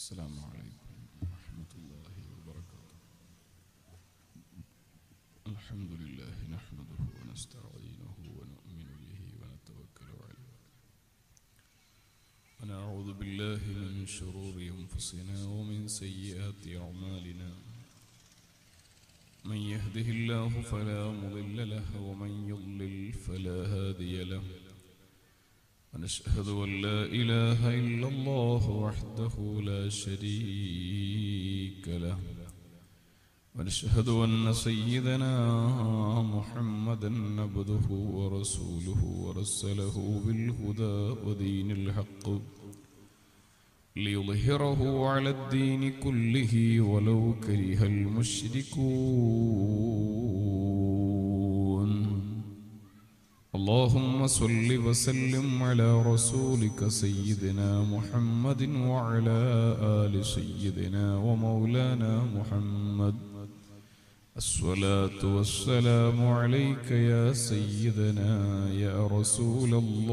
السلام عليكم ورحمة الله وبركاته الحمد لله نحمده ونستعينه ونؤمن به ونتوكل عليه ونعوذ بالله من شرور أنفسنا ومن سيئات أعمالنا من يهده الله فلا مضل له ومن يضلل فلا هادي له ونشهد أن لا إله إلا الله وحده لا شريك له ونشهد أن سيدنا محمدا عبده ورسوله ورسله بالهدى ودين الحق ليظهره على الدين كله ولو كره المشركون اللهم صل وسلم على رسولك سيدنا محمد وعلى آل سيدنا ومولانا محمد الصلاة والسلام عليك يا سيدنا يا رسول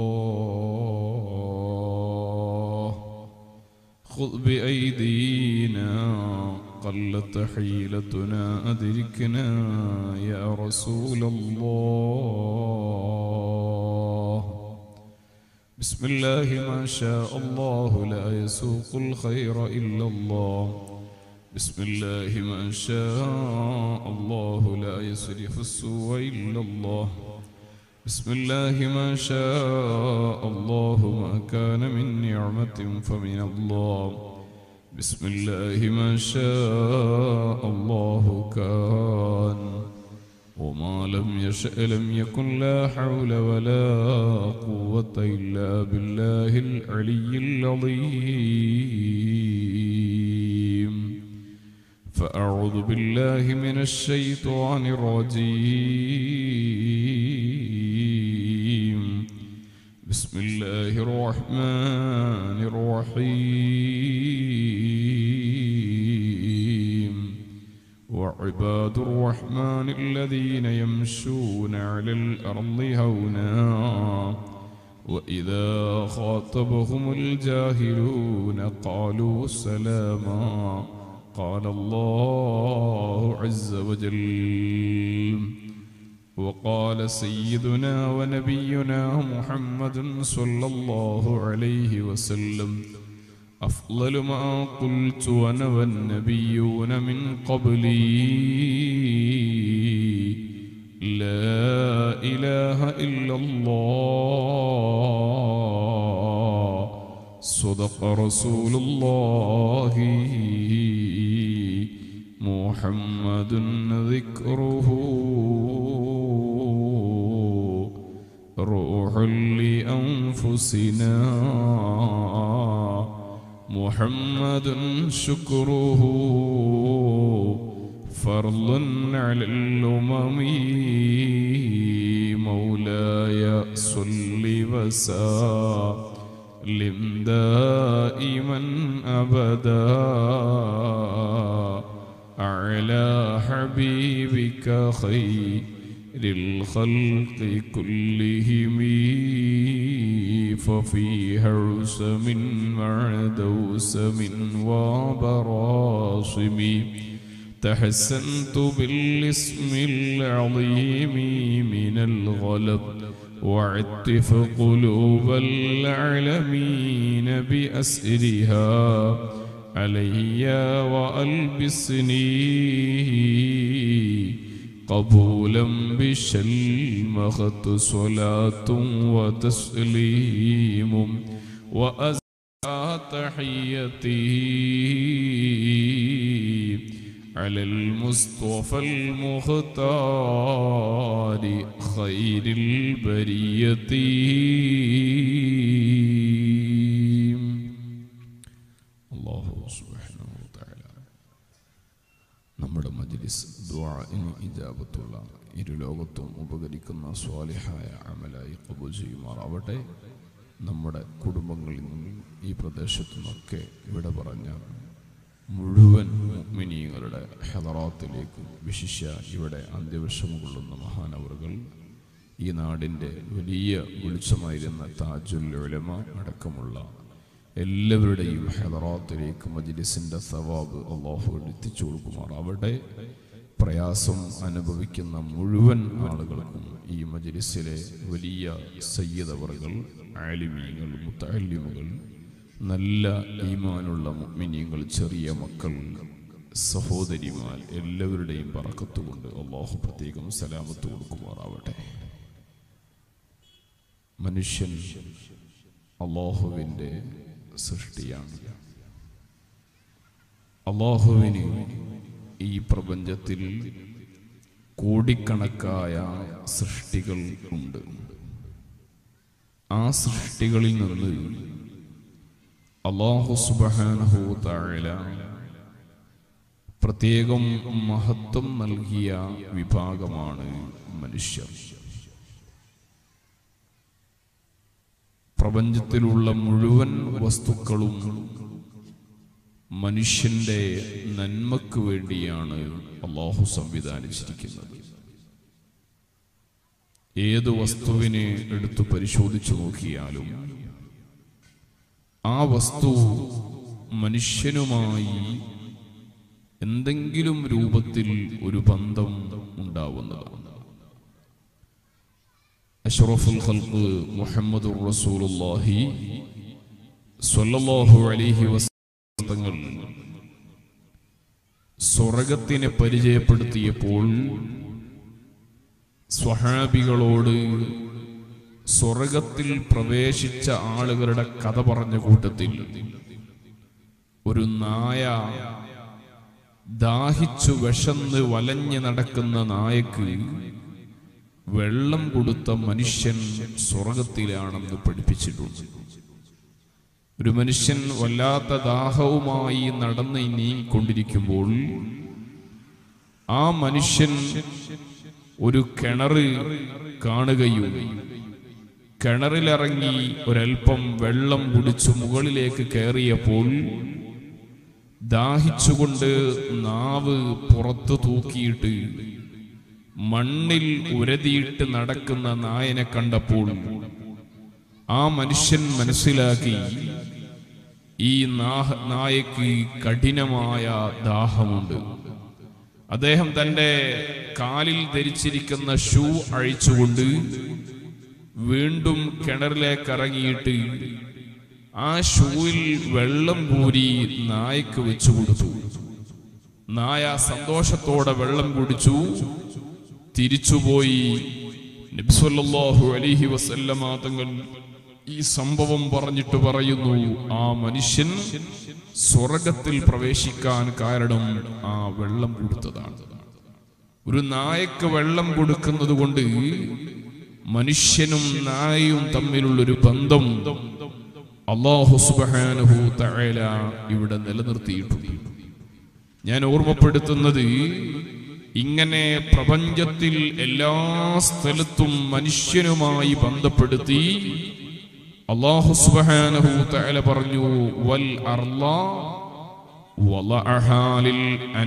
الله خذ بأيدينا قلت حيلتنا أدركنا يا رسول الله بسم الله ما شاء الله لا يسوق الخير إلا الله بسم الله ما شاء الله لا يصرف السوء إلا الله بسم الله ما شاء الله ما كان من نعمة فمن الله بسم الله ما شاء الله كان وما لم يشأ لم يكن لا حول ولا قوة إلا بالله العلي العظيم فأعوذ بالله من الشيطان الرجيم بسم الله الرحمن الرحيم وعباد الرحمن الذين يمشون على الأرض هونا وإذا خاطبهم الجاهلون قالوا سلاما قال الله عز وجل وقال سيدنا ونبينا محمد صلى الله عليه وسلم أفضل ما قلت أنا والنبيون من قبلي لا إله إلا الله صدق رسول الله محمد ذكره روح لأنفسنا محمد شكره فرض على الأمم مولاي صل وسلم دائما أبدا على حبيبك خير الخلق كلهم ففي هرسم مع دوسم وبراسم تحسنت بالاسم العظيم من الغلب وعتف قلوب العالمين بأسرها علي وألبسني قبولا بشلمخت صلاة وتسليم وأزكى تحيتي على المصطفى المختار خير البرية الله سبحانه وتعالى നമ്മുടെ മജ്ലിസ് ദുആഇന് ഇജാബത്തുള്ള ഇരുലോകത്തും ഉപകരിക്കുന്ന സ്വാലിഹായ അമലായി കബൂൽ ചെയ്യുമാറാവട്ടെ നമ്മുടെ കുടുംബങ്ങളിൽ നിന്നും ഈ പ്രദേശത്തു നിന്നൊക്കെ ഇവിടെ പറഞ്ഞ മുഴുവൻ മിനിങ്ങളുടെ ഹെദറാത്തിലേക്ക് വിശിഷ്യ ഇവിടെ അന്ത്യവിഷം കൊള്ളുന്ന മഹാനവറുകൾ ഈ നാടിൻ്റെ വലിയ വെളിച്ചമായിരുന്ന താജുൽ ഉലമ അടക്കമുള്ള എല്ലാവരുടെയും ഹെദറാത്തിലേക്ക് മജ്ലിസിൻ്റെ സവാബ് അള്ളാഹു എത്തിച്ചു കൊടുക്കുമാറാവട്ടെ പ്രയാസം അനുഭവിക്കുന്ന മുഴുവൻ ആളുകൾക്കും ഈ മജ്ലിസിലെ വലിയ സയ്യിദവറുകൾ ആലിമീങ്ങൾ മുത്തല്ലിമുകൾ നല്ല ഈമാനുള്ള മുഅ്മിനീങ്ങൾ ചെറിയ മക്കൾ സഹോദരിമാർ എല്ലാവരുടെയും പറക്കത്തുകൊണ്ട് അള്ളാഹു പ്രത്യേകം സലാമത്ത് കൊടുക്കുമാറാവട്ടെ മനുഷ്യൻ അള്ളാഹുവിൻ്റെ സൃഷ്ടിയാണ് അള്ളാഹുവിന് ഈ പ്രപഞ്ചത്തിൽ കോടിക്കണക്കായ സൃഷ്ടികൾ ഉണ്ട് ആ സൃഷ്ടികളിൽ നിന്ന് അള്ളാഹു സുബാനഹു താഴല പ്രത്യേകം മഹത്വം നൽകിയ വിഭാഗമാണ് മനുഷ്യർ പ്രപഞ്ചത്തിലുള്ള മുഴുവൻ വസ്തുക്കളും മനുഷ്യന്റെ നന്മക്ക് വേണ്ടിയാണ് അള്ളാഹു സംവിധാനിച്ചിരിക്കുന്നത് ഏത് വസ്തുവിനെ എടുത്തു പരിശോധിച്ചു നോക്കിയാലും ആ വസ്തു മനുഷ്യനുമായി എന്തെങ്കിലും രൂപത്തിൽ ഒരു ബന്ധം ഉണ്ടാവുന്നതാണ് അഷ്റഫുൽ ഖൽഖ് മുഹമ്മദുർ റസൂലുള്ളാഹി സ്വല്ലല്ലാഹു അലൈഹി വസല്ലം സ്വർഗത്തിനെ പരിചയപ്പെടുത്തിയപ്പോൾ സ്വഹാബികളോട് സ്വർഗത്തിൽ പ്രവേശിച്ച ആളുകളുടെ കഥ പറഞ്ഞ കൂട്ടത്തിൽ ഒരു നായ ദാഹിച്ചു വിശന്ന് വലഞ്ഞ് നടക്കുന്ന നായക്ക് വെള്ളം കൊടുത്ത മനുഷ്യൻ സ്വർഗത്തിലാണെന്ന് പഠിപ്പിച്ചിട്ടുണ്ട് ഒരു മനുഷ്യൻ വല്ലാത്ത ദാഹവുമായി നടന്ന് നീങ്ങിക്കൊണ്ടിരിക്കുമ്പോൾ ആ മനുഷ്യൻ ഒരു കിണറ് കാണുകയും കിണറിലിറങ്ങി ഒരൽപ്പം വെള്ളം കുടിച്ചു മുകളിലേക്ക് കയറിയപ്പോൾ ദാഹിച്ചുകൊണ്ട് നാവ് പുറത്തു തൂക്കിയിട്ട് മണ്ണിൽ ഉരതിയിട്ട് നടക്കുന്ന നായനെ കണ്ടപ്പോൾ ആ മനുഷ്യൻ മനസ്സിലാക്കി ഈ നാഹ- നായക്ക് കഠിനമായ ദാഹമുണ്ട് അദ്ദേഹം തന്റെ കാലിൽ ധരിച്ചിരിക്കുന്ന ഷൂ അഴിച്ചുകൊണ്ട് വീണ്ടും കിണറിലേക്ക് ഇറങ്ങിയിട്ട് ആ ഷൂവിൽ വെള്ളം കൂരി നായക്ക് വെച്ചു കൊടുത്തു നായ സന്തോഷത്തോടെ വെള്ളം കുടിച്ചു തിരിച്ചുപോയി നബ്സല്ലാഹു അലിഹി വസല്ലമ തങ്ങൾ ഈ സംഭവം പറഞ്ഞിട്ട് പറയുന്നു ആ മനുഷ്യൻ സ്വർഗത്തിൽ പ്രവേശിക്കാൻ കാരണം ആ വെള്ളം കൊടുത്തതാണ് ഒരു നായക്ക് വെള്ളം കൊടുക്കുന്നത് കൊണ്ട് മനുഷ്യനും നായയും തമ്മിലുള്ളൊരു ബന്ധം അള്ളാഹു സുബാനുഹു തഴല ഇവിടെ നിലനിർത്തിയിട്ടുണ്ട് ഞാൻ ഓർമ്മപ്പെടുത്തുന്നത് ഇങ്ങനെ പ്രപഞ്ചത്തിൽ എല്ലാ സ്ഥലത്തും മനുഷ്യനുമായി ബന്ധപ്പെടുത്തി അള്ളാഹു സുബ്ഹാനഹു തആല പറഞ്ഞു വൽ അർള വലഅഹാ ലിൽ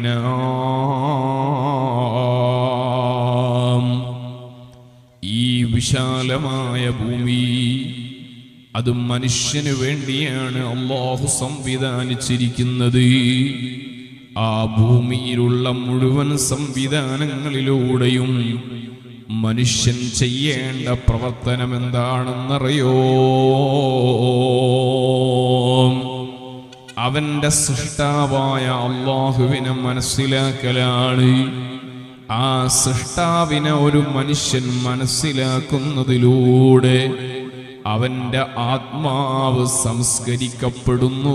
അനാം ഈ വിശാലമായ ഭൂമി അത് മനുഷ്യന് വേണ്ടിയാണ് അള്ളാഹു സംവിധാനിച്ചിരിക്കുന്നത് ആ ഭൂമിയിലുള്ള മുഴുവൻ സംവിധാനങ്ങളിലൂടെയും മനുഷ്യൻ ചെയ്യേണ്ട പ്രവർത്തനം എന്താണെന്നറിയോ അവന്റെ സൃഷ്ടാവായ അള്ളാഹുവിനെ മനസ്സിലാക്കലാണ് ആ സൃഷ്ടാവിനെ ഒരു മനുഷ്യൻ മനസ്സിലാക്കുന്നതിലൂടെ അവന്റെ ആത്മാവ് സംസ്കരിക്കപ്പെടുന്നു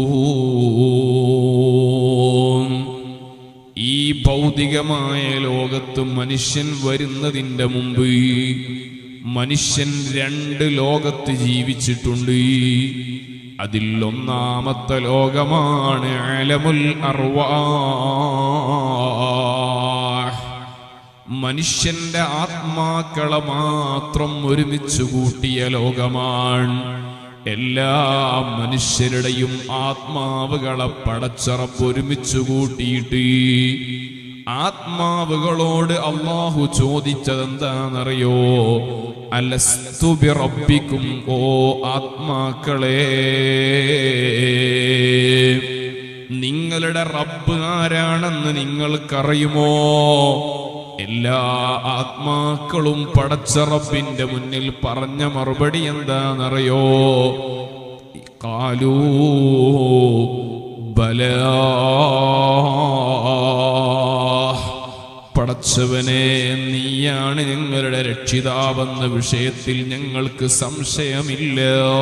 ഈ ഭൗതികമായ ലോകത്ത് മനുഷ്യൻ വരുന്നതിന്റെ മുമ്പ് മനുഷ്യൻ രണ്ട് ലോകത്ത് ജീവിച്ചിട്ടുണ്ട് അതിൽ ഒന്നാമത്തെ ലോകമാണ് അലമുൽ അർവാഹ് മനുഷ്യന്റെ ആത്മാക്കളെ മാത്രം ഒരുമിച്ച് കൂട്ടിയ ലോകമാണ് എല്ലാ മനുഷ്യരുടെയും ആത്മാവുകളെ പടച്ചറപ്പ് ഒരുമിച്ച് കൂട്ടിയിട്ട് ആത്മാവുകളോട് അള്ളാഹു ചോദിച്ചത് എന്താണെന്നറിയോ അലസ്തു ബിറബ്ബിക്കും ഓ ആത്മാക്കളെ നിങ്ങളുടെ റബ്ബ് ആരാണെന്ന് നിങ്ങൾക്കറിയുമോ എല്ലാ ആത്മാക്കളും പടച്ച റബ്ബിന്റെ മുന്നിൽ പറഞ്ഞ മറുപടി എന്താണെന്നറിയോ കാലൂ ബലാ പടച്ചവനെ നീയാണ് ഞങ്ങളുടെ രക്ഷിതാവെന്ന വിഷയത്തിൽ ഞങ്ങൾക്ക് സംശയമില്ല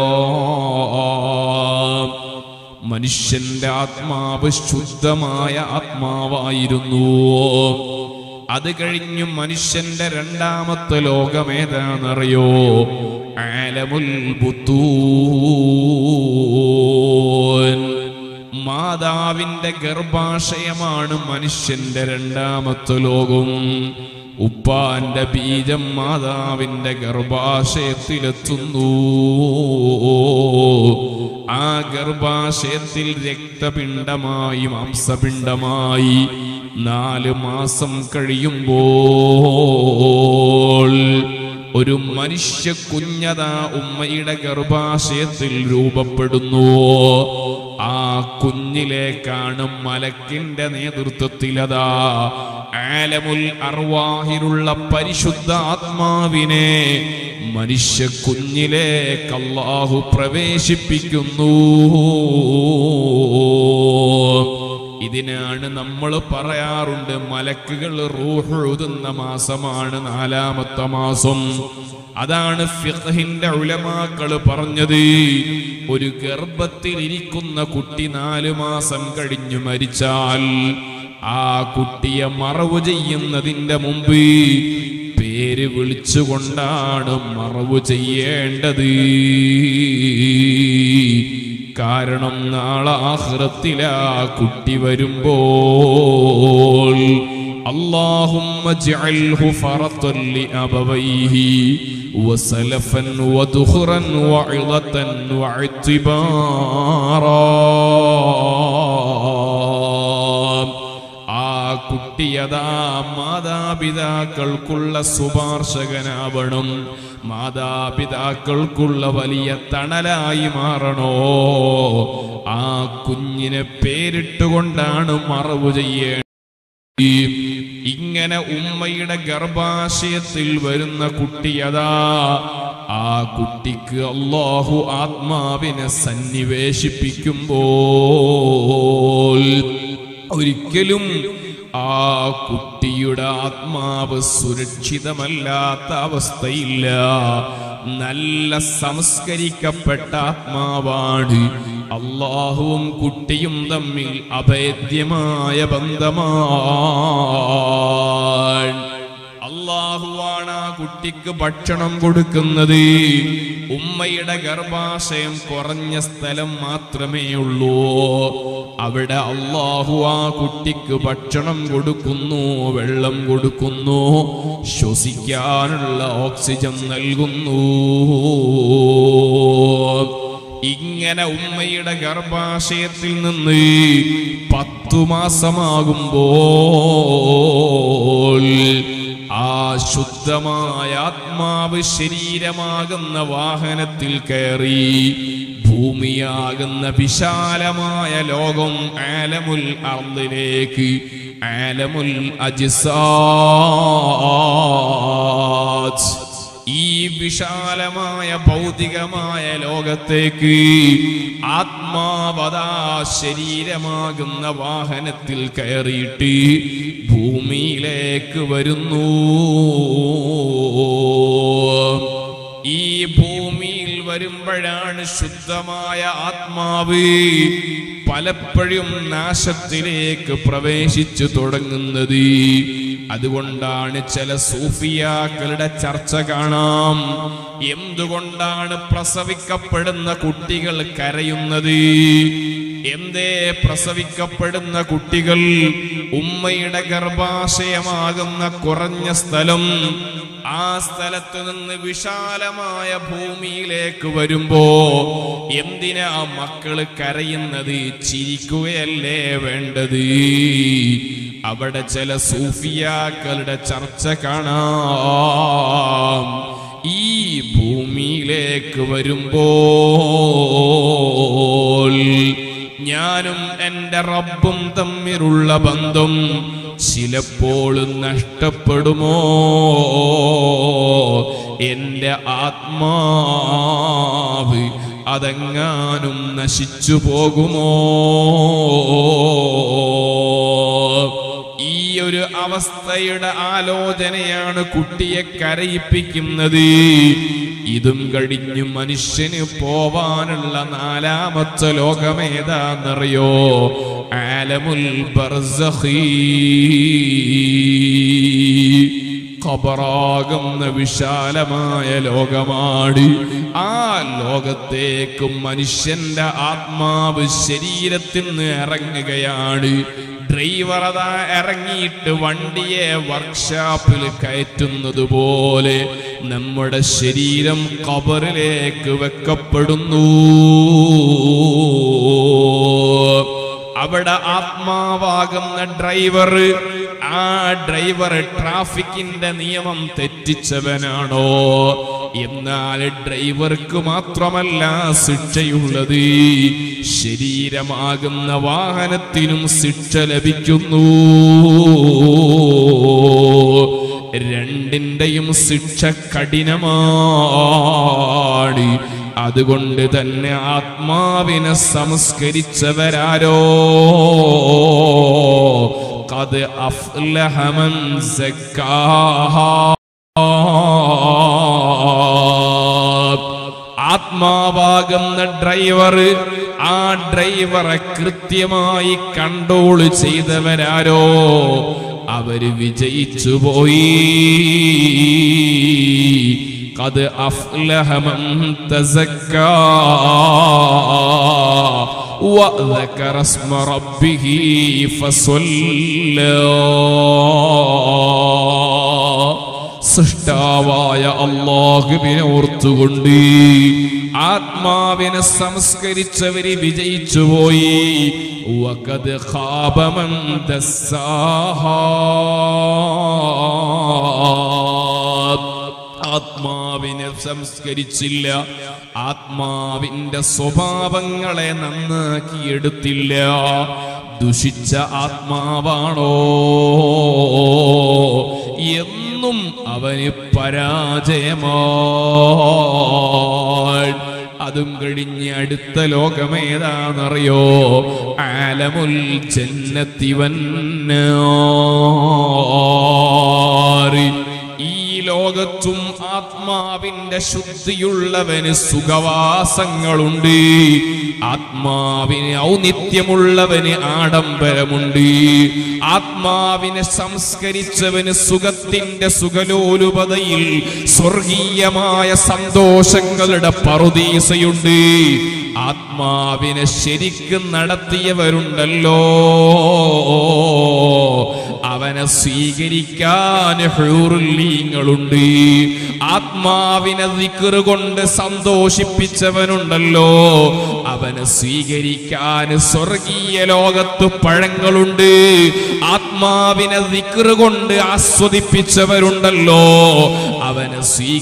മനുഷ്യന്റെ ആത്മാവ് ശുദ്ധമായ ആത്മാവായിരുന്നു അത് കഴിഞ്ഞു മനുഷ്യന്റെ രണ്ടാമത്തെ ലോകം ഏതാണെന്നറിയോ ആലമുൽ ബുത്തൂൻ മാതാവിന്റെ ഗർഭാശയമാണ് മനുഷ്യന്റെ രണ്ടാമത്തെ ലോകം ഉപ്പാന്റെ ബീജം മാതാവിന്റെ ഗർഭാശയത്തിലെത്തുന്നു ആ ഗർഭാശയത്തിൽ രക്തപിണ്ഡമായി മാംസപിണ്ഡമായി നാല് മാസം കഴിയുമ്പോൾ ഒരു മനുഷ്യ കുഞ്ഞത ഉമ്മയുടെ ഗർഭാശയത്തിൽ രൂപപ്പെടുന്നു ആ കുഞ്ഞിലേക്കാണ് മലക്കിന്റെ നേതൃത്വത്തിലതാ ആലമുൽ അർവാഹിലുള്ള പരിശുദ്ധ ആത്മാവിനെ മനുഷ്യ കുഞ്ഞിലേക്ക് അള്ളാഹു പ്രവേശിപ്പിക്കുന്നു ഇതിനാണ് നമ്മൾ പറയാറുണ്ട് മലക്കുകൾ റൂഹ് എഴുതുന്ന മാസമാണ് നാലാമത്തെ മാസം അതാണ് ഫിഖഹിന്റെ ഉലമാക്കൾ പറഞ്ഞത് ഒരു ഗർഭത്തിൽ ഇരിക്കുന്ന കുട്ടി നാലു മാസം കഴിഞ്ഞു മരിച്ചാൽ ആ കുട്ടിയെ മറവ് ചെയ്യുന്നതിന്റെ മുമ്പ് പേര് വിളിച്ചുകൊണ്ടാണ് മറവ് ചെയ്യേണ്ടത് കാരണം നാളെ ആഹ്റത്തിലാ കുട്ടി വരുമ്പോൾ اللهم اجعله فرطا لأبويه وسلفا وذخرا وعظة واعتبارا ആ കുട്ടിയതാ മാതാപിതാക്കൾക്കുള്ള ശുപാർശകനാവണം മാതാപിതാക്കൾക്കുള്ള വലിയ തണലായി മാറണോ ആ കുഞ്ഞിനെ പേരിട്ടുകൊണ്ടാണ് മറവ് ചെയ്യേണ്ടത് ഇങ്ങനെ ഉമ്മയുടെ ഗർഭാശയത്തിൽ വരുന്ന കുട്ടിയതാ ആ കുട്ടിക്ക് അള്ളാഹു ആത്മാവിനെ സന്നിവേശിപ്പിക്കുമ്പോൾ ഒരിക്കലും ആ കുട്ടിയുടെ ആത്മാവ് സുരക്ഷിതമല്ലാത്ത അവസ്ഥയില്ല നല്ല സംസ്കരിക്കപ്പെട്ട ആത്മാവാണ് അള്ളാഹുവും കുട്ടിയും തമ്മിൽ അഭേദ്യമായ ബന്ധമാണ് അള്ളാഹുവാണ് ആ കുട്ടിക്ക് ഭക്ഷണം കൊടുക്കുന്നത് ഉമ്മയുടെ ഗർഭാശയം കുറഞ്ഞ സ്ഥലം മാത്രമേ ഉള്ളൂ അവിടെ അള്ളാഹു ആ കുട്ടിക്ക് ഭക്ഷണം കൊടുക്കുന്നു വെള്ളം കൊടുക്കുന്നു ശ്വസിക്കാനുള്ള ഓക്സിജൻ നൽകുന്നു ഇങ്ങനെ ഉമ്മയുടെ ഗർഭാശയത്തിൽ നിന്ന് പത്തു മാസമാകുമ്പോൾ ആ ശുദ്ധമായ ആത്മാവ് ശരീരമാകുന്ന വാഹനത്തിൽ കയറി ഭൂമിയാകുന്ന വിശാലമായ ലോകം ആലമുൽ അർദിലേക്ക് ആലമുൽ അജിസാജ് ഈ വിശാലമായ ഭൗതികമായ ലോകത്തേക്ക് ആത്മാവതാ ശരീരമാകുന്ന വാഹനത്തിൽ കയറിയിട്ട് ഭൂമിയിലേക്ക് വരുന്നു ഈ ഭൂമിയിൽ വരുമ്പോഴാണ് ശുദ്ധമായ ആത്മാവ് പലപ്പോഴും നാശത്തിലേക്ക് പ്രവേശിച്ചു തുടങ്ങുന്നത് അതുകൊണ്ടാണ് ചില സൂഫിയാക്കളുടെ ചർച്ച കാണാം എന്തുകൊണ്ടാണ് പ്രസവിക്കപ്പെടുന്ന കുട്ടികൾ കരയുന്നത് എന്തേ പ്രസവിക്കപ്പെടുന്ന കുട്ടികൾ ഉമ്മയുടെ ഗർഭാശയമാകുന്ന കുറഞ്ഞ സ്ഥലം ആ സ്ഥലത്ത് നിന്ന് വിശാലമായ ഭൂമിയിലേക്ക് വരുമ്പോ എന്തിനാ മക്കള് കരയുന്നത് ചിരിക്കുകയല്ലേ വേണ്ടത് അവിടെ ചില സൂഫിയാക്കളുടെ ചർച്ച കാണാം ഈ ഭൂമിയിലേക്ക് വരുമ്പോൾ ഞാനും എൻ്റെ റബ്ബും തമ്മിലുള്ള ബന്ധം ചിലപ്പോൾ നഷ്ടപ്പെടുമോ എൻ്റെ ആത്മാവ് അതെങ്ങാനും നശിച്ചു പോകുമോ ഈ ഒരു അവസ്ഥയുടെ ആലോചനയാണ് കുട്ടിയെ കരയിപ്പിക്കുന്നത് ഇതും കഴിഞ്ഞു മനുഷ്യന് പോവാനുള്ള നാലാമത്തെ ലോകമേതാന്നറിയോ ആലമുൽ ബർസഖീ ഖബറാകുന്ന വിശാലമായ ലോകമാണ് ആ ലോകത്തേക്കും മനുഷ്യന്റെ ആത്മാവ് ശരീരത്തിൽ നിന്ന് ഇറങ്ങുകയാണ് ഡ്രൈവർ അതാ ഇറങ്ങിയിട്ട് വണ്ടിയെ വർക്ക്ഷോപ്പിൽ കയറ്റുന്നത് പോലെ നമ്മുടെ ശരീരം കബറിലേക്ക് വെക്കപ്പെടുന്നു അവിടെ ആത്മാവാകുന്ന ഡ്രൈവർ ആ ഡ്രൈവർ ട്രാഫിക്കിന്റെ നിയമം തെറ്റിച്ചവനാണോ എന്നാൽ ഡ്രൈവർക്ക് മാത്രമല്ല ശിക്ഷയുള്ളത് ശരീരമാകുന്ന വാഹനത്തിനും ശിക്ഷ ലഭിക്കുന്നു രണ്ടിന്റെയും ശിക്ഷ കഠിനമാണ് അതുകൊണ്ട് തന്നെ ആത്മാവിനെ സംസ്കരിച്ചവരാരോ കത് അഫ്ലഹമൻ ആത്മാവാകുന്ന ഡ്രൈവർ ആ ഡ്രൈവറെ കൃത്യമായി കൺട്രോൾ ചെയ്തവരാരോ അവര് വിജയിച്ചു പോയി قد أفلح من تزكى وذكر اسم ربه فصلى സൃഷ്ടാവായ അള്ളാഹുവിനെ ഓർത്തുകൊണ്ട് ആത്മാവിനെ സംസ്കരിച്ചവര് വിജയിച്ചുപോയി വഖദ് ഖാബ മൻ ദസ്സാഹാ ആത്മാവിനെ സംസ്കരിച്ചില്ല ആത്മാവിന്റെ സ്വഭാവങ്ങളെ നന്നാക്കിയെടുത്തില്ല ദുഷിച്ച ആത്മാവാണോ എന്നും അവന് പരാജയമാ അതും കഴിഞ്ഞ് അടുത്ത ലോകമേതാണെന്നറിയോ ആലമുൽ ജന്നത്തി വന്നാറി ഈ ലോകത്തും ആത്മാവിന്റെ ശുദ്ധിയുള്ളവന് സുഖവാസങ്ങളുണ്ട് ആത്മാവിന് ഔന്നിത്യമുള്ളവന് ആഡംബരമുണ്ട് ആത്മാവിനെ സംസ്കരിച്ചവന് സുഖത്തിന്റെ സുഖലോലുപതയിൽ സ്വർഗീയമായ സന്തോഷങ്ങളുടെ പറുദീസയുണ്ട് ആത്മാവിനെ ശരിക്കും നടത്തിയവരുണ്ടല്ലോ അവനെ സ്വീകരിക്കാൻ ഹൂറുല്ലീങ്ങളുണ്ട് ആത്മാവിനെ ദിക്കറ് കൊണ്ട് സന്തോഷിപ്പിച്ചവനുണ്ടല്ലോ അവനെ സ്വീകരിക്കാൻ സ്വർഗീയ ലോകത്ത് പഴങ്ങളുണ്ട് ആത്മാവിനെ ദിക്കറ് കൊണ്ട് ആസ്വദിപ്പിച്ചവരുണ്ടല്ലോ അവനെ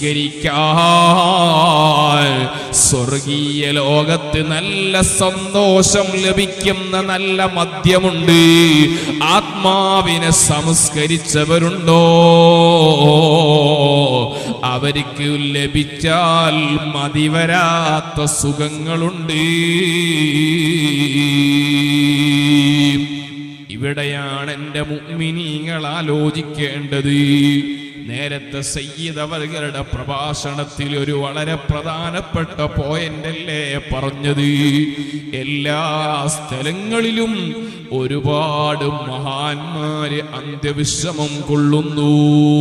സ്വീകരിക്കാൻ സ്വർഗീയ ലോകത്ത് നല്ല സന്തോഷം ലഭിക്കുന്ന നല്ല മദ്യമുണ്ട് ആത്മാവിനെ സംസ്കരിച്ചവരുണ്ടോ അവർക്ക് ലഭിച്ചാൽ മതിവരാത്ത സുഖങ്ങളുണ്ട് ഇവിടെയാണ് എൻ്റെ മുഗ്മിനീങ്ങൾ ആലോചിക്കേണ്ടത് നേരത്തെ സയ്യിദ് അവരുടെ പ്രഭാഷണത്തിൽ ഒരു വളരെ പ്രധാനപ്പെട്ട പോയിന്റ് അല്ലേ പറഞ്ഞത് എല്ലാ സ്ഥലങ്ങളിലും ഒരുപാട് മഹാന്മാര് അന്ത്യവിശ്രമം കൊള്ളുന്നു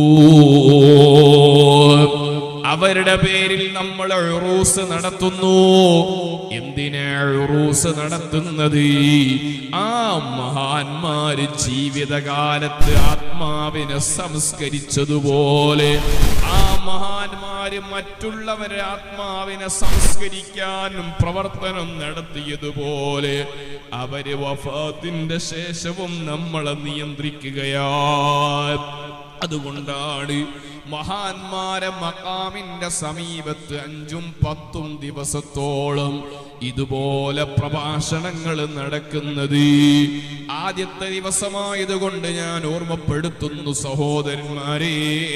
അവരുടെ പേരിൽ നമ്മൾ ഉറൂസ് നടത്തുന്നു എന്തിനാ ഉറൂസ് നടത്തുന്നത് ആ മഹാന്മാര് ജീവിതകാലത്ത് ആത്മാവിനെ സംസ്കരിച്ചതുപോലെ ആ മഹാന്മാർ മഹാന്മാര് മറ്റുള്ളവരെ ആത്മാവിനെ സംസ്കരിക്കാനും പ്രവർത്തനം നടത്തിയതുപോലെ അവര് വഫാത്തിന്റെ ശേഷവും നമ്മളെ നിയന്ത്രിക്കുകയാ അതുകൊണ്ടാണ് മഹാന്മാരെ മക്കാമിന്റെ സമീപത്ത് അഞ്ചും പത്തും ദിവസത്തോളം ഇതുപോലെ പ്രഭാഷണങ്ങൾ നടക്കുന്നത് ആദ്യത്തെ ദിവസമായതുകൊണ്ട് ഞാൻ ഓർമ്മപ്പെടുത്തുന്നു സഹോദരന്മാരെ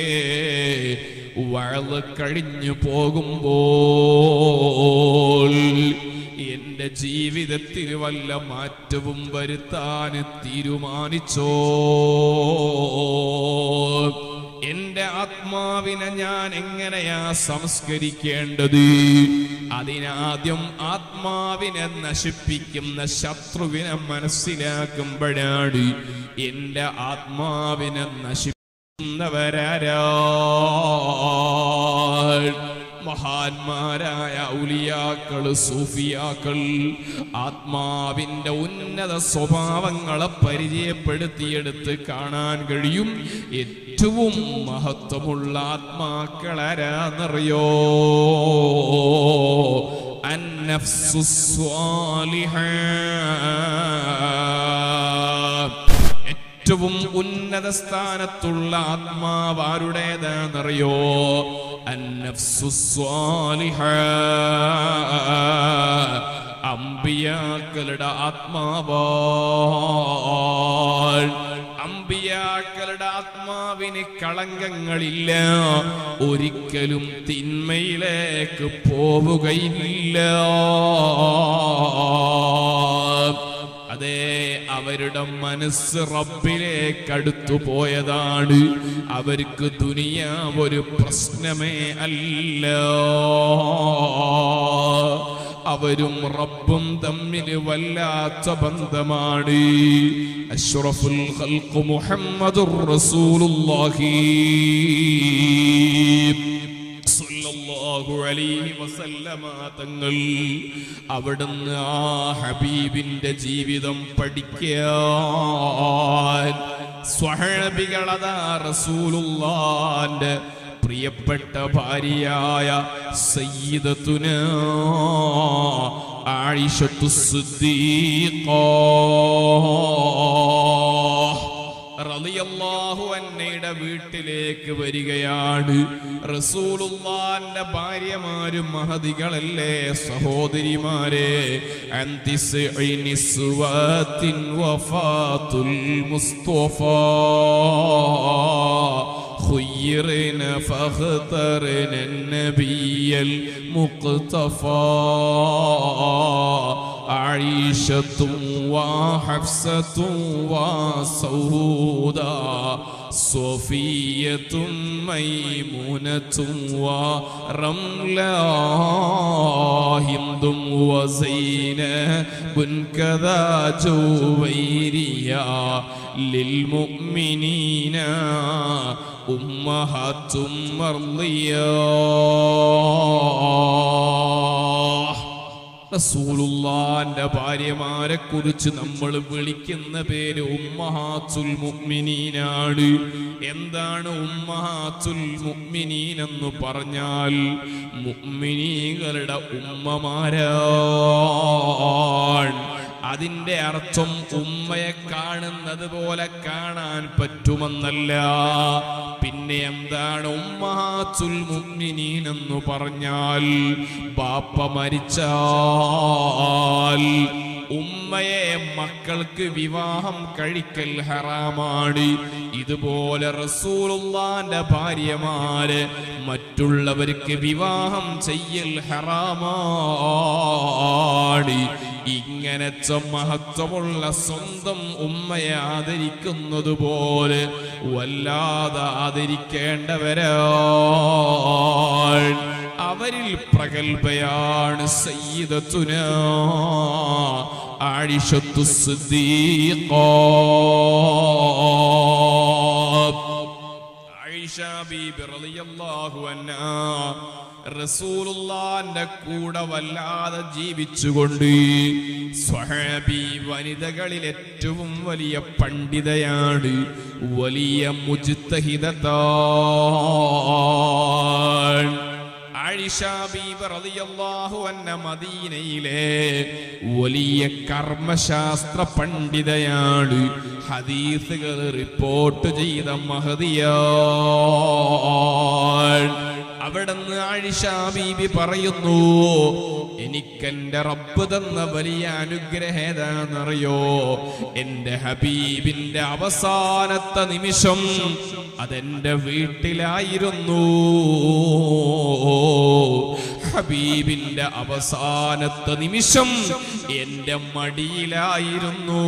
വഴല് കഴിഞ്ഞു പോകുമ്പോൾ എന്റെ ജീവിതത്തിൽ വല്ല മാറ്റവും വരുത്താൻ തീരുമാനിച്ചോ എന്റെ ആത്മാവിനെ ഞാൻ എങ്ങനെയാ സംസ്കരിക്കേണ്ടത് അതിനാദ്യം ആത്മാവിനെ നശിപ്പിക്കുന്ന ശത്രുവിനെ മനസ്സിലാക്കുമ്പോഴാണ് എന്റെ ആത്മാവിനെ നശിപ്പിക്കുന്നവരാരാ മഹാന്മാരായ ഔലിയാക്കള് സൂഫിയാക്കൾ ആത്മാവിന്റെ ഉന്നത സ്വഭാവങ്ങളെ പരിചയപ്പെടുത്തിയെടുത്ത് കാണാൻ കഴിയും ഏറ്റവും മഹത്വമുള്ള ആത്മാക്കളാരാന്നറിയോ അന്നഫ്സു സ്വാലിഹ ഏറ്റവും ഉന്നത സ്ഥാനത്തുള്ള ആത്മാവ് ആരുടേതാണെന്നറിയോ അന്നഫ്സു സ്വാലിഹ അമ്പിയാക്കളുടെ ആത്മാവാൾ അമ്പിയാക്കളുടെ ആത്മാവിന് കളങ്കങ്ങളില്ല ഒരിക്കലും തിന്മയിലേക്ക് പോവുകയില്ല അതെ അവരുടെ മനസ്സ് റബ്ബിലേക്ക് അടുത്തു പോയതാണ് അവർക്ക് ദുനിയാ ഒരു പ്രശ്നമേ അല്ല അവരും റബ്ബും തമ്മിൽ വല്ലാത്ത ബന്ധമാണ് അഷ്റഫുൽ ഖൽഖ് മുഹമ്മദുർ റസൂലുള്ളാഹി സല്ലല്ലാഹു അലൈഹി വസല്ലമ തങ്ങൾ അവിടുന്ന് ആ ഹബീബിന്റെ ജീവിതം പഠിക്കാൻ സ്വഹബികളതാ റസൂലുള്ളാന്റെ പ്രിയപ്പെട്ട ഭാര്യയായ സയ്യിദത്തുന ആയിഷത്തു സിദ്ദീഖ റളിയല്ലാഹു അന്നയുടെ വീട്ടിലേക്ക് വരികയാണ് റസൂലുള്ളാന്റെ ഭാര്യമാരും മഹതികളല്ലേ സഹോദരിമാരെ അന്തിസ്ഇ നിസ്വാത്തിൻ വഫാത്തുൽ മുസ്തഫ خيرنا فاخترنا النبي المقتفى عائشة وحفصة وسودا صفية ميمونة ورملا هند وزينب كذا جويريا للمؤمنين أمهات مرضية റസൂലുള്ളാന്റെ ഭാര്യമാരെ കുറിച്ച് നമ്മൾ വിളിക്കുന്ന പേര് ഉമ്മഹാത്തുൽ മുഅ്മിനീനാണ് എന്താണ് ഉമ്മഹാത്തുൽ മുഅ്മിനീൻ എന്ന് പറഞ്ഞാൽ മുഅ്മിനീകളുടെ ഉമ്മമാരാണ് അതിന്റെ അർത്ഥം ഉമ്മയെ കാണുന്നത് പോലെ കാണാൻ പറ്റുമെന്നല്ല പിന്നെ എന്താണ് ഉമ്മഹാത്തുൽ മുഅ്മിനീൻ എന്ന് പറഞ്ഞാൽ ബാപ്പ മരിച്ചാൽ ഉമ്മയെ മക്കൾക്ക് വിവാഹം കഴിക്കൽ ഹറാമാണ് ഇതുപോലെ റസൂലുള്ളാന്റെ ഭാര്യമാര് മറ്റുള്ളവർക്ക് വിവാഹം ചെയ്യൽ ഹറാമാണ് ഇങ്ങനത്തെ മഹത്വമുള്ള സ്വന്തം ഉമ്മയെ ആദരിക്കുന്നത് പോലെ വല്ലാതെ ആദരിക്കേണ്ടവരാണ് അവരിൽ പ്രഗത്ഭയാണ് സയ്യിദത്തുന ആയിഷത്തു സിദ്ദീഖ ആയിഷ ബീബി റളിയല്ലാഹു അൻഹാ റസൂലുള്ളാന്റെ കൂടെ വല്ലാതെ ജീവിച്ചുകൊണ്ട് സ്വഹാബി വനിതകളിൽ ഏറ്റവും വലിയ പണ്ഡിതയാണ് വലിയ മുജിത്തഹിതത്താണ് ആയിഷ ബീബി റളിയല്ലാഹു അൻഹ മദീനയിലെ വലിയ കർമ്മശാസ്ത്ര പണ്ഡിതയാണ് ഹദീസുകൾ റിപ്പോർട്ട് ചെയ്ത മഹദിയാണ് അവിടുന്ന് ആയിഷ ബീബി പറയുന്നു എനിക്കെന്റെ റബ്ബ് തന്ന വലിയ അനുഗ്രഹം ഏതാണെന്നറിയോ എന്റെ ഹബീബിന്റെ അവസാനത്തെ നിമിഷം അതെന്റെ വീട്ടിലായിരുന്നു ഹബീബിന്റെ അവസാനത്തെ നിമിഷം എന്റെ മടിയിലായിരുന്നു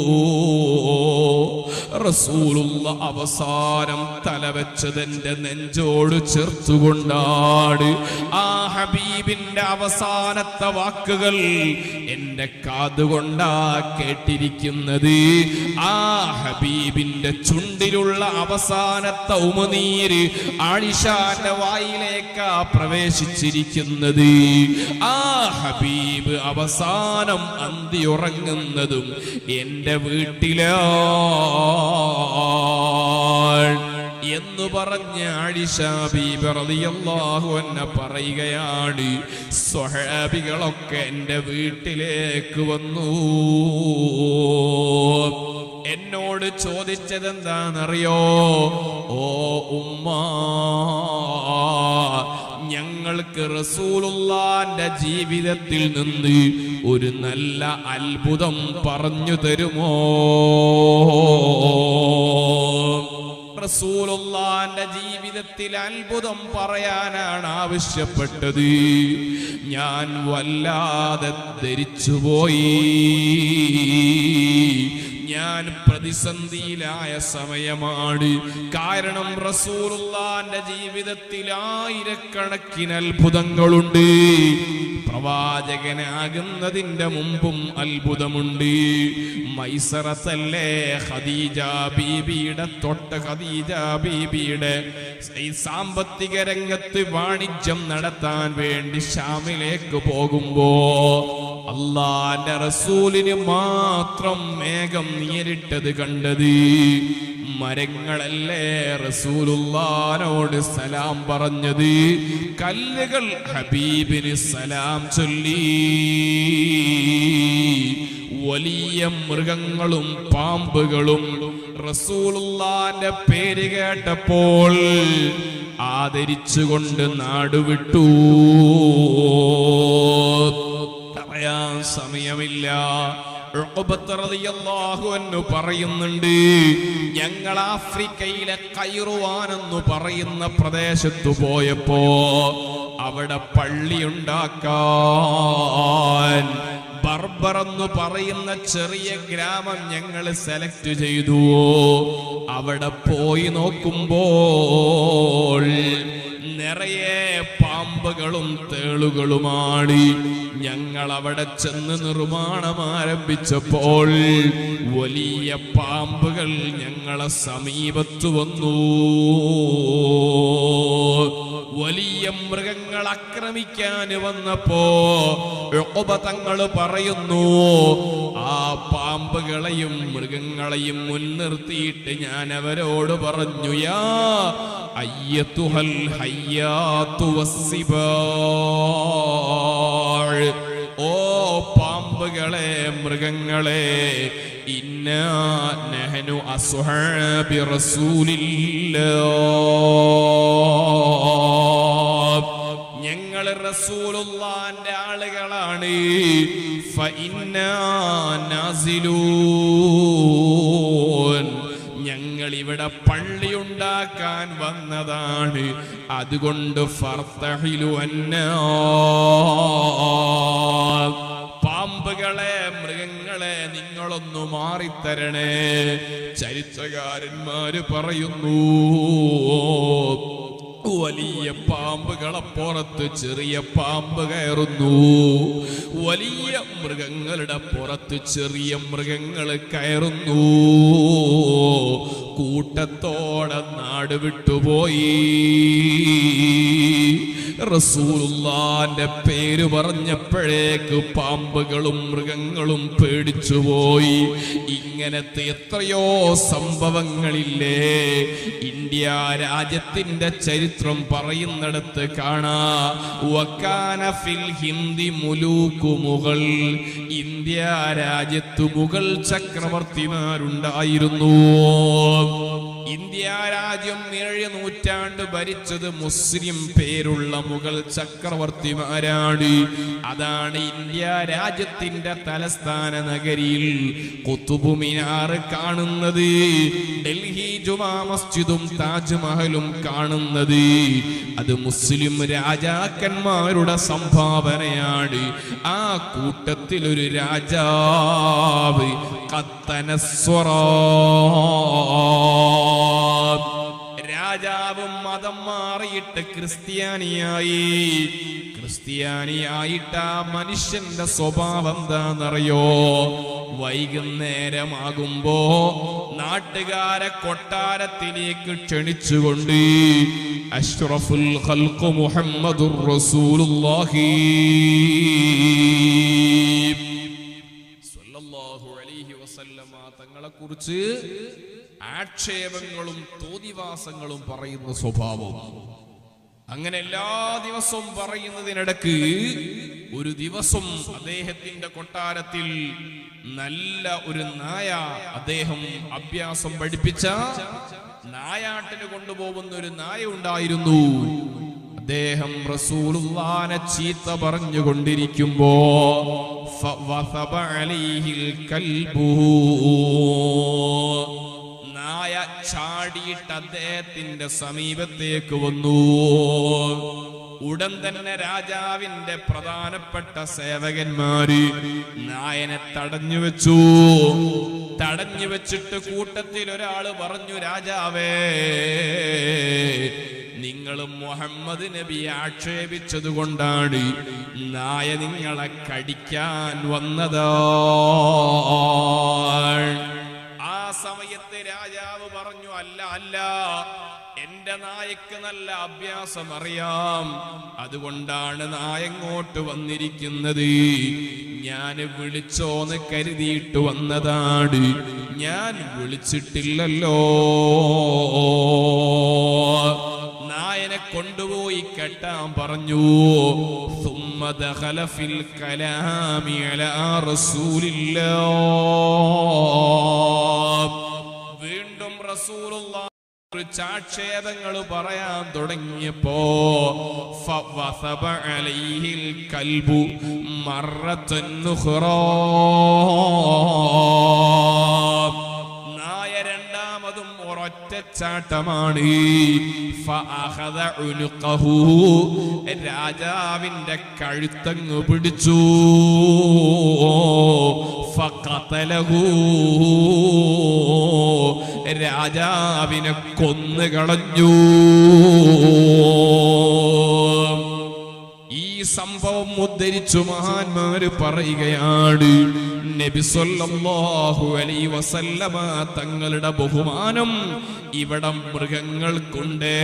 റസൂലുള്ള അവസാനം തലവെച്ചത് എന്റെ നെഞ്ചോട് ചേർത്തുകൊണ്ടാണ് ആ ഹബീബിന്റെ അവസാനത്തെ വാക്കുകൾ എന്റെ കാതുകൊണ്ടാ കേട്ടിരിക്കുന്നത് ആ ഹബീബിന്റെ ചുണ്ടിലുള്ള അവസാനത്തെ ഉമനീര് ആയിഷാന്റെ വായിലേക്കാ പ്രവേശിച്ചിരിക്കുന്നത് ആ ഹബീബ് അവസാനം അന്തി ഉറങ്ങുന്നതും എന്റെ വീട്ടിലാണ് എന്ന് പറഞ്ഞ ആയിഷ ബീബി റളിയല്ലാഹു അൻഹ പറയുകയാണ് സ്വഹാബികളൊക്കെ എൻ്റെ വീട്ടിലേക്ക് വന്നു എന്നോട് ചോദിച്ചത് എന്താണെന്നറിയോ ഓ ഉമ്മ ഞങ്ങൾക്ക് റസൂലുള്ളാന്റെ ജീവിതത്തിൽ നിന്ന് ഒരു നല്ല അത്ഭുതം പറഞ്ഞു തരുമോ റസൂലുള്ളാന്റെ ജീവിതത്തിൽ അത്ഭുതം പറയാനാണ് ആവശ്യപ്പെട്ടത് ഞാൻ വല്ലാതെ ധരിച്ചുപോയി ഞാൻ പ്രതിസന്ധിയിലായ സമയമാണ് കാരണം റസൂലുള്ളാന്റെ ജീവിതത്തിൽ ആയിരക്കണക്കിന് അത്ഭുതങ്ങളുണ്ട് പ്രവാചകനാകുന്നതിന്റെ മുമ്പും അത്ഭുതമുണ്ട് മൈസറത്തല്ലേ ഖദീജ ബീബിയുടെ തൊട്ട് ഖദീജ ബീബിയുടെ ഈ സാമ്പത്തിക രംഗത്ത് വാണിജ്യം നടത്താൻ വേണ്ടി ഷാമിലേക്ക് പോകുമ്പോ അള്ളാന്റെ റസൂലിന് മാത്രം മേഘം നേരിട്ടത് കണ്ടത് മരങ്ങളല്ലേ റസൂലുള്ളാനോട് സലാം പറഞ്ഞത് കല്ലുകൾ ഹബീബിന് സലാം ചൊല്ലി വലിയ മൃഗങ്ങളും പാമ്പുകളും റസൂലുള്ളാന്റെ പേര് കേട്ടപ്പോൾ ആദരിച്ചുകൊണ്ട് നാടുവിട്ടു പറയാൻ സമയമില്ല ഉഖബത്ത് റളിയല്ലാഹു അൻഹു പറയുന്നുണ്ട് ഞങ്ങൾ ആഫ്രിക്കയിലെ കൈറുവാൻ എന്ന് പറയുന്ന പ്രദേശത്ത് പോയപ്പോ അവിടെ പള്ളി ഉണ്ടാക്കാൻ ബർബർ എന്ന് പറയുന്ന ചെറിയ ഗ്രാമം ഞങ്ങൾ സെലക്ട് ചെയ്തു അവിടെ പോയി നോക്കുമ്പോൾ നിറയെ പാമ്പുകളും തേളുകളുമാണ് ഞങ്ങൾ അവിടെ ചെന്ന് നിർമ്മാണം ആരംഭിച്ചപ്പോൾ വലിയ പാമ്പുകൾ ഞങ്ങളെ സമീപത്ത് വന്നു വലിയ മൃഗങ്ങൾ ആക്രമിക്കാൻ വന്നപ്പോ തങ്ങൾ പറയുന്നു ആ പാമ്പുകളെയും മൃഗങ്ങളെയും മുൻനിർത്തിയിട്ട് ഞാൻ അവരോട് പറഞ്ഞു യാ അയ്യത്തുഹൽ ഹയ്യാത്തു വസ്സിബാൾ ഓ പാമ്പുകളെ മൃഗങ്ങളെ ഇന്നാ നഹനു അസ്ഹാബി റസൂലില്ലാ ഞങ്ങൾ റസൂലുള്ളാന്റെ ആളുകളാണ് ഫഇന്നാ നാസിലൂൻ ഞങ്ങൾ ഇവിടെ പള്ളി ഉണ്ടാക്കാൻ വന്നതാണ് അതുകൊണ്ട് ഫർത്തഹിലു അന്നാ പാമ്പുകളെ മൃഗങ്ങളെ നിങ്ങളൊന്നു മാറിത്തരണേ ചരിത്രകാരന്മാര് പറയുന്നു വലിയ പാമ്പുകളെ പുറത്ത് ചെറിയ പാമ്പ് കയറുന്നു വലിയ മൃഗങ്ങളുടെ പുറത്ത് ചെറിയ മൃഗങ്ങൾ കയറുന്നു കൂട്ടത്തോടെ നാട് വിട്ടുപോയി റസൂലുള്ളാന്റെ പേര് പറഞ്ഞപ്പോഴേക്ക് പാമ്പുകളും മൃഗങ്ങളും പേടിച്ചുപോയി ഇങ്ങനത്തെ എത്രയോ സംഭവങ്ങളില്ലേ ഇന്ത്യ രാജ്യത്തിന്റെ ചരിത്രം പറയുന്നിടത്ത് കാണാ വക്കാന ഫിൽ ഹിന്ദി മുലൂക്കു മുകൾ ഇന്ത്യ രാജ്യത്ത് മുഗൾ ചക്രവർത്തിമാരുണ്ടായിരുന്നു ഇന്ത്യ രാജ്യം ഏഴ് നൂറ്റാണ്ട് ഭരിച്ചത് മുസ്ലിം പേരുള്ള മുഗൾ ചക്രവർത്തിമാരാണ് അതാണ് ഇന്ത്യ രാജ്യത്തിന്റെ തലസ്ഥാന നഗരിയിൽ കുത്തുബ് മിനാർ കാണുന്നത് ഡൽഹി ജുമാ മസ്ജിദും താജ്മഹലും കാണുന്നത് അത് മുസ്ലിം രാജാക്കന്മാരുടെ സംഭാവനയാണ് ആ കൂട്ടത്തിൽ ഒരു രാജാവ് കത്തനസ്വറ രാജാവ് മതം മാറിയിട്ട് ക്രിസ്ത്യാനിയായി ക്രിസ്ത്യാനിയായിട്ട് ആ മനുഷ്യന്റെ സ്വഭാവം എന്താണെന്നറിയോ വൈകുന്നേരമാകുമ്പോ നാട്ടുകാരെ കൊട്ടാരത്തിലേക്ക് ക്ഷണിച്ചുകൊണ്ട് അഷ്റഫുൽ ഖൽഖ് മുഹമ്മദുർ റസൂലുള്ളാഹി സ്വല്ലല്ലാഹു അലൈഹി വസല്ലമ തങ്ങളെ കുറിച്ച് ആക്ഷേപങ്ങളും തോന്നിവാസങ്ങളും പറയുന്ന സ്വഭാവം അങ്ങനെ എല്ലാ ദിവസവും പറയുന്നതിനിടക്ക് ഒരു ദിവസം അദ്ദേഹത്തിന്റെ കൊട്ടാരത്തിൽ നല്ല ഒരു നായ അദ്ദേഹം അഭ്യാസം പഠിപ്പിച്ച നായാട്ടിന് കൊണ്ടുപോകുന്ന ഒരു നായ ഉണ്ടായിരുന്നു അദ്ദേഹം റസൂലുള്ളാനെ ചീത്ത പറഞ്ഞുകൊണ്ടിരിക്കുമ്പോ ഫവസബ അലൈഹിൽ കൽബു നായ ചാടിയിട്ട് അദ്ദേഹത്തിന്റെ സമീപത്തേക്ക് വന്നു ഉടൻ തന്നെ രാജാവിന്റെ പ്രധാനപ്പെട്ട സേവകന്മാര് നായനെ തടഞ്ഞു വെച്ചു തടഞ്ഞു വെച്ചിട്ട് കൂട്ടത്തിൽ ഒരാള് പറഞ്ഞു രാജാവേ നിങ്ങൾ മുഹമ്മദ് നബിയെ ആക്ഷേപിച്ചത് കൊണ്ടാണ് നായ നിങ്ങളെ കടിക്കാൻ വന്നതാണ് ആ സമയത്ത് രാജാവ് പറഞ്ഞു അല്ല അല്ല എന്റെ നായക്ക് നല്ല അഭ്യാസം അറിയാം അതുകൊണ്ടാണ് നായങ്ങോട്ട് വന്നിരിക്കുന്നത് ഞാൻ വിളിച്ചോന്ന് കരുതിയിട്ട് വന്നതാണ് ഞാൻ വിളിച്ചിട്ടില്ലല്ലോ നായനെ കൊണ്ടുപോയി കെട്ടാൻ പറഞ്ഞു ثم دخل في الكلام على رسول الله വീണ്ടും റസൂലുള്ള ചാക്ഷേപങ്ങൾ പറയാൻ തുടങ്ങിയപ്പോ ഫവസബ അലൈഹിൽ കൽബു മറത്തൻ ഉഖ്റാ. നായ രണ്ടാമതും ഒരൊറ്റ ചാട്ടമാണ് ഫഅഖദ ഉനുഖഹു. രാജാവിന്റെ കഴുത്തങ്ങ് പിടിച്ചു ഫഖതലഹു. രാജാവിനെ കൊന്നു കളഞ്ഞു ഈ സംഭവം ഉദ്ധരിച്ചു മഹാന്മാര് പറയുകയാണ് നബി സല്ലല്ലാഹു അലൈഹി വസല്ലമ തങ്ങളുടെ ബഹുമാനം ഇവിടം മൃഗങ്ങൾക്കുണ്ട്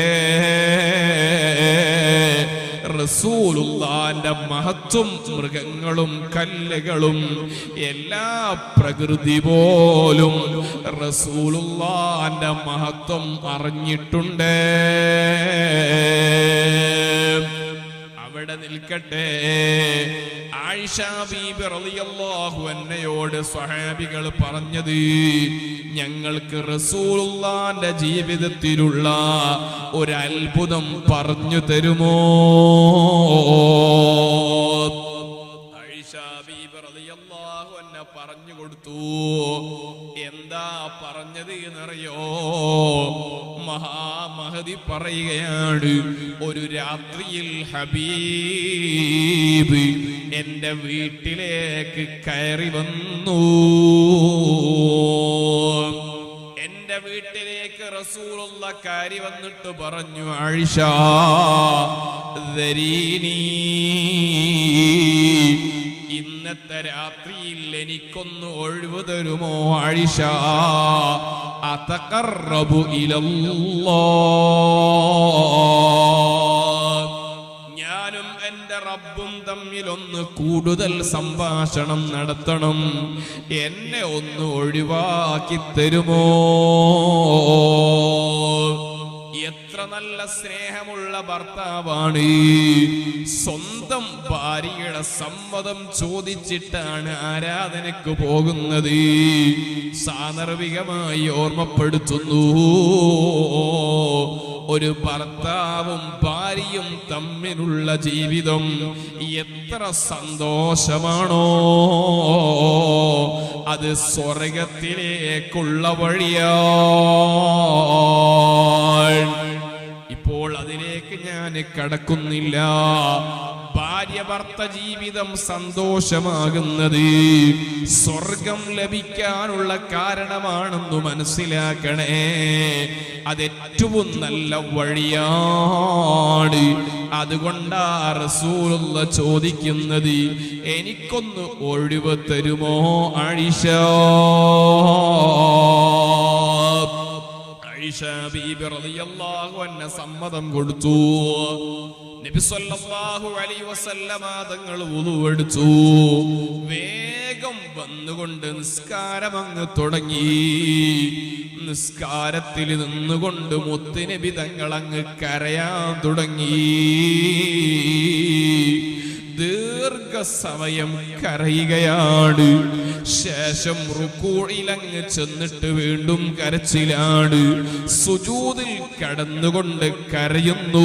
റസൂലുള്ളാന്റെ മഹത്വം മൃഗങ്ങളും കല്ലുകളും എല്ലാ പ്രകൃതി പോലും റസൂലുള്ളാന്റെ മഹത്വം അറിഞ്ഞിട്ടുണ്ട് അവിടെ നിൽക്കട്ടെ ആയിഷ ബീബി റളിയല്ലാഹു അന്നയോട് സ്വഹാബികൾ പറഞ്ഞത് ഞങ്ങൾക്ക് റസൂലുള്ളാന്റെ ജീവിതത്തിലുള്ള ഒരു അത്ഭുതം പറഞ്ഞു തരുമോ ആയിഷ ബീബി റളിയല്ലാഹു അന്ന പറഞ്ഞു കൊടുത്തു എന്താ പറഞ്ഞത് എന്നറിയോ മഹാമഹതി പറയുകയാണ് ഒരു രാത്രിയിൽ ഹബീബ് എന്റെ വീട്ടിലേക്ക് കയറി വന്നു എന്റെ വീട്ടിലേക്ക് റസൂലുള്ള കയറി വന്നിട്ട് പറഞ്ഞു ആയിഷ ദരീനീ ഇന്ന് ഇന്നത്തെ രാത്രിയിൽ എനിക്കൊന്ന് ഒഴിവ് തരുമോ ആയിഷ അതഖറബു ഇലല്ലാഹ് ഞാനും എന്റെ റബ്ബും തമ്മിൽ ഒന്ന് കൂടുതൽ സംഭാഷണം നടത്തണം എന്നെ ഒന്ന് ഒഴിവാക്കി തരുമോ എത്ര നല്ല സ്നേഹമുള്ള ഭർത്താവാണ് സ്വന്തം ഭാര്യയുടെ സമ്മതം ചോദിച്ചിട്ടാണ് ആരാധനക്ക് പോകുന്നത് സാന്ദർഭികമായി ഓർമ്മപ്പെടുത്തുന്നു ഒരു ഭർത്താവും ഭാര്യയും തമ്മിലുള്ള ജീവിതം എത്ര സന്തോഷമാണോ അത് സ്വർഗത്തിലേക്കുള്ള വഴിയാണ് ഇപ്പോൾ അതിലേക്ക് ഞാൻ കടക്കുന്നില്ല ഭാര്യ ഭർത്ത ജീവിതം സന്തോഷമാകുന്നത് സ്വർഗം ലഭിക്കാനുള്ള കാരണമാണെന്ന് മനസ്സിലാക്കണേ അത് ഏറ്റവും നല്ല വഴിയാണ് അതുകൊണ്ടാ റസൂലുള്ള ചോദിക്കുന്നത് എനിക്കൊന്ന് ഒഴിവ് തരുമോ ആയിഷ ആയിഷ ബീബി റളിയല്ലാഹു അൻഹ സമ്മതം കൊടുത്തു നബി സല്ലല്ലാഹു അലൈഹി വസല്ലമ തങ്ങൾ വുളു എടുത്തു വേഗം വന്നുകൊണ്ട് നിസ്കാരം അങ്ങ് തുടങ്ങി നിസ്കാരത്തിൽ നിന്നുകൊണ്ട് മുത്തുനബി തങ്ങൾ അങ്ങ് കരയാൻ തുടങ്ങി ദീർഘസമയം കരയുകയാണ് ശേഷം റുക്കൂഴിലങ്ങ് ചെന്നിട്ട് വീണ്ടും കരച്ചിലാണ് സുജൂതിൽ കടന്നുകൊണ്ട് കരയുന്നു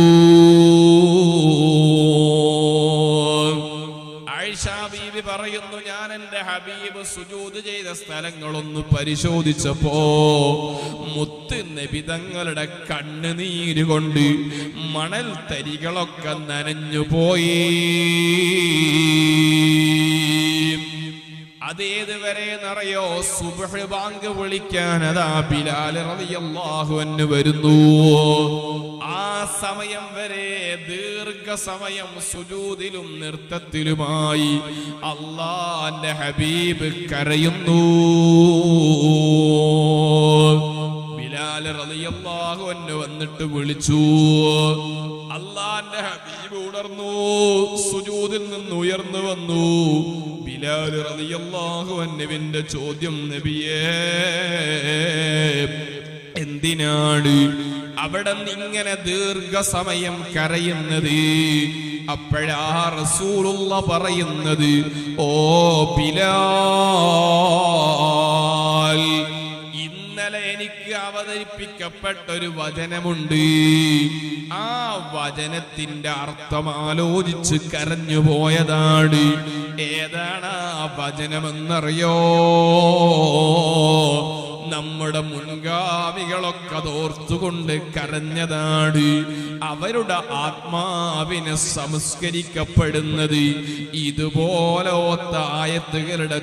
ആയിഷ ബീവി പറയുന്നു ഞാൻ എന്റെ ഹബീബ് സുജൂത് ചെയ്ത സ്ഥലങ്ങളൊന്ന് പരിശോധിച്ചപ്പോ മുത്ത് നബിതങ്ങളുടെ കണ്ണുനീര് കൊണ്ട് മണൽ തരികളൊക്കെ നനഞ്ഞു പോയി അതേത് വരെ എന്നറിയോ സുബഹ് ബാങ്ക് വിളിക്കാൻ അതാ ബിലാൽ റളിയല്ലാഹു അൻഹു വരുന്നു ആ സമയം വരെ ദീർഘസമയം സുജൂദിലും നൃത്തത്തിലുമായി അള്ളാന്റെ ഹബീബ് കരയുന്നു ബിലാൽ റളിയല്ലാഹു അൻഹു വന്നിട്ട് വിളിച്ചു അള്ളാന്റെ ഹബീബ് ഉണർന്നു സുജൂദിൽ നിന്ന് ഉയർന്നു വന്നു ബിലാൽ റളിയല്ലാഹു അൻഹുവിന്റെ ചോദ്യം നബിയേ എന്തിനാണ് അവിടെ ഇങ്ങനെ ദീർഘസമയം കരയുന്നത് അപ്പോഴാ റസൂലുള്ള പറയുന്നത് ഓ ബിലാൽ ഇന്നലെ എനിക്ക് അവതരിപ്പിക്കപ്പെട്ട ഒരു വചനമുണ്ട് ആ വചനത്തിന്റെ അർത്ഥം ആലോചിച്ച് കരഞ്ഞു പോയതാണ് ഏതാണ് ആ വചനമെന്നറിയോ നമ്മുടെ മുൻഗാമികളൊക്കെ അതോർത്തുകൊണ്ട് കരഞ്ഞതാണ് അവരുടെ ആത്മാവിനെ സംസ്കരിക്കപ്പെടുന്നത് ഇതുപോലത്തെ ആയത്തുകളുടെ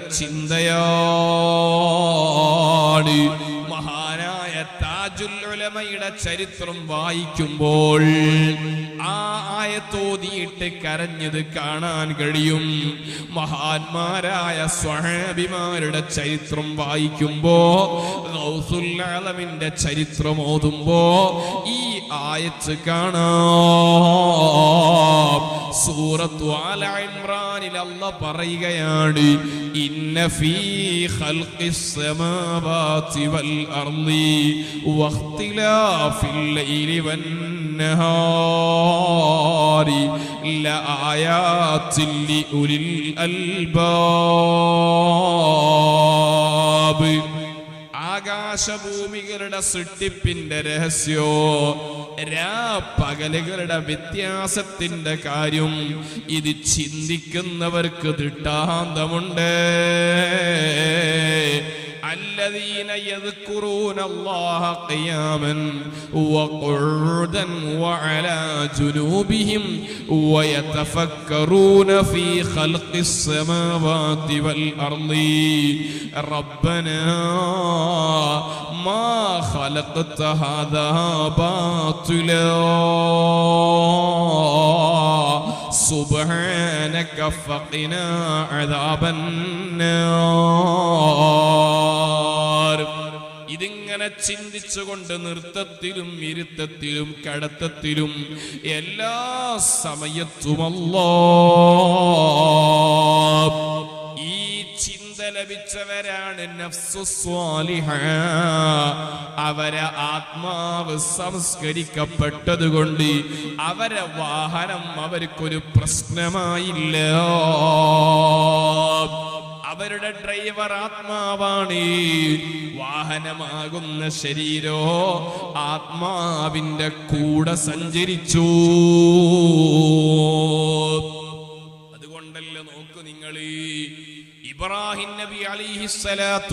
ചിന്തയാണ് മഹാനായ താജുൽ ഉലമയുടെ ചരിത്രം വായിക്കുമ്പോൾ ആ ആയത്തോതിയിട്ട് കരഞ്ഞത് കാണാൻ കഴിയും മഹാന്മാരായ സ്വഹാബിമാരുടെ ചരിത്രം വായിക്കുമ്പോ ഗൗസുല്ലാലമിന്റെ ചരിത്രം ഓതുമ്പോ ഈ ആയത്ത് കാണാം സൂറത്തു ആല ഇമ്രാനിൽ അല്ല പറയുകയാണ് ഇന്ന ഫീ ഖൽഖിസ് സമാവാതി വൽ അർളി വഖ്തിലാഫിൽ ലൈലി വൻ النهار لآيات لأولي الألباب ആകാശഭൂമികളുടെ സൃഷ്ടിപ്പിന്റെ രഹസ്യോ രാപ്പകലുകളുടെ വ്യത്യാസത്തിന്റെ കാര്യം ഇത് ചിന്തിക്കുന്നവർക്ക് ദൃഷ്ടാന്തമുണ്ട് الذين يذكرون الله قياما وقعودا وعلى جنوبهم ويتفكرون في خلق السماوات والأرض ربنا ما خلقت هذا باطلا سبحانك فقنا عذاب النار ഇതിങ്ങനെ ചിന്തിച്ചുകൊണ്ട് നൃത്തത്തിലും ഇരുത്തത്തിലും കടത്തത്തിലും എല്ലാ സമയത്തുമല്ലോ ഈ ചിന്ത ലഭിച്ചവരാണ് നഫ്സു സ്വാലിഹ അവരെ ആത്മാവ് സംസ്കരിക്കപ്പെട്ടതുകൊണ്ട് അവരെ വാഹനം അവർക്കൊരു പ്രശ്നമായില്ല അവരുടെ ഡ്രൈവർ ആത്മാവാണ് വാഹനമാകുന്ന ശരീരോ ആത്മാവിന്റെ കൂടെ സഞ്ചരിച്ചു അതുകൊണ്ടല്ലേ നോക്കൂ നിങ്ങൾ ഇബ്രാഹിം നബി അലിഹിസ്സലാത്തു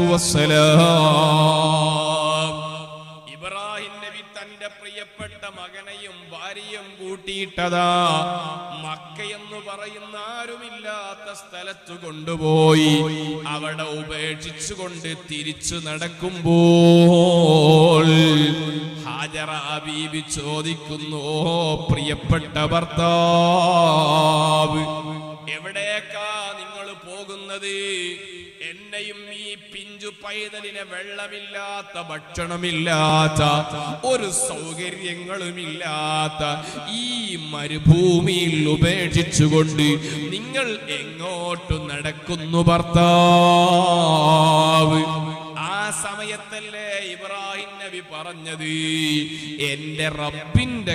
വസ്സലാം ഇബ്രാഹിം നബി തന്റെ പ്രിയപ്പെട്ട മകനെയും ഭാര്യയും കൂട്ടിയിട്ടതാ മക്ക എന്ന് പറയുന്ന ആരുമില്ലാത്ത സ്ഥലത്ത് കൊണ്ടുപോയി അവിടെ ഉപേക്ഷിച്ചുകൊണ്ട് തിരിച്ചു നടക്കുമ്പോൾ ഹാജറ ബീബി ചോദിക്കുന്നു "ഓ പ്രിയപ്പെട്ട ഭർത്താവ് എവിടേക്കാ നിങ്ങൾ പോകുന്നത് എന്നെയും ഈ പിഞ്ചു പൈതലിനെ വെള്ളമില്ലാത്ത ഭക്ഷണമില്ലാത്ത ഒരു സൗകര്യങ്ങളുമില്ലാത്ത ഈ മരുഭൂമിയിൽ ഉപേക്ഷിച്ചുകൊണ്ട് നിങ്ങൾ എങ്ങോട്ട് നടക്കുന്നു ഭർത്താവ് ആ സമയത്തല്ലേ ഇബ്രാഹിം നബി പറഞ്ഞത് എന്റെ റബ്ബിന്റെ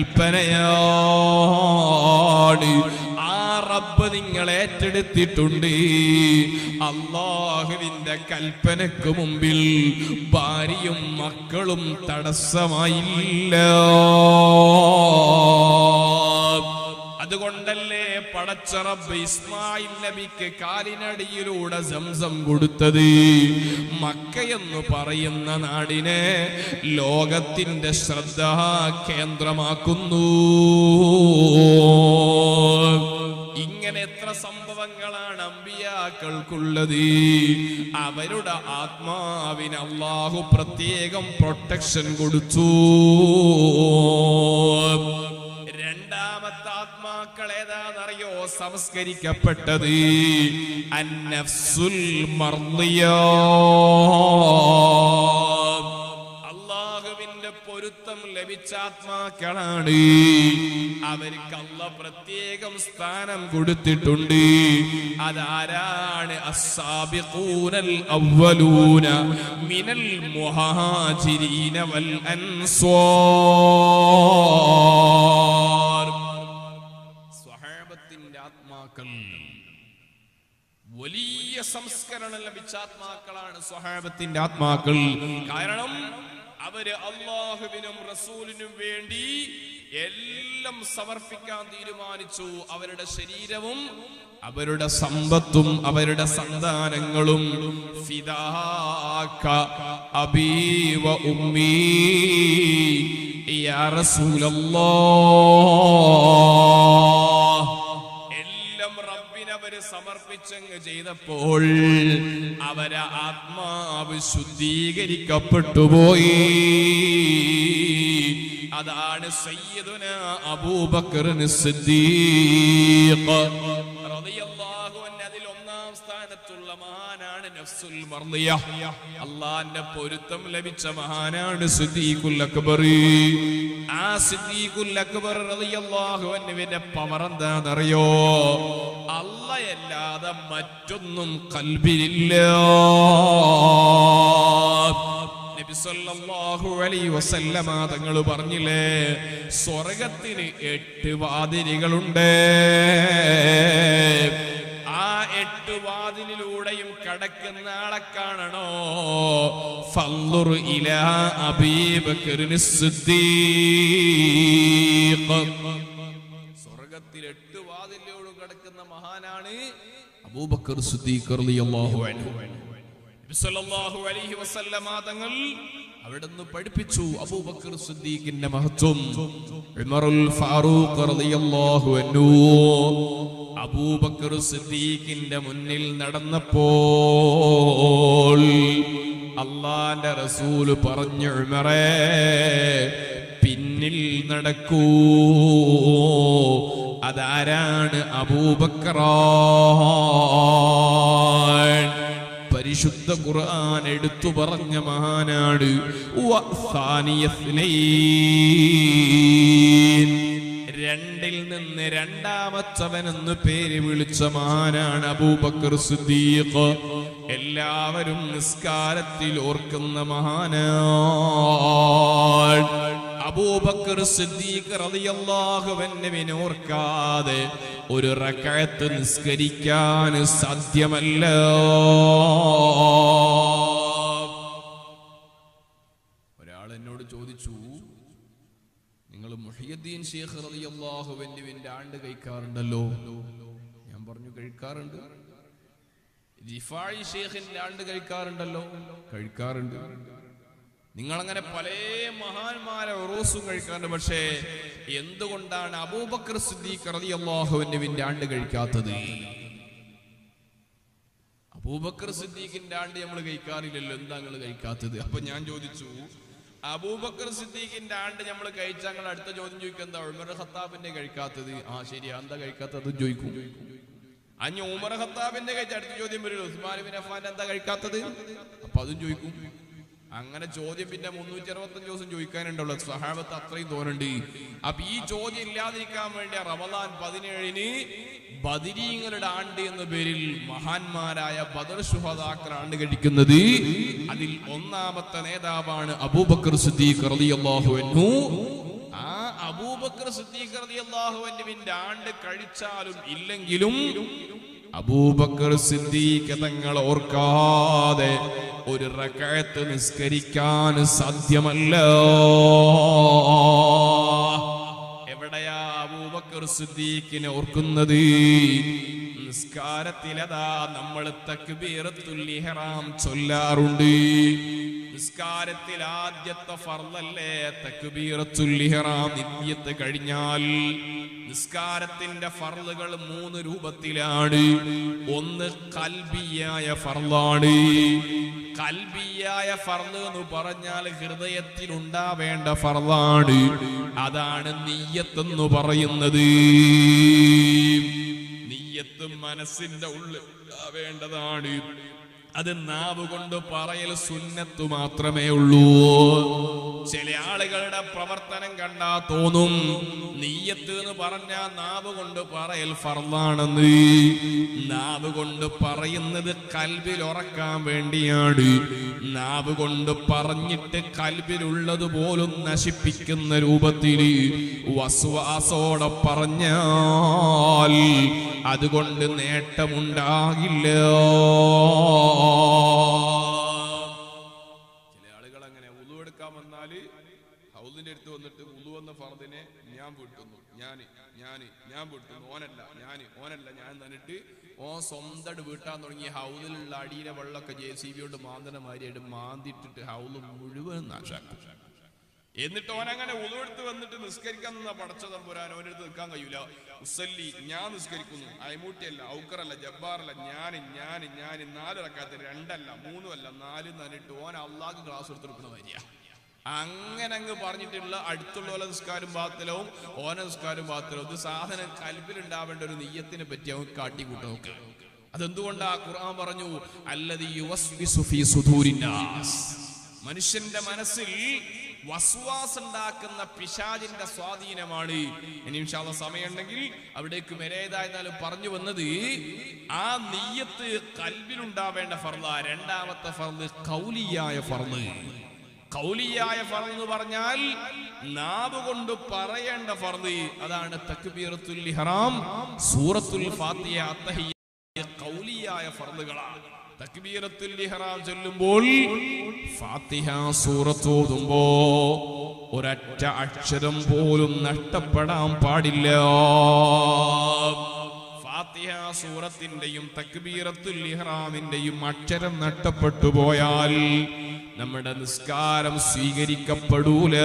കൽപ്പനയാണ് ആ റബ്ബ് നിങ്ങൾ ഏറ്റെടുത്തിട്ടുണ്ട് അള്ളാഹുവിന്റെ കൽപ്പനക്ക് മുമ്പിൽ ഭാര്യയും മക്കളും തടസ്സമായില്ല അതുകൊണ്ടല്ലേ പടച്ചറബ് ഇസ്മായിൽ നബിക്ക് കാലിനടിയിലൂടെ സംസം കൊടുത്തത് മക്ക എന്ന് പറയുന്ന നാടിനെ ലോകത്തിന്റെ ശ്രദ്ധ കേന്ദ്രമാക്കുന്നു ഇങ്ങനെ എത്ര സംഭവങ്ങളാണ് അമ്പിയാക്കൾക്കുള്ളത് അവരുടെ ആത്മാവിന് അള്ളാഹു പ്രത്യേകം പ്രൊട്ടക്ഷൻ കൊടുത്തു രണ്ടാമത്തെ ആത്മാക്കൾ ഏതാണെന്നറിയോ സംസ്കരിക്കപ്പെട്ടത് അന്നഫ്സുൽ മർദിയ അള്ളാഹുവിന്റെ പൊരുത്തം ലഭിച്ച ആത്മാക്കളാണ് അവർക്ക് അല്ല പ്രത്യേകം സ്ഥാനം കൊടുത്തിട്ടുണ്ട് അതാരാണ് അസ്സാബിഖൂനൽ അവ്വലൂന മിനൽ മുഹാജിരീന വൽ അൻസ്വാർ സ്വഹാബത്തിന്റെ ആത്മാക്കൾ വലിയ സംസ്കരണം ലഭിച്ച ആത്മാക്കളാണ് സ്വഹാബത്തിന്റെ ആത്മാക്കൾ കാരണം അവര് അള്ളാഹുവിനും റസൂലിനും വേണ്ടി എല്ലാം സമർപ്പിക്കാൻ തീരുമാനിച്ചു അവരുടെ ശരീരവും അവരുടെ സമ്പത്തും അവരുടെ സന്താനങ്ങളും ഫിദാക അബീവ ഉമ്മീ യാ റസൂലല്ലാഹ് എല്ലാം റബ്ബിനവര് സമർപ്പിച്ചങ്ങ് ചെയ്തപ്പോൾ അവരെ ആത്മാവ് ശുദ്ധീകരിക്കപ്പെട്ടു പോയി അതാണ് സയ്യിദുന അബൂബക്കറിന് സിദ്ദീഖ് റളിയല്ലാഹു അൻഹു അതിൽ ഒന്നാം സ്ഥാനത്തുള്ള മഹാനാണ് നഫ്സുൽ മർദിയ അള്ളാന്റെ പൊരുത്തം ലഭിച്ച മഹാനാണ് സിദ്ദീഖുൽ അക്ബർ ആ സിദ്ദീഖുൽ അക്ബർ റളിയല്ലാഹു അൻഹുവിന്റെ പവർ എന്താണെന്നറിയോ അല്ലയല്ലാതെ മറ്റൊന്നും കൽബിലില്ല നബി സല്ലല്ലാഹു അലൈഹി വസല്ലമ തങ്ങൾ പറഞ്ഞില്ലേ സ്വർഗത്തിന് എട്ട് വാതിലുകളുണ്ട് ആ എട്ട് വാതിലിലൂടെയും കടക്കുന്ന ആളെ കാണണോ ഫല്ലുർ ഇലാ അബീബക്കറിന് സിദ്ദീഖ് സ്വർഗത്തിൽ എട്ട് വാതിലോട് കിടക്കുന്ന മഹാനാണ് അബൂബക്കർ സിദ്ദീഖ് റളിയല്ലാഹു അൻഹു നബി സല്ലല്ലാഹു അലൈഹി വസല്ലമ തങ്ങൾ അവിടുന്ന് പഠിപ്പിച്ചു അബൂബക്കർ സിദ്ദീഖിന്റെ മഹത്വം ഉമറുൽ ഫാറൂഖ് റളിയല്ലാഹു അൻഹു അബൂബക്കർ സിദ്ദീഖിന്റെ മുന്നിൽ നടന്നപ്പോൾ അള്ളാന്റെ റസൂല് പറഞ്ഞു ഉമറേ പിന്നിൽ നടക്കൂ അതാരാണ് അബൂബക്കർ പരിശുദ്ധ ഖുർആൻ എടുത്തു പറഞ്ഞ മഹാനാണ് വസാനിയസ്നൈൻ. രണ്ടിൽ നിന്ന് രണ്ടാമത്തവൻ എന്ന് പേര് വിളിച്ച മഹാനാണ് അബൂബക്കർ സിദ്ദീഖ് എല്ലാവരും നിസ്കാരത്തിൽ ഓർക്കുന്ന മഹാനാണ് അബൂബക്കർ സിദ്ദീഖ് റളിയല്ലാഹുവിനെ ഓർക്കാതെ ഒരു റകഅത്ത് നിസ്കരിക്കാൻ സാധ്യമല്ല ഒരാൾ എന്നോട് ചോദിച്ചു നിങ്ങൾ മുഹിയുദ്ദീൻ ഷേഖ് റളിയല്ലാഹുവിന്റെ ആണ്ട് കഴിക്കാറുണ്ടല്ലോ ഞാൻ പറഞ്ഞു കഴിക്കാറുണ്ട് റിഫായി ഷേഖിന്റെ ആണ്ട് കഴിക്കാറുണ്ടല്ലോ കഴിക്കാറുണ്ട് നിങ്ങൾ അങ്ങനെ പല മഹാന്മാരെ ഉറൂസും കഴിക്കാറുണ്ട് പക്ഷേ എന്തുകൊണ്ടാണ് അബൂബക്കർ സിദ്ദീഖ് റളിയല്ലാഹുവിന്റെ ആണ്ട് കഴിക്കാത്തത് അബൂബക്കർ സിദ്ദീഖിന്റെ ആണ്ട് നമ്മൾ കഴിക്കാറില്ലല്ലോ എന്താ നിങ്ങൾ കഴിക്കാത്തത് അപ്പൊ ഞാൻ ചോദിച്ചു അബൂബക്കർ സിദ്ദീഖിന്റെ ആണ്ട് നമ്മൾ കഴിച്ചാൽ നിങ്ങൾ അടുത്ത ചോദ്യം ചോദിക്കുക എന്താ ഉമർ ഖത്താബിന്റെ കഴിക്കാത്തത് ആ ശരി എന്താ കഴിക്കാത്തത് ചോദിക്കും അഞ്ഞ് ഉമർ ഖത്താബിന്റെ കഴിച്ച അടുത്ത ചോദ്യം വരുമല്ലോ ഉസ്മാൻ ബിൻ അഫ്ഫാൻ എന്താ കഴിക്കാത്തത് അപ്പൊ അതും ചോദിക്കും അങ്ങനെ ചോദ്യം പിന്നെ മുന്നൂറ്റി അറുപത്തഞ്ച് ദിവസം ചോദിക്കാനുണ്ടല്ലോ സഹാബത്ത് അത്രയും തോന്നുന്നുണ്ട് അപ്പൊ ഈ ചോദ്യം ഇല്ലാതിരിക്കാൻ വേണ്ടി റമദാൻ പതിനേഴിന് ബദിരീങ്ങളുടെ ആണ്ട് എന്ന പേരിൽ മഹാന്മാരായ ബദർ ശുഹദാക്കൾ ആണ്ട് കഴിക്കുന്നത് അതിൽ ഒന്നാമത്തെ നേതാവാണ് അബൂബക്കർ സിദ്ദീഖ് റളിയല്ലാഹു അൻഹു ആ അബൂബക്കർ സിദ്ദീഖ് റളിയല്ലാഹു അൻഹുവിന്റെ ആണ്ട് കഴിച്ചാലും ഇല്ലെങ്കിലും അബൂബക്കർ സിദ്ദീഖ് തങ്ങൾ ഓർക്കാതെ ഒരു റകഅത്ത് നിസ്കരിക്കാൻ സാധ്യമല്ല എവിടെയാ അബൂബക്കർ സിദ്ദീഖിനെ ഓർക്കുന്നത് നിസ്കാരത്തിലതാ നമ്മൾ തക്ബീറത്തുൽ ഇഹ്റാം ചൊല്ലാറുണ്ട് നിസ്കാരത്തിൽ ആദ്യത്തെ ഫർളല്ലേ തക്ബീറത്തുൽ ഇഹ്റാം നിത്യത്ത് കഴിഞ്ഞാൽ നിസ്കാരത്തിന്റെ ഫർളുകൾ മൂന്ന് രൂപത്തിലാണ് ഒന്ന് കൽബിയായ ഫർളാണ് കൽബിയായ ഫർള് എന്ന് പറഞ്ഞാൽ ഹൃദയത്തിൽ ഉണ്ടാവേണ്ട ഫർളാണ് അതാണ് നീയത്തെന്ന് പറയുന്നത് നീയത്ത് മനസ്സിന്റെ ഉള്ളിൽ ഉണ്ടാവേണ്ടതാണ് അത് നാവ് കൊണ്ട് പറയൽ സുന്നത്ത് മാത്രമേ ഉള്ളൂ ചില ആളുകളുടെ പ്രവർത്തനം കണ്ടാ തോന്നും നീയത്ത് എന്ന് പറഞ്ഞാ നാവ് കൊണ്ട് പറയൽ ഫർലാണെന്ന് നാവ് കൊണ്ട് പറയുന്നത് കൽബിൽ ഉറക്കാൻ വേണ്ടിയാണ് നാവ് കൊണ്ട് പറഞ്ഞിട്ട് കൽബിലുള്ളത് പോലും നശിപ്പിക്കുന്ന രൂപത്തിൽ വസ്വാസോടെ പറഞ്ഞാൽ അതുകൊണ്ട് നേട്ടമുണ്ടാകില്ല ചില ആളുകൾ അങ്ങനെ ഉളു എടുക്കാൻ വന്നാല് ഹൗദിന്റെ അടുത്ത് വന്നിട്ട് ഉളു എന്ന ഫർദിനെ ഞാൻ വിട്ടുന്നു ഞാന് ഞാന് ഞാൻ വിട്ടുന്നു ഓനല്ല ഞാന് ഓനല്ല ഞാൻ തന്നിട്ട് ഓ സ്വന്തം വീട്ടാൻ തുടങ്ങി ഹൗദിലുള്ള അടിയിലെ വെള്ളമൊക്കെ ജെ സി ബി കൊണ്ട് മാന്തന മാരിയായിട്ട് മാന്തിട്ടിട്ട് ഹൗദ് മുഴുവൻ നാശാക്കും എന്നിട്ട് ഓനങ്ങനെ ഉളുവെടുത്ത് വന്നിട്ട് നിസ്കരിക്കാൻ നിന്ന പടച്ച തമ്പുരാൻ ഓനെടുത്ത് നിൽക്കാൻ കഴിയൂല ഉസല്ലി ഞാൻ നിസ്കരിക്കുന്നു അയമൂട്ടിയല്ല ഔക്കറല്ല ജബ്ബാറല്ല ഞാൻ ഞാൻ ഞാൻ നാല് റക്കാത്ത രണ്ടല്ല മൂന്നുമല്ല നാല് നന്നിട്ട് ഓൻ അള്ളാഹ് ക്ലാസ് എടുത്തെടുക്കുന്ന വരിക അങ്ങനെ അങ്ങ് പറഞ്ഞിട്ടുള്ള അടുത്തുള്ള പോലെ നിസ്കാരം പാത്തിലവും ഓന നിസ്കാരം പാത്തിലവും ഇത് സാധനം കൽബിലുണ്ടാവേണ്ട ഒരു നെയ്യത്തിനെ പറ്റി അവൻ കാട്ടിക്കൂട്ട നോക്കുക അതെന്തുകൊണ്ടാ ഖുർആൻ പറഞ്ഞു അല്ലതി യുവസ്വിസു ഫീ സുദൂരിന്നാസ് മനുഷ്യന്റെ മനസ്സിൽ വസ്വാസ് ഉണ്ടാക്കുന്ന പിശാജിന്റെ സ്വാധീനമാണ് ഇനി ഇൻഷാല്ല സമയമുണ്ടെങ്കിൽ അവിടേക്ക് മെരേതായിരുന്നാലും പറഞ്ഞു വന്നത് ആ നീയത്ത് കൽബിലുണ്ടാവേണ്ട ഫർദ രണ്ടാമത്തെ ഫർദ് കൗലിയായ ഫർദ് കൗലിയായ ഫർദ് എന്ന് പറഞ്ഞാൽ നാവ് കൊണ്ട് പറയേണ്ട ഫർദ് അതാണ് തക്ബീറത്തുൽ ഇഹ്റാം സൂറത്തുൽ ഫാത്തിഹ അത്തഹിയ്യ കൗലിയായ ഫർദുകളാണ് തക്ബീറത്തുൽ ഇഹ്റാം ചൊല്ലുമ്പോൾ ഫാത്തിഹ സൂറത്ത് ഓതുമ്പോ ഒരൊറ്റ അക്ഷരം പോലും നഷ്ടപ്പെടാൻ പാടില്ല ഫാത്തിഹ സൂറത്തിന്റെയും തക്ബീറത്തുൽ ഇഹ്റാമിന്റെയും അക്ഷരം നഷ്ടപ്പെട്ടു പോയാൽ നമ്മുടെ നിസ്കാരം സ്വീകരിക്കപ്പെടൂല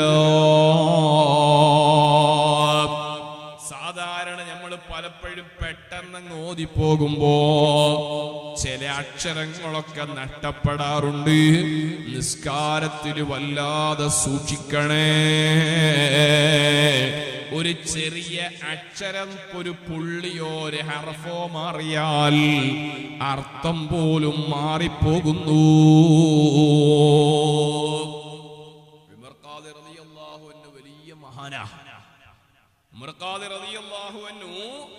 സാധാരണ നമ്മൾ പലപ്പോഴും പെട്ടെന്ന് ഓതിപ്പോകുമ്പോ ചില അക്ഷരങ്ങളൊക്കെ നഷ്ടപ്പെടാറുണ്ട് നിസ്കാരത്തിൽ വല്ലാതെ സൂക്ഷിക്കണേ ഒരു ചെറിയ അക്ഷരം ഒരു പുള്ളിയോ ഒരു ഹർഫോ മാറിയാൽ അർത്ഥം പോലും മാറിപ്പോകുന്നു ഉമർ ഖാദിർ റളിയല്ലാഹു അൻഹു വലിയ മഹാനാ ഉമർ ഖാദിർ റളിയല്ലാഹു അൻഹു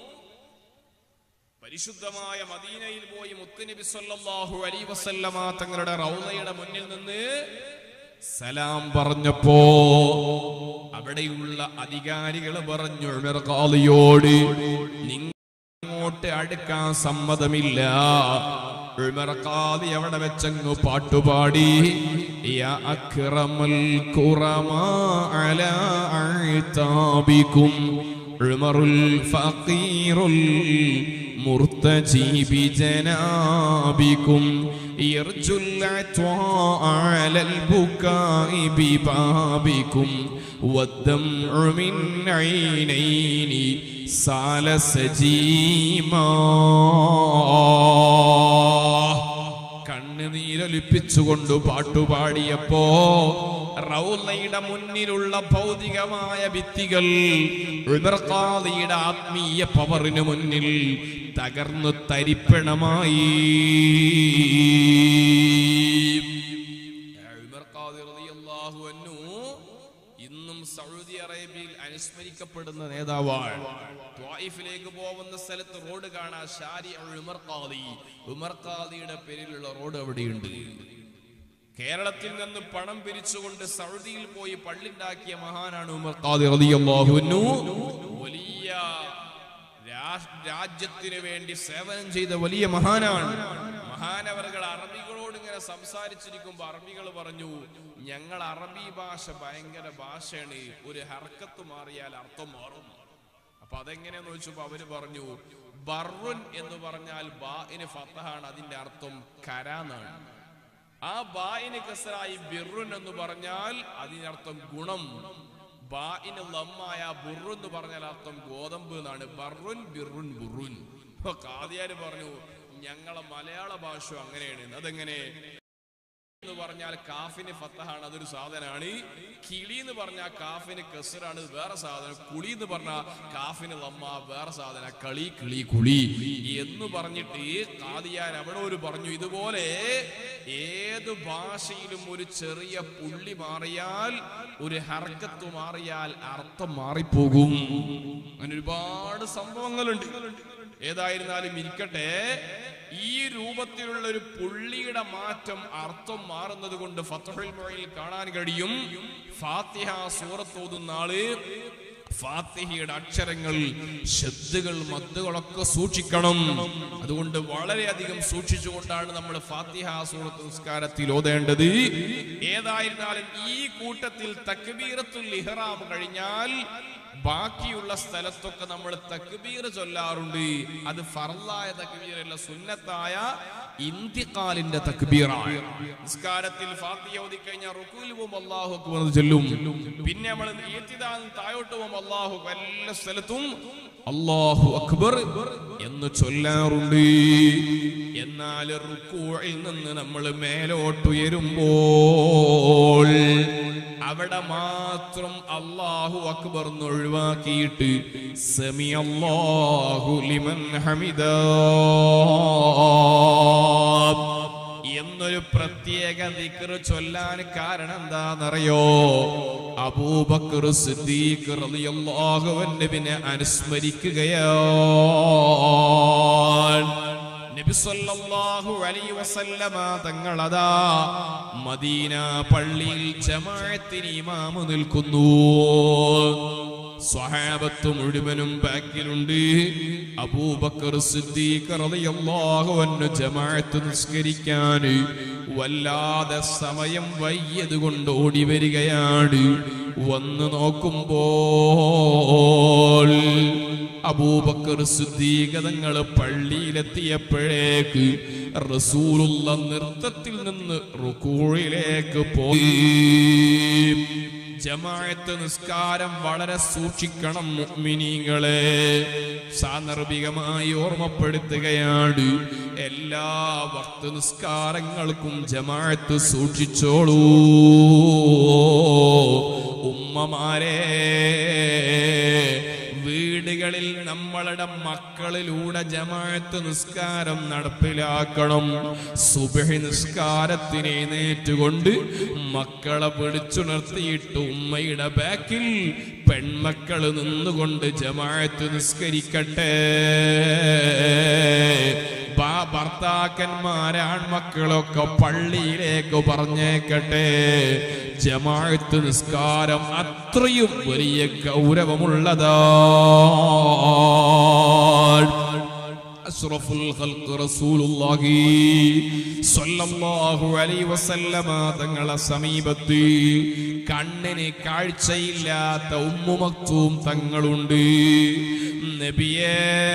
പരിശുദ്ധമായ മദീനയിൽ പോയി മുത്തുനബി സല്ലല്ലാഹു അലൈഹി വസല്ലമ തങ്ങളുടെ റൗളയുടെ മുന്നിൽ നിന്ന് സലാം പറഞ്ഞപ്പോ അവിടെയുള്ള അധികാരികൾ പറഞ്ഞു ഉമർ ഖാദിയോട് നിങ്ങൾ അങ്ങോട്ട് അടുക്കാൻ സമ്മതമില്ല ഉമർ ഖാദി അവിടെ വെച്ചങ്ങ് പാട്ടുപാടി യാ അക്രമൽ ഖുറമാ അലാ അഅ്താബിക്കും ഉമറുൽ ഫഖീറുൽ مرتجي بجنابكم يرجو العطاء على البكاء ببابكم والدمع من عينين سال سجيما കണ്ണുനീരൊലിപ്പിച്ചുകൊണ്ട് പാട്ടുപാടിയപ്പോ റൗലയുടെ മുന്നിലുള്ള ഭൗതികമായ ഭിത്തികൾ ഉമർഖാദിയുടെ ആത്മീയ പവറിന് മുന്നിൽ തകർന്നു തരിപ്പണമായി ഉമർ ഖാദി റളിയല്ലാഹു അൻഹു ഇന്നും സൗദി അറേബ്യയിൽ അനുസ്മരിക്കപ്പെടുന്ന നേതാവാണ് ത്വായിഫിലേക്ക് പോകുന്ന സ്ഥലത്ത് റോഡ് കാണാൻ ഷാരി ഉമർ ഖാദി ഉമർ ഖാദിയുടെ പേരിലുള്ള റോഡ് അവിടെയുണ്ട് കേരളത്തിൽ നിന്ന് പണം പിരിച്ചുകൊണ്ട് സൗദിയിൽ പോയി പള്ളിണ്ടാക്കിയ മഹാനാണ് ഉമർ ഖാദി റളിയല്ലാഹു അൻഹു വലിയ രാ- രാജ്യത്തിന് വേണ്ടി സേവനം ചെയ്ത വലിയ മഹാനാണ് മഹാനവറുകൾ അറബികളോട് ഇങ്ങനെ സംസാരിച്ചിരിക്കുമ്പോ അറബികൾ പറഞ്ഞു ഞങ്ങൾ അറബി ഭാഷ ഭയങ്കര ഭാഷയാണ് ഒരു ഹർക്കത്ത് മാറിയാൽ അർത്ഥം മാറും അപ്പൊ അതെങ്ങനെയാന്ന് ചോദിച്ചപ്പോ അവര് പറഞ്ഞു ബറുൻ എന്ന് പറഞ്ഞാൽ ബാഇന് ഫത്തഹാണ് അതിന്റെ അർത്ഥം കര എന്നാണ് ആ ബായിന് കസറായി ബിറുൻ എന്ന് പറഞ്ഞാൽ അതിനർത്ഥം ഗുണം ബായിന് ലമ്മായ ബുറു എന്ന് പറഞ്ഞാൽ അർത്ഥം ഗോതമ്പ് എന്നാണ് ബറുൻ ബിറുൻ ബുറുൻ അപ്പൊ കാതിയാര് പറഞ്ഞു ഞങ്ങളെ മലയാള ഭാഷ അങ്ങനെയാണ് അതെങ്ങനെ എന്ന് പറഞ്ഞാൽ കാഫിന് ഫത്തഹാണ് അതൊരു സാധനമാണ് കിളി എന്ന് പറഞ്ഞാൽ കാഫിന് കസറാണ് ഇത് വേറെ സാധനം കുളി എന്ന് പറഞ്ഞാൽ കാഫിന് ലമ്മ വേറെ സാധന കളി കിളി കുളി എന്ന് പറഞ്ഞിട്ട് കാതിയാൻ അവിടെ ഒരു പറഞ്ഞു ഇതുപോലെ ഏത് ഭാഷയിലും ഒരു ചെറിയ പുള്ളി മാറിയാൽ ഒരു ഹർക്കത്ത് മാറിയാൽ അർത്ഥം മാറിപ്പോകും അങ്ങനെ ഒരുപാട് സംഭവങ്ങളുണ്ട് ഏതായിരുന്നാലും ഇരിക്കട്ടെ ഈ രൂപത്തിലുള്ള ഒരു പുള്ളിയുടെ മാറ്റം അർത്ഥം മാറുന്നത് കൊണ്ട് ഫത്തഹുൽ മുഴയിൽ കാണാൻ കഴിയും ഫാത്തിഹ സൂറത്തോതുന്ന ആള് ഫാത്തിഹയുടെ അക്ഷരങ്ങൾ ശബ്ദകൾ മദ്ദുകളൊക്കെ സൂക്ഷിക്കണം അതുകൊണ്ട് വളരെയധികം സൂക്ഷിച്ചുകൊണ്ടാണ് നമ്മൾ ഫാത്തിഹ സൂറത്ത് നിസ്കാരത്തിൽ ഓതേണ്ടത് ഏതായിരുന്നാലും ഈ കൂട്ടത്തിൽ തക്ബീറത്തുൽ ഇഹ്റാം കഴിഞ്ഞാൽ ബാക്കിയുള്ള സ്ഥലത്തൊക്കെ നമ്മൾ തക്ബീർ ചൊല്ലാറുണ്ട് അത് ഫർലായ തക്ബീറല്ല സുന്നത്തായ ഇന്തിക്കാലിന്റെ തക്ബീറാണ് നിസ്കാരത്തിൽ ഫാത്തിഹ ഓതി കഴിഞ്ഞാൽ റുക്കൂൽ പോകുമ്പോൾ അല്ലാഹു അക്ബർ എന്ന് ചൊല്ലും പിന്നെ നമ്മൾ ഈത്തിദാൽ താഴോട്ട് പോകുമ്പോൾ അല്ലാഹു എല്ലാ സ്ഥലത്തും അല്ലാഹു അക്ബർ എന്ന് ചൊല്ലാറുണ്ട് എന്നാൽ റുക്കൂഴിൽ നിന്ന് നമ്മൾ മേലോട്ടുയരുമ്പോൾ അവിടെ മാത്രം അള്ളാഹു അക്ബർ എന്ന് ഒഴിവാക്കിയിട്ട് സമി അല്ലാഹു ലിമൻ ഹമിദ എന്നൊരു പ്രത്യേക ദിക്ർ ചൊല്ലാൻ കാരണം എന്താണെന്നറിയോ അബൂബക്കർ സിദ്ദീഖ് റളിയല്ലാഹു അൻഹുവിനെ അനുസ്മരിക്കുകയാണ് നബി സല്ലല്ലാഹു അലൈഹി വസല്ലമ തങ്ങളതാ മദീന പള്ളിയിൽ ജമാഅത്തിന് ഇമാമ് നിൽക്കുന്നു സ്വഹാബത്ത് മുഴുവനും ബാക്കിലുണ്ട് അബൂബക്കർ സിദ്ദീഖ് റളിയല്ലാഹു അൻഹു ജമാഅത്ത് നിസ്കരിക്കാൻ വല്ലാതെ സമയം വയ്യത് കൊണ്ട് ഓടി വരികയാണ് വന്നു നോക്കുമ്പോൾ അബൂബക്കർ സിദ്ധീകതങ്ങൾ പള്ളിയിലെത്തിയപ്പോഴേക്ക് റസൂലുള്ള നൃത്തത്തിൽ നിന്ന് റുക്കൂഴിലേക്ക് പോയി ജമാഅത്ത് നിസ്കാരം വളരെ സൂക്ഷിക്കണം മുഅ്മിനീങ്ങളെ സാന്ദർഭികമായി ഓർമ്മപ്പെടുത്തുകയാണ് എല്ലാ ഭക്ത നിസ്കാരങ്ങൾക്കും ജമാഅത്ത് സൂക്ഷിച്ചോളൂ ഉമ്മമാരെ വീടുകളിൽ നമ്മളുടെ മക്കളിലൂടെ ജമാഅത്ത് നിസ്കാരം നടപ്പിലാക്കണം സുബഹി നിസ്കാരത്തിന് എഴുന്നേറ്റുകൊണ്ട് മക്കളെ പിടിച്ചുണർത്തിയിട്ട് ഉമ്മയുടെ ബാക്കിൽ പെൺമക്കൾ നിന്നുകൊണ്ട് ജമാഅത്ത് നിസ്കരിക്കട്ടെ ഭാ- ഭർത്താക്കന്മാരെ ആൺമക്കളൊക്കെ പള്ളിയിലേക്ക് പറഞ്ഞേക്കട്ടെ ജമാഅത്ത് നിസ്കാരം അത്രയും വലിയ ഗൗരവമുള്ളതാണ് അഷ്റഫുൽ ഖൽഖ് റസൂലുള്ളാഹി സ്വല്ലല്ലാഹു അലൈഹി വസല്ലമ തങ്ങളെ സമീപത്ത് കണ്ണിന് കാഴ്ചയില്ലാത്ത ഉമ്മു മക്തൂം തങ്ങളുണ്ട് നബിയേ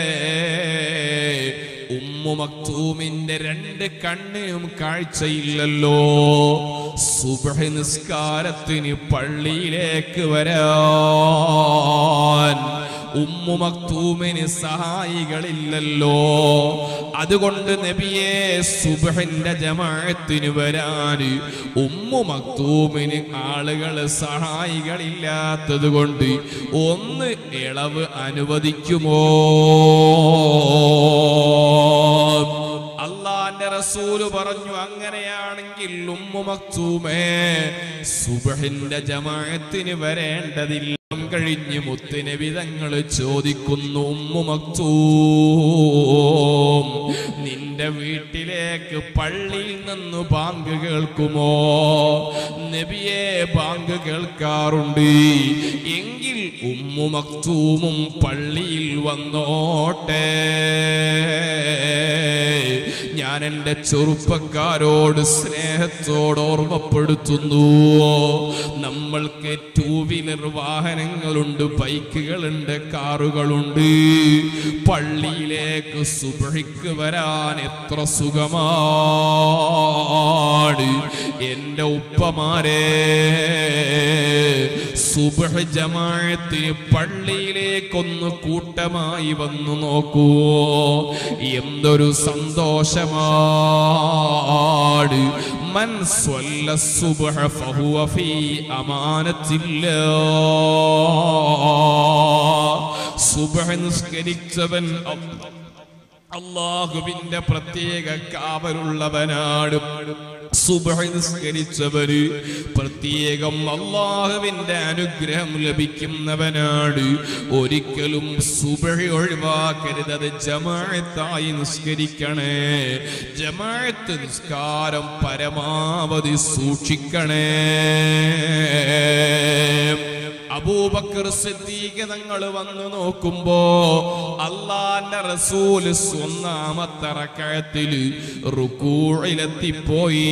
ഉമ്മു മക്തൂമിന്റെ രണ്ട് കണ്ണിനും കാഴ്ചയില്ലല്ലോ സുബഹി നിസ്കാരത്തിന് പള്ളിയിലേക്ക് വരാൻ ഉമ്മു മക്തൂമിന് സഹായികളില്ലല്ലോ അതുകൊണ്ട് നബിയെ സുബഹിന്റെ ജമാഅത്തിന് വരാൻ ഉമ്മു മക്തൂമിന് ആളുകൾ സഹായികളില്ലാത്തത് കൊണ്ട് ഒന്ന് ഇളവ് അനുവദിക്കുമോ അള്ളാന്റെ റസൂല് പറഞ്ഞു അങ്ങനെയാണെങ്കിൽ ഉമ്മു മക്തൂമേ സുബഹിന്റെ ജമാഅത്തിന് വരേണ്ടതില്ല കഴിഞ്ഞ് മുത്തുനബി തങ്ങൾ ചോദിക്കുന്നു ഉമ്മു മക്തൂം നിന്റെ വീട്ടിലേക്ക് പള്ളിയിൽ നിന്ന് ബാങ്ക് കേൾക്കുമോ നബിയെ ബാങ്ക് കേൾക്കാറുണ്ട് എങ്കിൽ ഉമ്മു മക്തൂമും പള്ളിയിൽ വന്നോട്ടെ ഞാൻ എൻ്റെ ചെറുപ്പക്കാരോട് സ്നേഹത്തോട് ഓർമ്മപ്പെടുത്തുന്നു നമ്മൾക്ക് ടൂ വീലർ വാഹനങ്ങളുണ്ട് ബൈക്കുകളുണ്ട് കാറുകളുണ്ട് പള്ളിയിലേക്ക് സുബഹിക്ക് വരാൻ എത്ര സുഖമാണ് എൻ്റെ ഉപ്പമാരെ സുബഹ് ജമാഅത്തിന് പള്ളിയിലേക്കൊന്ന് കൂട്ടമായി വന്നു നോക്കൂ എന്തൊരു സന്തോഷമാണ് മൻ സ്വല്ല സുബ്ഹ ഫഹുവ ഫീ അമാനത്തില്ലാ സുബ്ഹ് നിസ്കരിച്ചവൻ അല്ലാ അള്ളാഹുവിന്റെ പ്രത്യേക കാവലുള്ളവനാണ് സുബഹി നിസ്കരിച്ചവര് പ്രത്യേകം അള്ളാഹുവിന്റെ അനുഗ്രഹം ലഭിക്കുന്നവനാണ് ഒരിക്കലും സുബഹി ഒഴിവാക്കരുത് അത് ജമാഅത്തായി നിസ്കരിക്കണേ ജമാഅത്ത് നിസ്കാരം പരമാവധി സൂക്ഷിക്കണേ അബൂബക്കർ സിദ്ദീഖ് തങ്ങൾ വന്നു നോക്കുമ്പോ അള്ളാന്റെ റസൂല് ഒന്നാമത്തെ റക്കഴത്തില് റുക്കൂഴിലെത്തിപ്പോയി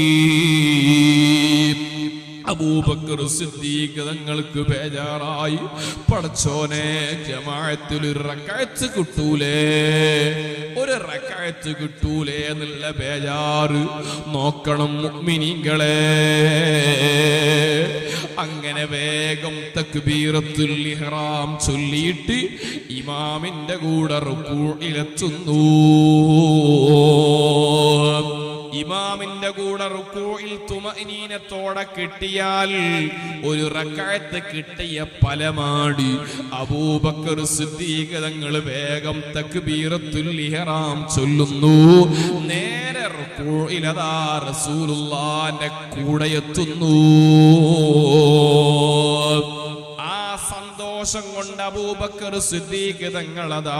അബൂബക്കർ സിദ്ദീഖ് തങ്ങൾക്ക് ബേജാറായി പടച്ചോനെ ജമാഅത്തിൽ ഒരു റക്കായത്ത് കിട്ടൂലേ ഒരു റക്കായത്ത് കിട്ടൂലേ എന്നുള്ള ബേജാറ് നോക്കണം മുഅ്മിനീങ്ങളെ അങ്ങനെ വേഗം തക്ബീറത്തുൽ ഇഹ്റാം ചൊല്ലിയിട്ട് ഇമാമിന്റെ കൂടെ റുക്കൂഇലെത്തുന്നു ഇമാമിന്റെ കൂടെ റുക്കൂയിൽ തുമനീനത്തോടെ കിട്ടിയാൽ ഒരു റക്കായത്ത് കിട്ടിയ ഫലമാണ് അബൂബക്കർ സിദ്ദീഖ് തങ്ങൾ വേഗം തക്ബീറത്തുൽ ഇഹ്റാം ചൊല്ലുന്നു നേരെ റുക്കൂയിലതാ റസൂലുള്ളാന്റെ കൂടെ എത്തുന്നു ആ സന്തോഷം കൊണ്ട് അബൂബക്കർ സിദ്ദീഖ് തങ്ങളതാ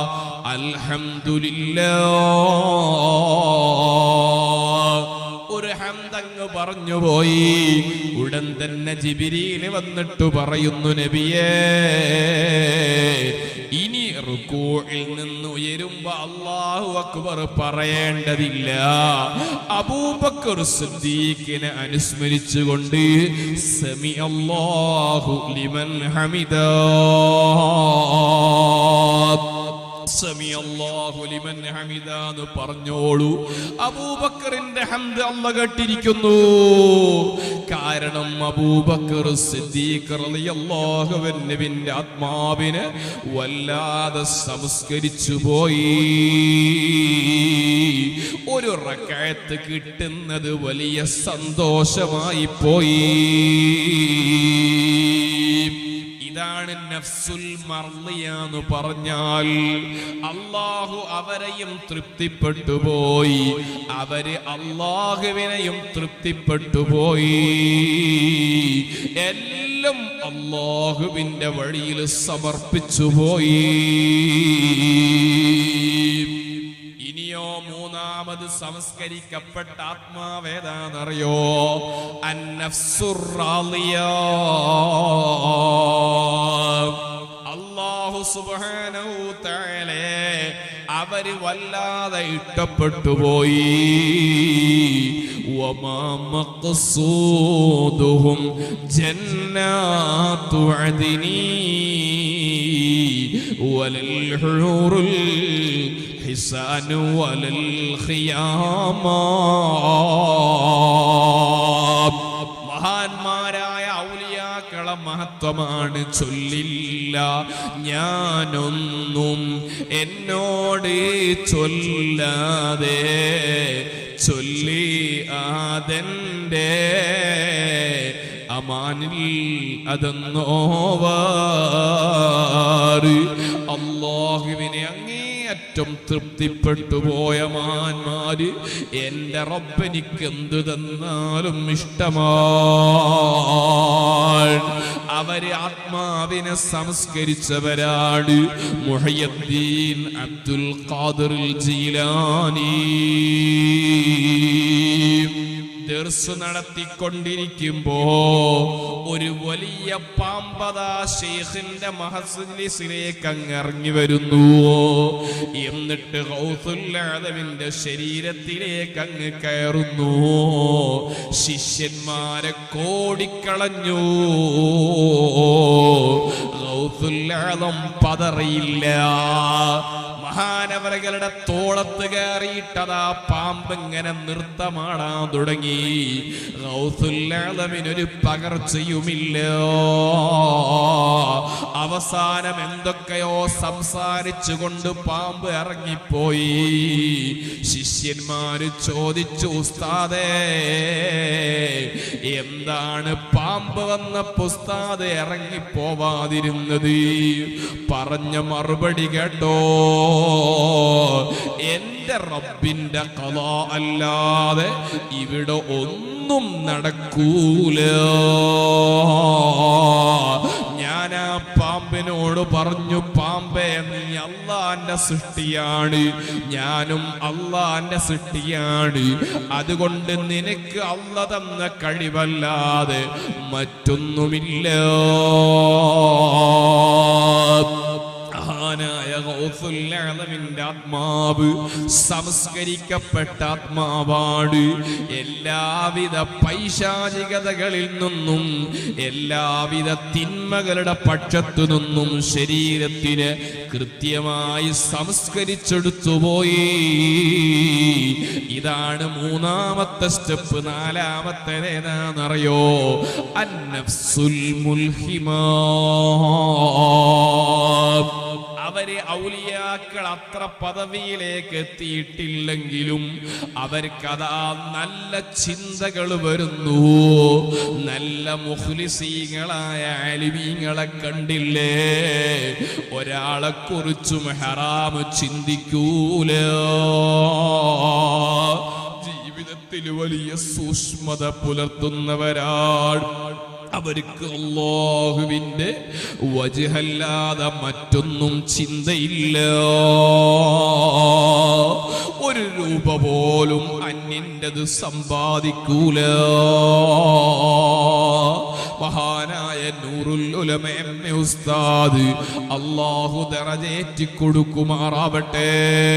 അൽഹംദുലില്ലാ ഒരു ഹംദങ്ങ് പറഞ്ഞുപോയി ഉടൻ തന്നെ ജിബിരിയിൽ വന്നിട്ട് പറയുന്നു നബിയേ ഇനി റുക്കൂഴിൽ നിന്ന് ഉയരുമ്പോ അള്ളാഹു അക്ബർ പറയേണ്ടതില്ല അബൂബക്കർ സിദ്ദീഖിനെ അനുസ്മരിച്ചുകൊണ്ട് സമി അല്ലാഹു ലിമൻ ഹമിദാ സമി അല്ലാഹു ലിമൻ ഹമിദ എന്ന് പറഞ്ഞോളൂ അബൂബക്കറിന്റെ ഹംദ് അല്ല കേട്ടിരിക്കുന്നു കാരണം അബൂബക്കർ സിദ്ദീഖ് റളിയല്ലാഹു നബിന്റെ ആത്മാവിനെ വല്ലാതെ സംസ്കരിച്ചു പോയി ഒരു റക്കയത്ത് കിട്ടുന്നത് വലിയ സന്തോഷമായി പോയി ഇതാണ് നഫ്സുൽ മർലിയ എന്ന് പറഞ്ഞാൽ അള്ളാഹു അവരെയും തൃപ്തിപ്പെട്ടു പോയി അവര് അള്ളാഹുവിനെയും തൃപ്തിപ്പെട്ടു പോയി എല്ലാം അള്ളാഹുവിന്റെ വഴിയിൽ സമർപ്പിച്ചു പോയി ഇനിയോ മൂന്നാമത് സംസ്കരിക്കപ്പെട്ട ആത്മാവേതാന്നറിയോ അന്നഫ്സുറാളിയ അള്ളാഹു സുബ്ഹാനഹു തആലേ അവര് വല്ലാതെ ഇഷ്ടപ്പെട്ടു പോയി وما مقصودهم جنات عدن ولا الحور الحسان ولا الخيام മഹാന്മാരായ ഔലിയാക്കളെ മഹത്വമാണ് ചൊല്ലില്ല ഞാനൊന്നും എന്നോട് ചൊല്ലാതെ ചൊല്ലി ആദന്റെ അമാനിൽ അതെന്നോവാറ് അള്ളാഹുവിനെ അങ്ങേയറ്റം തൃപ്തിപ്പെട്ടു പോയ മാന്മാര് എന്റെ റബ്ബനിക്ക് എന്ത് തന്നാലും ഇഷ്ടമാണ് അവര് ആത്മാവിനെ സംസ്കരിച്ചവരാണ് മുഹയ്യദ്ദീൻ അബ്ദുൽ ഖാദിർ ജീലാനി ദർസ് നടത്തിക്കൊണ്ടിരിക്കുമ്പോ ഒരു വലിയ പാമ്പത ഷെയ്ഖിന്റെ മഹസ്ലിസിലേക്ക് അങ്ങ് ഇറങ്ങി വരുന്നു എന്നിട്ട് ഗൗസുല്ലാദവിന്റെ ശരീരത്തിലേക്ക് അങ്ങ് കയറുന്നു ശിഷ്യന്മാരെ കോടിക്കളഞ്ഞു ഗൗസുല്ലാദം പതറിയില്ല മഹാനവരകളുടെ തോളത്ത് കയറിയിട്ടതാ പാമ്പ് ഇങ്ങനെ നൃത്തമാടാൻ തുടങ്ങി ഗൗസുല്ലാദമിനൊരു പകർച്ചയുമില്ല അവസാനം എന്തൊക്കെയോ സംസാരിച്ചുകൊണ്ട് പാമ്പ് ഇറങ്ങിപ്പോയി ശിഷ്യന്മാര് ചോദിച്ചു ഉസ്താദേ എന്താണ് പാമ്പ് വന്ന പുസ്താദ് ഇറങ്ങിപ്പോവാതിരുന്നത് പറഞ്ഞ മറുപടി കേട്ടോ എന്റെ റബ്ബിന്റെ കഥ അല്ലാതെ ഇവിടെ ഒന്നും നടക്കൂല ഞാൻ ആ പാമ്പിനോട് പറഞ്ഞു പാമ്പേ നീ അള്ളാന്റെ സൃഷ്ടിയാണ് ഞാനും അള്ളാന്റെ സൃഷ്ടിയാണ് അതുകൊണ്ട് നിനക്ക് അള്ള തന്ന കഴിവല്ലാതെ മറ്റൊന്നുമില്ല മഹാനായ ഗൗസുല്ലാദമിന്റെ ആത്മാവ് സംസ്കരിക്കപ്പെട്ട ആത്മാവാണ് എല്ലാവിധ പൈശാചികതകളിൽ നിന്നും എല്ലാവിധ തിന്മകളുടെ പക്ഷത്തു നിന്നും ശരീരത്തിന് കൃത്യമായി സംസ്കരിച്ചെടുത്തു പോയി ഇതാണ് മൂന്നാമത്തെ സ്റ്റെപ്പ് നാലാമത്തെ ഏതാണെന്നറിയോ അന്നഫ്സുൽ മുൽഹിമാ അവര് ഔലിയാക്കൾ അത്ര പദവിയിലേക്ക് എത്തിയിട്ടില്ലെങ്കിലും അവർക്കതാ നല്ല ചിന്തകൾ വരുന്നു നല്ല മുഖ്ലിസീങ്ങളായ അലിമീങ്ങളെ കണ്ടില്ലേ ഒരാളെ കുറിച്ചും ഹറാമ് ചിന്തിക്കൂല ജീവിതത്തിൽ വലിയ സൂക്ഷ്മത പുലർത്തുന്നവരാണ് അവർക്ക് അള്ളാഹുവിന്റെ വജഹല്ലാതെ മറ്റൊന്നും ചിന്തയില്ല ഒരു രൂപ പോലും അന്യൻ്റെത് സമ്പാദിക്കൂല മഹാനായ നൂറുൽ ഉലമ എം എ ഉസ്താദ് അള്ളാഹു ദറജേറ്റി കൊടുക്കുമാറാവട്ടെ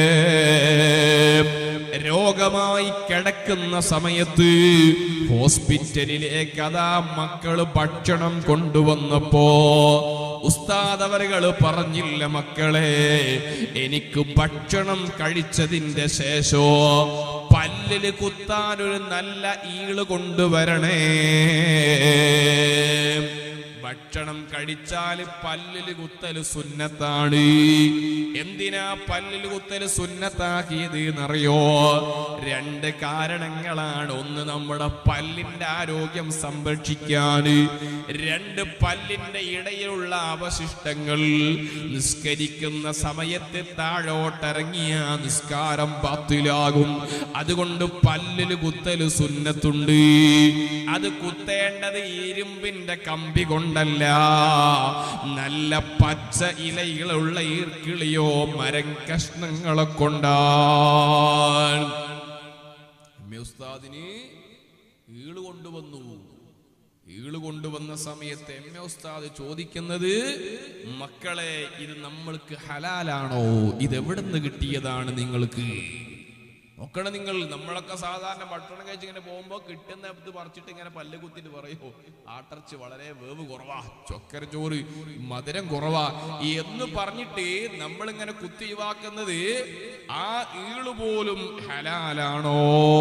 രോഗമായി കിടക്കുന്ന സമയത്ത് ഹോസ്പിറ്റലിലേക്ക് അതാ മക്കള് ഭക്ഷണം കൊണ്ടുവന്നപ്പോ ഉസ്താദ് അവരുകള് പറഞ്ഞില്ല മക്കളെ എനിക്ക് ഭക്ഷണം കഴിച്ചതിന്റെ ശേഷോ പല്ലില് കുത്താൻ ഒരു നല്ല ഈള് കൊണ്ടുവരണേ ഭക്ഷണം കഴിച്ചാൽ പല്ലിൽ കുത്തല് സുന്നത്താണ് എന്തിനാ പല്ലിൽ കുത്തല് സുന്നത്താക്കിയത് എന്നറിയോ രണ്ട് കാരണങ്ങളാണ് ഒന്ന് നമ്മുടെ പല്ലിന്റെ ആരോഗ്യം സംരക്ഷിക്കാൻ രണ്ട് പല്ലിന്റെ ഇടയിലുള്ള അവശിഷ്ടങ്ങൾ നിസ്കരിക്കുന്ന സമയത്ത് താഴോട്ടിറങ്ങിയ നിസ്കാരം പത്തിലാകും അതുകൊണ്ട് പല്ലിൽ കുത്തല് സുന്നത്തുണ്ട് അത് കുത്തേണ്ടത് ഇരുമ്പിന്റെ കമ്പി കൊണ്ടല്ല നല്ല പച്ച ഇലകളുള്ള ഈർക്കിളിയോ മരം കഷ്ണങ്ങളെ കൊണ്ടാണ് എമ്മെ ഉസ്താദിന് ഈള് കൊണ്ടുവന്നു ഈള് കൊണ്ടുവന്ന സമയത്ത് എം എ ഉസ്താദ് ചോദിക്കുന്നത് മക്കളെ ഇത് നമ്മൾക്ക് ഹലാലാണോ ഇത് എവിടെ നിന്ന് കിട്ടിയതാണ് നിങ്ങൾക്ക് നോക്കണം നിങ്ങൾ നമ്മളൊക്കെ സാധാരണ ഭക്ഷണം കഴിച്ച് ഇങ്ങനെ പോകുമ്പോ കിട്ടുന്ന ഇത് പറിച്ചിട്ട് ഇങ്ങനെ പല്ല് കുത്തിട്ട് പറയോ ആട്ടർച്ച് വളരെ വേവ് കുറവാ ചൊക്കര ചോറ് മധുരം കുറവാ എന്ന് പറഞ്ഞിട്ട് നമ്മളിങ്ങനെ കുത്തി ഒഴിവാക്കുന്നത് ആ ഈള് പോലും ഹലാലാണോ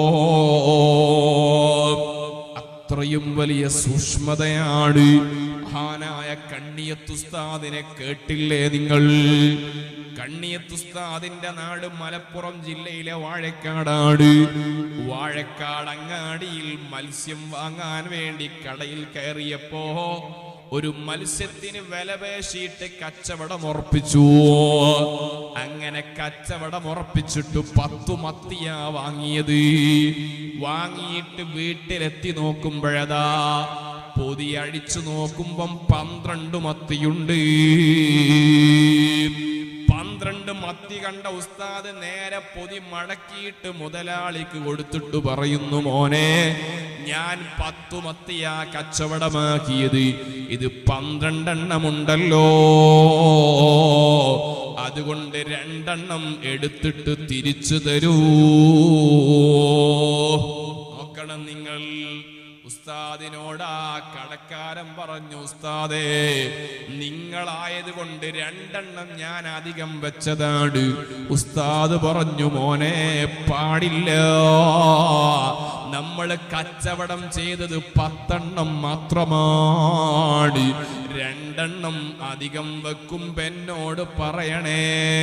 അത്രയും വലിയ സൂക്ഷ്മതയാണ് മഹാനായ കണ്ണിയത്തുസ്താദിനെ കേട്ടില്ലേ നിങ്ങൾ കണ്ണിയത്തുസ്താദിന്റെ നാട് മലപ്പുറം ജില്ലയിലെ വാഴക്കാടാണ് വാഴക്കാട് അങ്ങാടിയിൽ മത്സ്യം വാങ്ങാൻ വേണ്ടി കടയിൽ കയറിയപ്പോ ഒരു മത്സ്യത്തിന് വില പേശിയിട്ട് കച്ചവടം ഉറപ്പിച്ചു അങ്ങനെ കച്ചവടം ഉറപ്പിച്ചിട്ട് പത്തു മത്തിയാ വാങ്ങിയത് വാങ്ങിയിട്ട് വീട്ടിലെത്തി നോക്കുമ്പോഴതാ പൊതി അഴിച്ചു നോക്കുമ്പം പന്ത്രണ്ട് മത്തിയുണ്ട് പന്ത്രണ്ട് മത്തി കണ്ട ഉസ്താദ് നേരെ പൊതി മടക്കിയിട്ട് മുതലാളിക്ക് കൊടുത്തിട്ട് പറയുന്നു മോനെ ഞാൻ പത്തു മത്തിയാ കച്ചവടമാക്കിയത് ഇത് പന്ത്രണ്ടെണ്ണമുണ്ടല്ലോ അതുകൊണ്ട് രണ്ടെണ്ണം എടുത്തിട്ട് തിരിച്ചു തരൂ നോക്കണം നിങ്ങൾ ഉസ്താദിനോടാ കടക്കാരൻ പറഞ്ഞു ഉസ്താദേ നിങ്ങളായത് കൊണ്ട് രണ്ടെണ്ണം ഞാൻ അധികം വെച്ചതാണ് ഉസ്താദ് പറഞ്ഞു മോനെ പാടില്ല നമ്മൾ കച്ചവടം ചെയ്തത് പത്തെണ്ണം മാത്രമാണ് രണ്ടെണ്ണം അധികം വെക്കും എന്നോട് പറയണേ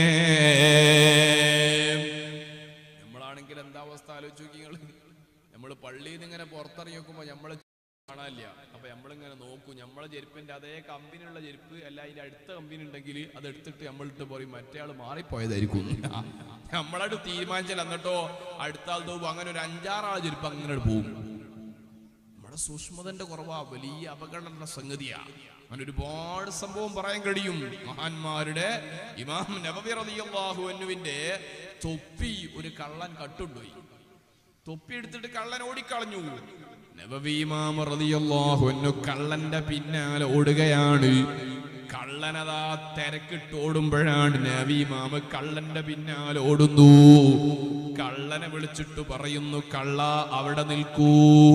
നമ്മളാണെങ്കിൽ എന്താ അവസ്ഥ ആലോചിച്ച് നോക്കി നിങ്ങൾ നമ്മൾ പള്ളിയിൽ നിന്ന് ഇങ്ങനെ പുറത്തിറങ്ങി നോക്കുമ്പോൾ നമ്മളെ കാണാനില്ല അപ്പൊ നമ്മളിങ്ങനെ നോക്കും നമ്മളെ ചെരുപ്പിന്റെ അതേ കമ്പനിയുള്ള ചെരുപ്പ് അല്ല അതിന്റെ അടുത്ത കമ്പനി ഉണ്ടെങ്കിൽ അത് എടുത്തിട്ട് നമ്മളിട്ട് പറയും മറ്റേ ആള് മാറിപ്പോയതായിരിക്കും നമ്മളായിട്ട് തീരുമാനിച്ചാൽ എന്നിട്ടോ അടുത്ത ആൾ തോന്നും അങ്ങനെ ഒരു അഞ്ചാറാൾ ചെരുപ്പ് അങ്ങനെ പോകും നമ്മുടെ സൂക്ഷ്മതന്റെ കുറവാ വലിയ അപകടമുള്ള സംഗതിയാ അങ്ങനെ ഒരുപാട് സംഭവം പറയാൻ കഴിയും മഹാന്മാരുടെ ഇമാം നബവി റളിയല്ലാഹു അൻഹുവിന്റെ തൊപ്പി ഒരു കള്ളൻ കട്ടുണ്ടോയി തൊപ്പി എടുത്തിട്ട് കള്ളൻ ഓടിക്കളഞ്ഞു നബവി ഇമാം റളിയല്ലാഹു അൻഹു കള്ളന്റെ പിന്നാലെ ഓടുകയാണ് കള്ളനതാ തിരക്കിട്ട് ഓടുമ്പോഴാണ് നബി ഇമാമ കള്ളന്റെ പിന്നാലെ ഓടുന്നു കള്ളനെ വിളിച്ചിട്ട് പറയുന്നു കള്ള അവിടെ നിൽക്കൂ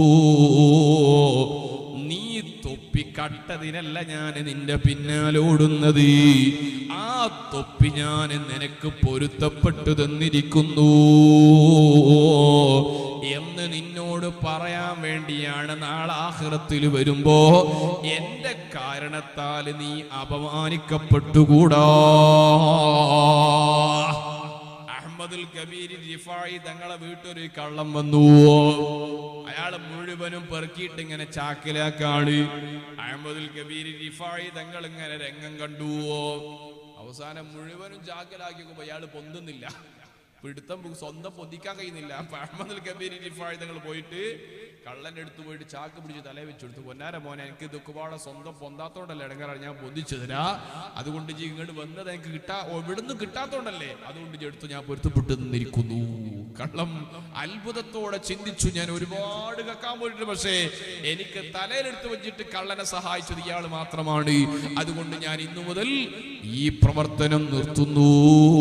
നീ തൊപ്പി കട്ടതിനല്ല ഞാൻ നിന്റെ പിന്നാലെ ഓടുന്നത് ആ തൊപ്പി ഞാൻ നിനക്ക് പൊരുത്തപ്പെട്ടു തന്നിരിക്കുന്നു എന്ന് നിന്നോട് പറയാൻ വേണ്ടിയാണ് നാളെ ആഹ്റത്തിൽ വരുമ്പോ എന്റെ കാരണത്താൽ നീ അപമാനിക്കപ്പെട്ടുകൂടാ അഹമ്മദുൽ കബീർ റിഫായി തങ്ങളെ വീട്ടൊരു കള്ളം വന്നു അയാള് മുഴുവനും പെറുക്കിയിട്ട് ഇങ്ങനെ ചാക്കിലാക്കാണ് അഹമ്മദുൽ കബീർ റിഫായി തങ്ങൾ ഇങ്ങനെ രംഗം കണ്ടു അവസാനം മുഴുവനും ചാക്കിലാക്കി നോക്കുമ്പോ അയാള് പൊന്തുന്നില്ല പിടുത്തം പു- സ്വന്തം പൊതിക്കാൻ കഴിയുന്നില്ല അപ്പൊ അഹമ്മദുൽ കബീർ റിഫായി തങ്ങൾ പോയിട്ട് കള്ളന്റെ അടുത്ത് പോയിട്ട് ചാക്ക് പിടിച്ച് തലയെ വെച്ചെടുത്തു പൊന്നാര മോനെ എനിക്ക് ദുഃഖപാടെ സ്വന്തം പൊന്താത്തോണ്ടല്ലേ ഇടങ്ങാറാണ് ഞാൻ പൊന്തിച്ചു തരാ അതുകൊണ്ട് ഇജ്ജ് ഇങ്ങോട്ട് വന്നത് എനിക്ക് കിട്ടാ ഓ, ഇവിടുന്ന് കിട്ടാത്തോണ്ടല്ലേ അതുകൊണ്ട് ഇജ്ജ് എടുത്ത് ഞാൻ പൊരുത്തപ്പെട്ടു നിന്നിരിക്കുന്നു കള്ളം അത്ഭുതത്തോടെ ചിന്തിച്ചു ഞാൻ ഒരുപാട് കക്കാൻ പോയിട്ട് പക്ഷേ എനിക്ക് തലയിലെടുത്ത് വെച്ചിട്ട് കള്ളനെ സഹായിച്ചത് ഇയാൾ മാത്രമാണ് അതുകൊണ്ട് ഞാൻ ഇന്നു മുതൽ ഈ പ്രവർത്തനം നിർത്തുന്നു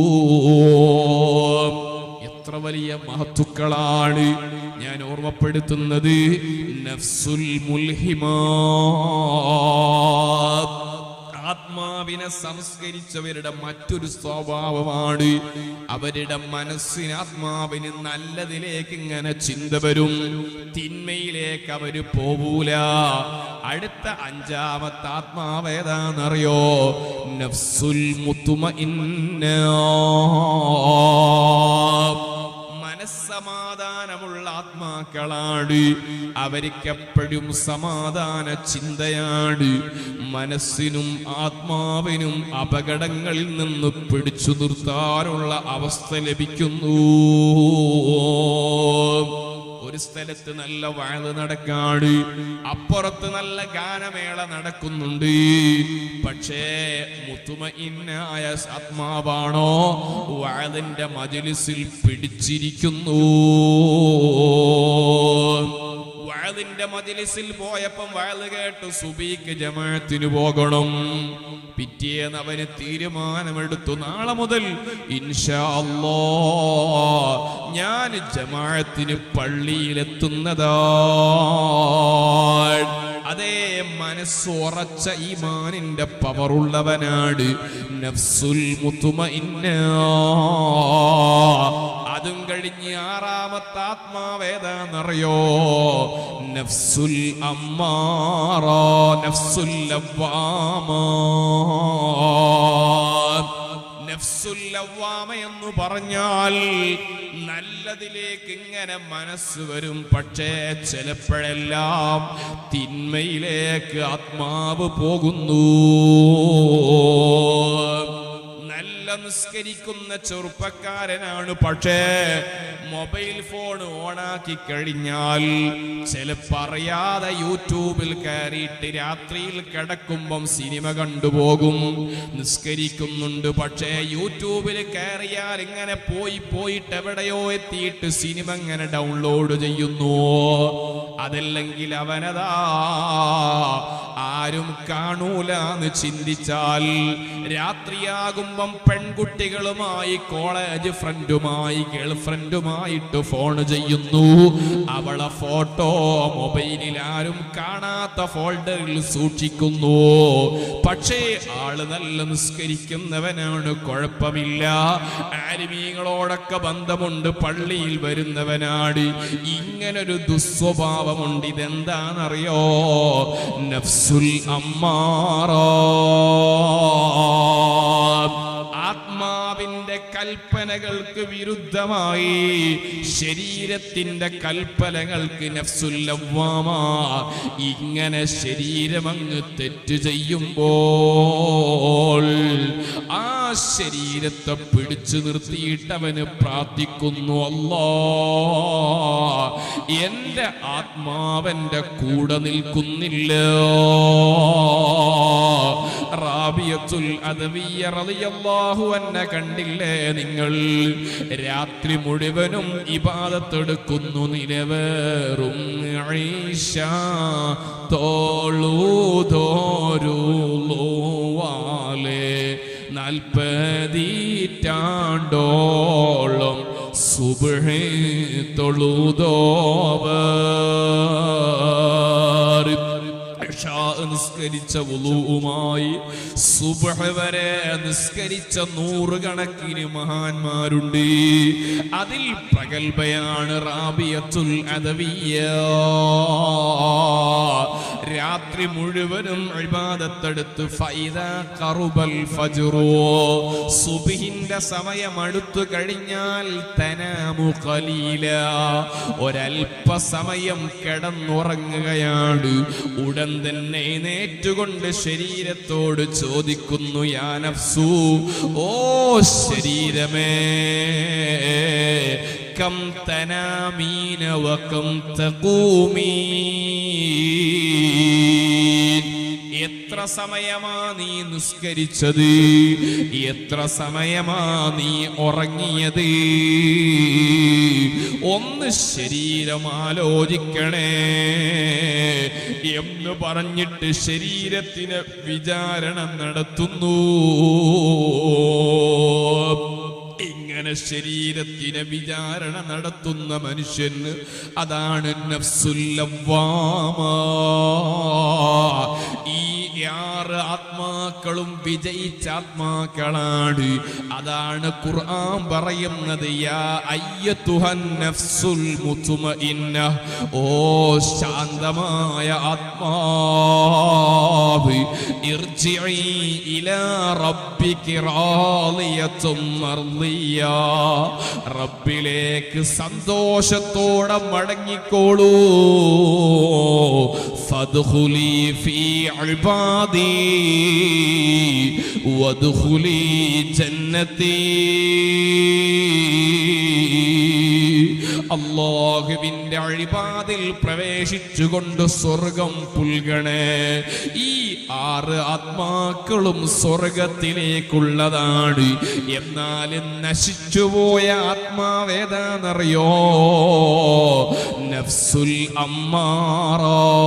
എത്ര വലിയ മഹത്തുക്കളാണ് ഞാൻ ഓർമ്മപ്പെടുത്തുന്നത് നഫ്സുൽ മുൽഹിമാ ആത്മാവിനെ സംസ്കരിച്ചവരുടെ മറ്റൊരു സ്വഭാവമാണ് അവരുടെ മനസ്സിന് ആത്മാവിന് നല്ലതിലേക്ക് ഇങ്ങനെ ചിന്ത വരും തിന്മയിലേക്ക് അവര് പോവൂല അടുത്ത അഞ്ചാമത്തെ ആത്മാവ് ഏതാണെന്നറിയോ നഫ്സുൽ മുത്തുമ മനസ്സമാധാനമുള്ള ആത്മാക്കളാണ് അവർക്കെപ്പോഴും സമാധാന ചിന്തയാണ് മനസ്സിനും ആത്മാവിനും അപകടങ്ങളിൽ നിന്ന് പിടിച്ചു നിർത്താനുള്ള അവസ്ഥ ലഭിക്കുന്നു ഒരു സ്ഥലത്ത് നല്ല വാഴ നടക്കാണ് അപ്പുറത്ത് നല്ല ഗാനമേള നടക്കുന്നുണ്ട് പക്ഷേ മുത്തുമ ഇന്നായ ആത്മാവാണോ വാഴതിന്റെ മജിലിസിൽ പിടിച്ചിരിക്കുന്നു വയലിന്റെ മജിലിസിൽ പോയപ്പം വയല് കേട്ട് സുബീക്ക് ജമാഅത്തിന് പോകണം പിറ്റേന്ന് അവന് തീരുമാനമെടുത്തു നാളെ മുതൽ ഇൻഷാ അല്ലാ ഞാൻ ജമാഅത്തിന് പള്ളിയിലെത്തുന്നതാ അതേ മനസ്സ് ഉറച്ച ഈമാനിന്റെ പവറുള്ളവനാണ് നഫ്സുൽ മുത്തുമഇന്ന അതും കഴിഞ്ഞ് ആറാമത്തെ ആത്മാവേതാന്നറിയോ നഫ്സുൽ അമ്മാറ നഫ്സുൽ ലവ്വാമ നഫ്സുൽ ലവ്വാമ എന്ന് പറഞ്ഞാൽ നല്ലതിലേക്ക് ഇങ്ങനെ മനസ്സ് വരും പക്ഷേ ചിലപ്പോഴെല്ലാം തിന്മയിലേക്ക് ആത്മാവ് പോകുന്നു നല്ല നിസ്കരിക്കുന്ന ചെറുപ്പക്കാരനാണ് പക്ഷേ മൊബൈൽ ഫോൺ ഓണാക്കി കഴിഞ്ഞാൽ ചിലപ്പോ അറിയാതെ യൂട്യൂബിൽ കയറിയിട്ട് രാത്രിയിൽ കിടക്കുമ്പം സിനിമ കണ്ടുപോകും നിസ്കരിക്കുന്നുണ്ട് പക്ഷേ യൂട്യൂബിൽ കയറിയാൽ ഇങ്ങനെ പോയി പോയിട്ട് എവിടെയോ എത്തിയിട്ട് സിനിമ ഇങ്ങനെ ഡൗൺലോഡ് ചെയ്യുന്നു അതല്ലെങ്കിൽ അവനതാ ആരും കാണൂല എന്ന് ചിന്തിച്ചാൽ രാത്രിയാകുമ്പം പെൺകുട്ടികളുമായി കോളേജ് ഫ്രണ്ടുമായി ഗേൾ ഫ്രണ്ടുമായിട്ട് ഫോൺ ചെയ്യുന്നു അവളെ ഫോട്ടോ മൊബൈലിൽ ആരും കാണാത്ത ഫോൾഡറിൽ സൂക്ഷിക്കുന്നു പക്ഷേ ആള് നല്ല നിസ്കരിക്കുന്നവനാണ് കുഴപ്പമില്ല ആലിമീങ്ങളോടൊക്കെ ബന്ധമുണ്ട് പള്ളിയിൽ വരുന്നവനാണ് ഇങ്ങനൊരു ദുസ്വഭാവമുണ്ട് ഇതെന്താണെന്നറിയോ നഫ്സുൽ അമ്മാറ ആത്മാവിന്റെ കൽപ്പനകൾക്ക് വിരുദ്ധമായി ശരീരത്തിന്റെ കൽപ്പനകൾക്ക് നഫ്സുല്ലവ്വാമ ഇങ്ങനെ ശരീരമങ്ങ് തെറ്റ് ചെയ്യുമ്പോൾ ആ ശരീരത്തെ പിടിച്ചു നിർത്തിയിട്ട് അവന് പ്രാർത്ഥിക്കുന്നു അല്ലാ എന്റെ ആത്മാവന്റെ കൂടെ നിൽക്കുന്നില്ല റാബിയത്തുൽ അദവിയ റളിയല്ലാഹു അൻഹ കണ്ടില്ലേ നിങ്ങൾ രാത്രി മുഴുവനും ഇബാദത്തെടുക്കുന്നു നിലവേറും ഈശ തോളൂതോരുവാലെ നാൽപ്പതീറ്റാണ്ടോളം സുബഹേ തൊഴുതോവർ ഇഷാ നിസ്കരിച്ച വുളുവുമായി സുബഹ വരെ നിസ്കരിച്ച നൂറുകണക്കിന് മഹാന്മാരുണ്ട് അതിൽ പ്രഗത്ഭയാണ് റാബിയത്തുൽ അദവിയ രാത്രി മുഴുവനും ഇബാദത്തെടുത്ത് ഫൈദ കറുബൽ ഫജ്റു സുബ്ഹിന്റെ സമയം അടുത്തു കഴിഞ്ഞാൽ തനാമു ഖലീല ഒരൽപ്പ സമയം കിടന്നുറങ്ങുകയാണ് ഉടൻ തന്നെ നേറ്റുകൊണ്ട് ശരീരത്തോട് ചോദിക്കുന്നു യാ നഫ്സു ഓ ശരീരമേ കം തനാമീന വകം തഖൂമീൻ എത്ര സമയമാ നീ നിസ്കരിച്ചത് എത്ര സമയമാ നീ ഉറങ്ങിയത് ഒന്ന് ശരീരം ആലോചിക്കണേ എന്ന് പറഞ്ഞിട്ട് ശരീരത്തിന് വിചാരണ നടത്തുന്നു ഇങ്ങനെ ശരീരത്തിനെ വിചാരണ നടത്തുന്ന മനുഷ്യന് അതാണ് നഫ്സുല്ലവ്വാമ ഈ ആറ് ആത്മാക്കൾ ആത്മാക്കളും വിജയിച്ച ആത്മാക്കളാണ് അതാണ് ഖുർആൻ പറയുന്നത് യാ അയ്യത്തുഹൻ നഫ്സുൽ മുത്മഇന്ന ഓ ശാന്തമായ ആത്മാവ് ഇർജിഇ ഇലാ റബ്ബികി റാളിയത്തും മർളിയ റബ്ബിലേക്ക് സന്തോഷത്തോടെ മടങ്ങിക്കോളൂ ഫദ്ഖുലി ഫീ ഇബാദി വദ്ഖുലി ജന്നതി അള്ളാഹുവിന്റെ അഴിപാതിൽ പ്രവേശിച്ചുകൊണ്ട് സ്വർഗം പുൽകണേ ഈ ആറ് ആത്മാക്കളും സ്വർഗത്തിലേക്കുള്ളതാണ് എന്നാൽ നശിച്ചുപോയ ആത്മാവേതാന്നറിയോ നഫ്സുൽ അമ്മാറ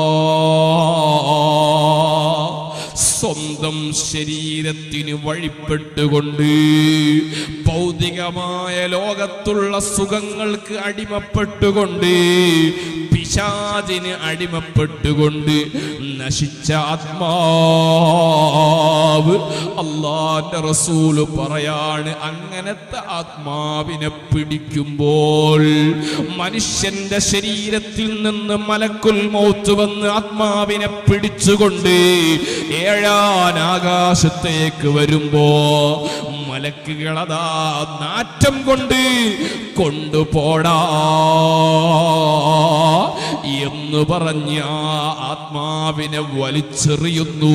സ്വന്തം ശരീരത്തിന് വഴിപ്പെട്ടുകൊണ്ട് ഭൗതികമായ ലോകത്തുള്ള സുഖങ്ങൾക്ക് അടിമപ്പെട്ടുകൊണ്ട് പിശാചിന് അടിമപ്പെട്ടുകൊണ്ട് നശിച്ച ആത്മാവ് അള്ളാന്റെ റസൂല് പറയാണ് അങ്ങനത്തെ ആത്മാവിനെ പിടിക്കുമ്പോൾ മനുഷ്യന്റെ ശരീരത്തിൽ നിന്ന് മലക്കുൽ മൗത്ത് വന്ന് ആത്മാവിനെ പിടിച്ചുകൊണ്ട് ഏഴാൻ ആകാശത്തേക്ക് വരുമ്പോ മലക്കുകളതാ നാറ്റം കൊണ്ട് കൊണ്ടുപോടാ എന്ന് പറഞ്ഞ് ആ ആത്മാവിനെ വലിച്ചെറിയുന്നു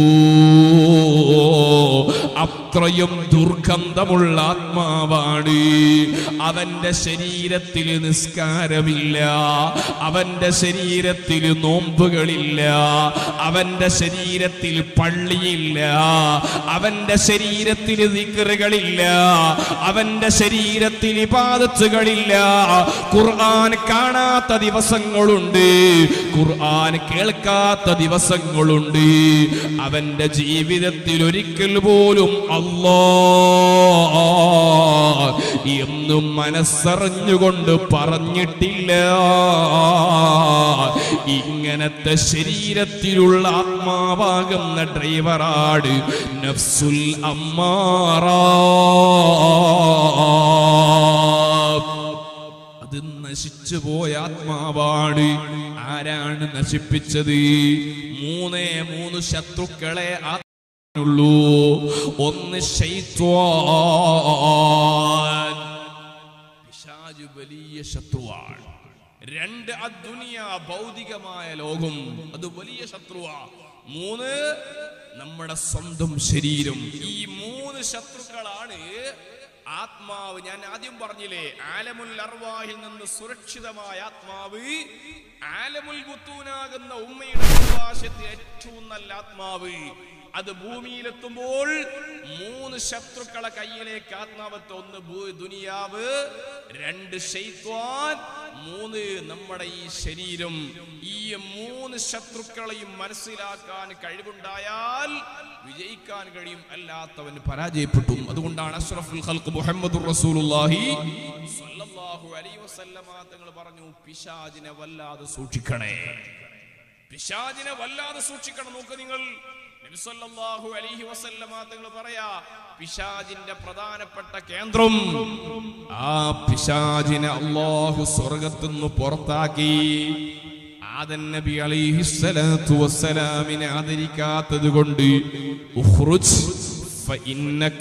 അത്രയും ദുർഗന്ധമുള്ള ആത്മാവാണ് അവന്റെ ശരീരത്തിൽ നിസ്കാരമില്ല അവന്റെ ശരീരത്തിൽ നോമ്പുകളില്ല അവന്റെ ശരീരത്തിൽ പള്ളിയില്ല അവന്റെ ശരീരത്തിൽ ദിക്കറുകളില്ല അവന്റെ ശരീരത്തിൽ ഇബാദത്തുകളില്ല ഖുർആൻ കാണാത്ത ദിവസങ്ങളുണ്ട് ഖുർആൻ കേൾക്കാത്ത ദിവസങ്ങളുണ്ട് അവന്റെ ജീവിതത്തിൽ ഒരിക്കൽ പോലും അല്ലാ എന്നും മനസ്സറിഞ്ഞുകൊണ്ട് പറഞ്ഞിട്ടില്ല ഇങ്ങനത്തെ ശരീരത്തിലുള്ള ആത്മാവാകുന്ന ഡ്രൈവറാട് നഫ്സുൽ അമ്മാറ അത് നശിച്ചു പോയ ആത്മാവാണ് ആരാണ് നശിപ്പിച്ചത് മൂന്നേ മൂന്ന് ശത്രുക്കളെ ആത്മാനുള്ളൂ ഒന്ന് ശൈത്വാൻ പിശാച് വലിയ ശത്രുവാണ് രണ്ട് അദ്ദുനിയ ഭൗതികമായ ലോകം അത് വലിയ ശത്രുവാ മൂന്ന് നമ്മുടെ സ്വന്തം ശരീരം ഈ മൂന്ന് ശത്രുക്കളാണ് ആത്മാവ് ഞാൻ ആദ്യം പറഞ്ഞില്ലേ ആലമുൽ അർവാഹിൽ നിന്ന് സുരക്ഷിതമായ ആത്മാവ് ആലമുൽ ബുത്തൂനാകുന്ന ഉമ്മയുടെ അവകാശത്തിൽ ഏറ്റവും നല്ല ആത്മാവ് അത് ഭൂമിയിലെത്തുമ്പോൾ മൂന്ന് ശത്രുക്കളെ കയ്യിലേക്ക് ആത്മാവത്ത് ഒന്ന് ഭൂ- ദുനിയാവ് രണ്ട് ശൈത്വാൻ മൂന്ന് നമ്മുടെ ഈ ശരീരം ഈ മൂന്ന് ശത്രുക്കളെയും മനസ്സിലാക്കാൻ കഴിവുണ്ടായാൽ വിജയിക്കാൻ കഴിയും അല്ലാത്തവൻ പരാജയപ്പെട്ടു അതുകൊണ്ടാണ് അഷ്റഫുൽ ഖൽഖ് മുഹമ്മദുർ റസൂലുള്ളാഹി സ്വല്ലല്ലാഹു അലൈഹി വസല്ലമ തങ്ങൾ പറഞ്ഞു പിശാചിനെ വല്ലാതെ സൂക്ഷിക്കണേ പിശാചിനെ വല്ലാതെ സൂക്ഷിക്കണം നോക്ക് നിങ്ങൾ നബി സല്ലല്ലാഹു അലൈഹി വസല്ലമ തങ്ങൾ പറയാ പിശാചിന്റെ പ്രധാനപ്പെട്ട കേന്ദ്രം ആ പിശാചിനെ അല്ലാഹു സ്വർഗത്തുനിന്ന് പുറത്താക്കി ആദൻ നബി അലൈഹി സ്വലാത്തു വസ്സലാമിനെ ആദരിക്കാത്തത് കൊണ്ട് ഉഖ്റുജ് ഫഇന്നക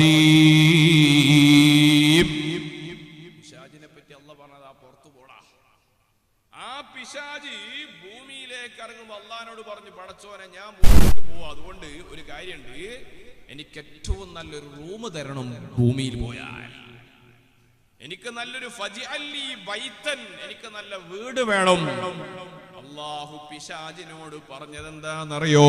റജീം പിശാചിനെ പറ്റി അല്ല പറഞ്ഞത് ആ പുറത്തു പോടാ ആ പിശാജ് ഭൂമിയിലേക്ക് ഇറങ്ങുമ്പോൾ അള്ളഹാനോട് പറഞ്ഞു പടച്ചോനെ ഞാൻ ഭൂമിയിലേക്ക് പോവാ അതുകൊണ്ട് ഒരു കാര്യമുണ്ട് എനിക്ക് ഏറ്റവും നല്ലൊരു റൂം തരണം ഭൂമിയിൽ പോയാൽ എനിക്ക് നല്ലൊരു ഫജിഅല്ലി ബൈത്തൻ എനിക്ക് നല്ല വീട് വേണം അള്ളാഹു പിശാജിനോട് പറഞ്ഞത് എന്താണെന്നറിയോ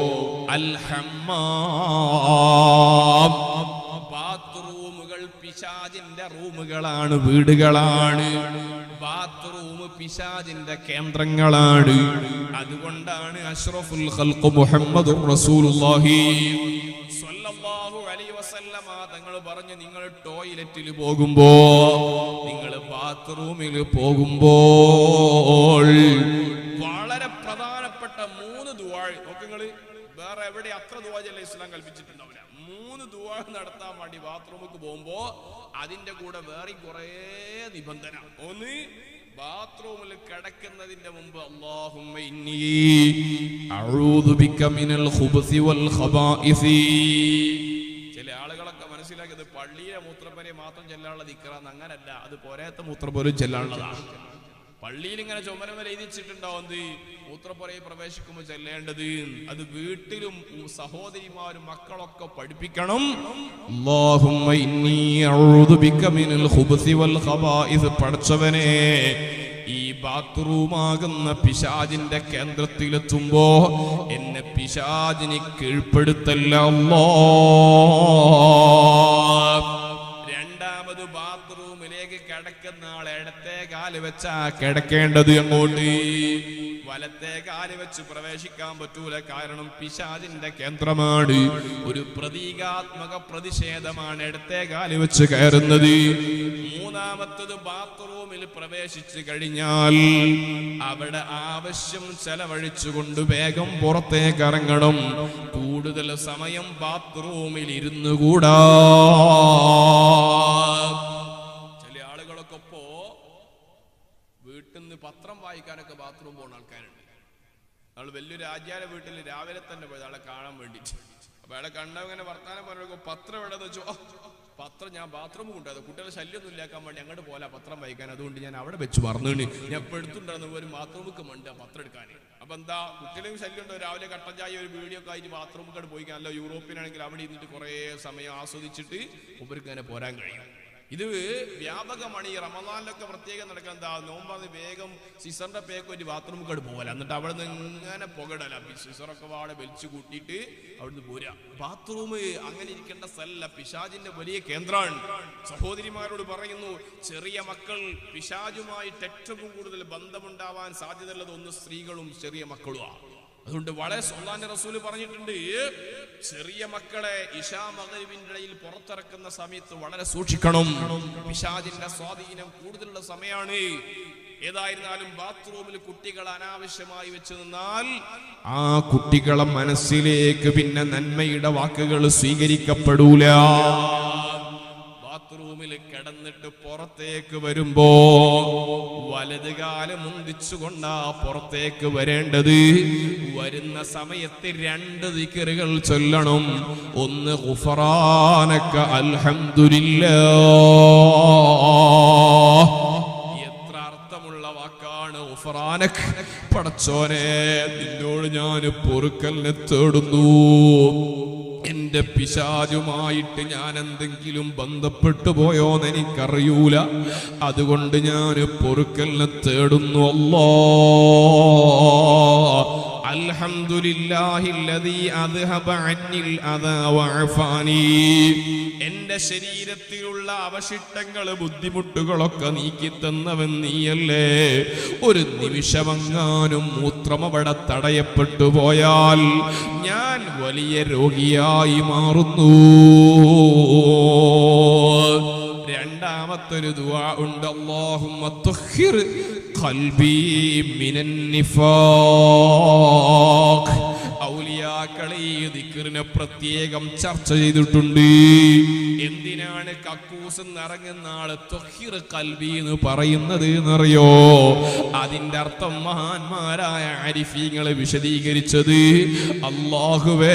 അൽഹമ്മാം ബാത്റൂമുകൾ പിശാജിന്റെ റൂമുകളാണ് വീടുകളാണ് ബാത്റൂം പിശാജിന്റെ കേന്ദ്രങ്ങളാണ് അതുകൊണ്ടാണ് അഷ്റഫുൽ ഖൽഖ് മുഹമ്മദുർ റസൂലുള്ളാഹി സ്വല്ലല്ലാഹു അലൈഹി വസല്ലമ തങ്ങൾ പറഞ്ഞു നിങ്ങൾ ടോയ്ലറ്റിൽ പോകുമ്പോ നിങ്ങൾ ബാത്റൂമിൽ പോകുമ്പോൾ വളരെ പ്രധാനപ്പെട്ട മൂന്ന് ദുആ നോക്കുങ്ങള് വേറെ എവിടെ അത്ര ദുവാ ചെല്ല ഇസ്ലാം കൽപ്പിച്ചിട്ടുണ്ടാവില്ല മൂന്ന് ദുവാ നടത്താൻ വേണ്ടി ബാത്റൂമിക്ക് പോകുമ്പോ അതിന്റെ കൂടെ വേറെ കുറേ നിബന്ധന ഒന്ന് ബാത്റൂമിൽ കിടക്കുന്നതിന്റെ മുമ്പ് അല്ലാഹുമ്മ ഇന്നി അഊദു ബിക മിനൽ ഖുബ്സി വൽ ഖബാഇസി ചില ആളുകളൊക്കെ മനസ്സിലാക്കിയത് പള്ളിയിലെ മൂത്രപ്പരെ മാത്രം ചെല്ലാനുള്ള ദിക്കറാന്ന് അങ്ങനല്ല അത് പോരാത്ത മൂത്രപ്പോലും ചെല്ലാനുള്ളതാണ് പള്ളിയിൽ ഇങ്ങനെ ചുമരം വരെ എഴുതിച്ചിട്ടുണ്ടാവും എന്ത് മൂത്രപ്പുറയിൽ പ്രവേശിക്കുമ്പോൾ ചെല്ലേണ്ടത് അത് വീട്ടിലും ഉം സഹോദരിമാരും മക്കളൊക്കെ പഠിപ്പിക്കണം അല്ലാഹുമ്മ ഇന്നി അഊദു ബിക മിനൽ ഖുബ്സി വൽ ഖബാഇസ് പടച്ചവനെ ഈ ബാത്റൂമാകുന്ന പിശാജിന്റെ കേന്ദ്രത്തിലെത്തുമ്പോ എന്നെ പിശാജിന് കീഴ്പ്പെടുത്തല്ല അല്ലാ രണ്ടാമത് ബാത്റൂമിലേക്ക് കിടക്കുന്ന ആൾ ഇടത്തെ കാല് വെച്ചാ കിടക്കേണ്ടത് അങ്ങോട്ട് വലത്തെ കാല് വെച്ച് പ്രവേശിക്കാൻ പറ്റൂല കാരണം പിശാദിന്റെ കേന്ദ്രമാണ് ഒരു പ്രതീകാത്മക പ്രതിഷേധമാണ് ഇടത്തെ കാല് വെച്ച് കയറുന്നത് മൂന്നാമത്തത് ബാത്റൂമിൽ പ്രവേശിച്ചു കഴിഞ്ഞാൽ അവിടെ ആവശ്യം ചെലവഴിച്ചുകൊണ്ട് വേഗം പുറത്തേക്ക് ഇറങ്ങണം കൂടുതൽ സമയം ബാത്റൂമിൽ ഇരുന്നു കൂടാ ചില ആളുകളൊക്കെ ഇപ്പോ വീട്ടിൽ നിന്ന് പത്രം വായിക്കാനൊക്കെ ബാത്റൂം പോകുന്ന ആൾക്കാരുണ്ട് നമ്മൾ വലിയൊരു ആചാര വീട്ടിൽ രാവിലെ തന്നെ പോയത് ആളെ കാണാൻ വേണ്ടിയിട്ട് അപ്പൊ അയാളെ കണ്ടവങ്ങനെ വർത്താനം പറയുമ്പോൾ പത്രം എവിടെന്ന് വെച്ചോ "ഓ, പത്രം ഞാൻ ബാത്റൂം കൊണ്ടുപോയത് കുട്ടികളെ ശല്യമൊന്നും ഇല്ലാക്കാൻ വേണ്ടി അങ്ങോട്ട് പോലെ പത്രം വായിക്കാൻ അതുകൊണ്ട് ഞാൻ അവിടെ വെച്ച് പറഞ്ഞു ഞാൻ ഇപ്പൊ എടുത്തുണ്ടായിരുന്നു ഒരു ബാത്റൂമിക്ക് മണ്ട് ആ പത്രം എടുക്കാൻ അപ്പൊ എന്താ കുട്ടികളും ശല്യം ഉണ്ടോ രാവിലെ കട്ടൻ ചായ ഒരു വീഡിയോ ഒക്കെ ആയിട്ട് ബാത്റൂമിൽ പോയി നല്ല യൂറോപ്പിനാണെങ്കിൽ അവിടെ ഇരുന്നിട്ട് കുറേ സമയം ആസ്വദിച്ചിട്ട് ഉപർക്ക് തന്നെ പോരാൻ കഴിയും ഇത് വ്യാപകമാണ് ഈ റമദാനിലൊക്കെ പ്രത്യേകം നടക്കാൻ എന്താ നോമ്പാന്ന് വേഗം സിസറിന്റെ പേക്ക് ഒരു ബാത്റൂമിൽ കൂടെ പോകല എന്നിട്ട് അവിടെ നിന്ന് ഇങ്ങനെ പുകടല സിസറൊക്കെ വാടെ വലിച്ചു കൂട്ടിയിട്ട് അവിടുന്ന് പോരാ ബാത്റൂം അങ്ങനെ ഇരിക്കേണ്ട സ്ഥലല്ല പിശാജിന്റെ വലിയ കേന്ദ്രമാണ് സഹോദരിമാരോട് പറയുന്നു ചെറിയ മക്കൾ പിശാജുമായിട്ട് ഏറ്റവും കൂടുതൽ ബന്ധമുണ്ടാവാൻ സാധ്യതയുള്ളത് ഒന്ന് സ്ത്രീകളും ചെറിയ മക്കളുമാണ് അതുകൊണ്ട് വളരെ സൊല്ലാന്റെ റസൂല് പറഞ്ഞിട്ടുണ്ട് ചെറിയ മക്കളെ ഇഷാ മകരിവിന്റെ ഇടയിൽ പുറത്തിറക്കുന്ന സമയത്ത് വളരെ സൂക്ഷിക്കണം പിശാജിന്റെ സ്വാധീനം കൂടുതലുള്ള സമയമാണ് ഏതായിരുന്നാലും ബാത്റൂമിൽ കുട്ടികൾ അനാവശ്യമായി വെച്ച് നിന്നാൽ ആ കുട്ടികളെ മനസ്സിലേക്ക് പിന്നെ നന്മയുടെ വാക്കുകൾ സ്വീകരിക്കപ്പെടൂല ബാത്റൂമിൽ കിടന്നിട്ട് പുറത്തേക്ക് വരുമ്പോ വലത് കാലം മുന്തിച്ചുകൊണ്ടാ പുറത്തേക്ക് വരേണ്ടത് വരുന്ന സമയത്ത് രണ്ട് ദിക്കറുകൾ ചൊല്ലണം ഒന്ന് ഗുഫറാനക്ക അൽഹംദുലില്ലാ എത്ര അർത്ഥമുള്ള വാക്കാണ് ഉഫറാനക് പടച്ചോനെ നിന്നോട് ഞാൻ പൊറുക്കലിനെ തേടുന്നു എന്റെ പിശാചുമായിട്ട് ഞാൻ എന്തെങ്കിലും ബന്ധപ്പെട്ടു പോയോന്ന് എനിക്കറിയൂല അതുകൊണ്ട് ഞാൻ പൊറുക്കലിനെ തേടുന്നു അല്ലോ അൽഹംദുലില്ലാഹില്ലദീ അദ്ഹബ അന്നിൽ അദാ വഅഫാനി എന്റെ ശരീരത്തിലുള്ള അവശിഷ്ടങ്ങൾ ബുദ്ധിമുട്ടുകളൊക്കെ നീക്കി തന്നവൻ നീയല്ലേ ഒരു നിമിഷമെങ്ങാനും മൂത്രം അവിടെ തടയപ്പെട്ടു പോയാൽ ഞാൻ വലിയ രോഗിയായി മാറുന്നു രണ്ടാമത്തൊരു ദുആ ഉണ്ട് അല്ലാഹുമ്മ തുഹിർ ഖൽബി മിനൻ നിഫാഖ് ഔലിയാക്കളെ ഈ ദിക്റിനെ പ്രത്യേകം ചർച്ച ചെയ്തിട്ടുണ്ട് എന്തിനാണ് കക്കൂസ് നിറങ്ങുന്ന ആള് തൊഹിർ കൽബി എന്ന് പറയുന്നത് എന്നറിയോ അതിന്റെ അർത്ഥം മഹാന്മാരായ അരിഫീങ്ങളെ വിശദീകരിച്ചത് അള്ളാഹുവേ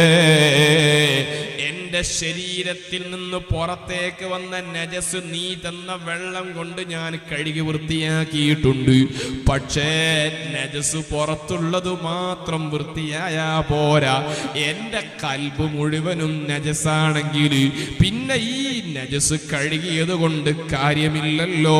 എന്റെ ശരീരത്തിൽ നിന്ന് പുറത്തേക്ക് വന്ന നജസ് നീ തന്ന വെള്ളം കൊണ്ട് ഞാൻ കഴുകി വൃത്തിയാക്കിയിട്ടുണ്ട് പക്ഷേ നജസ് പുറത്തുള്ളത് മാത്രം വൃത്തിയായാ പോരാ എന്റെ കൽബ് മുഴുവനും നജസാണെങ്കിൽ പിന്നെ ഈ നജസ് കഴുകിയത് കൊണ്ട് കാര്യമില്ലല്ലോ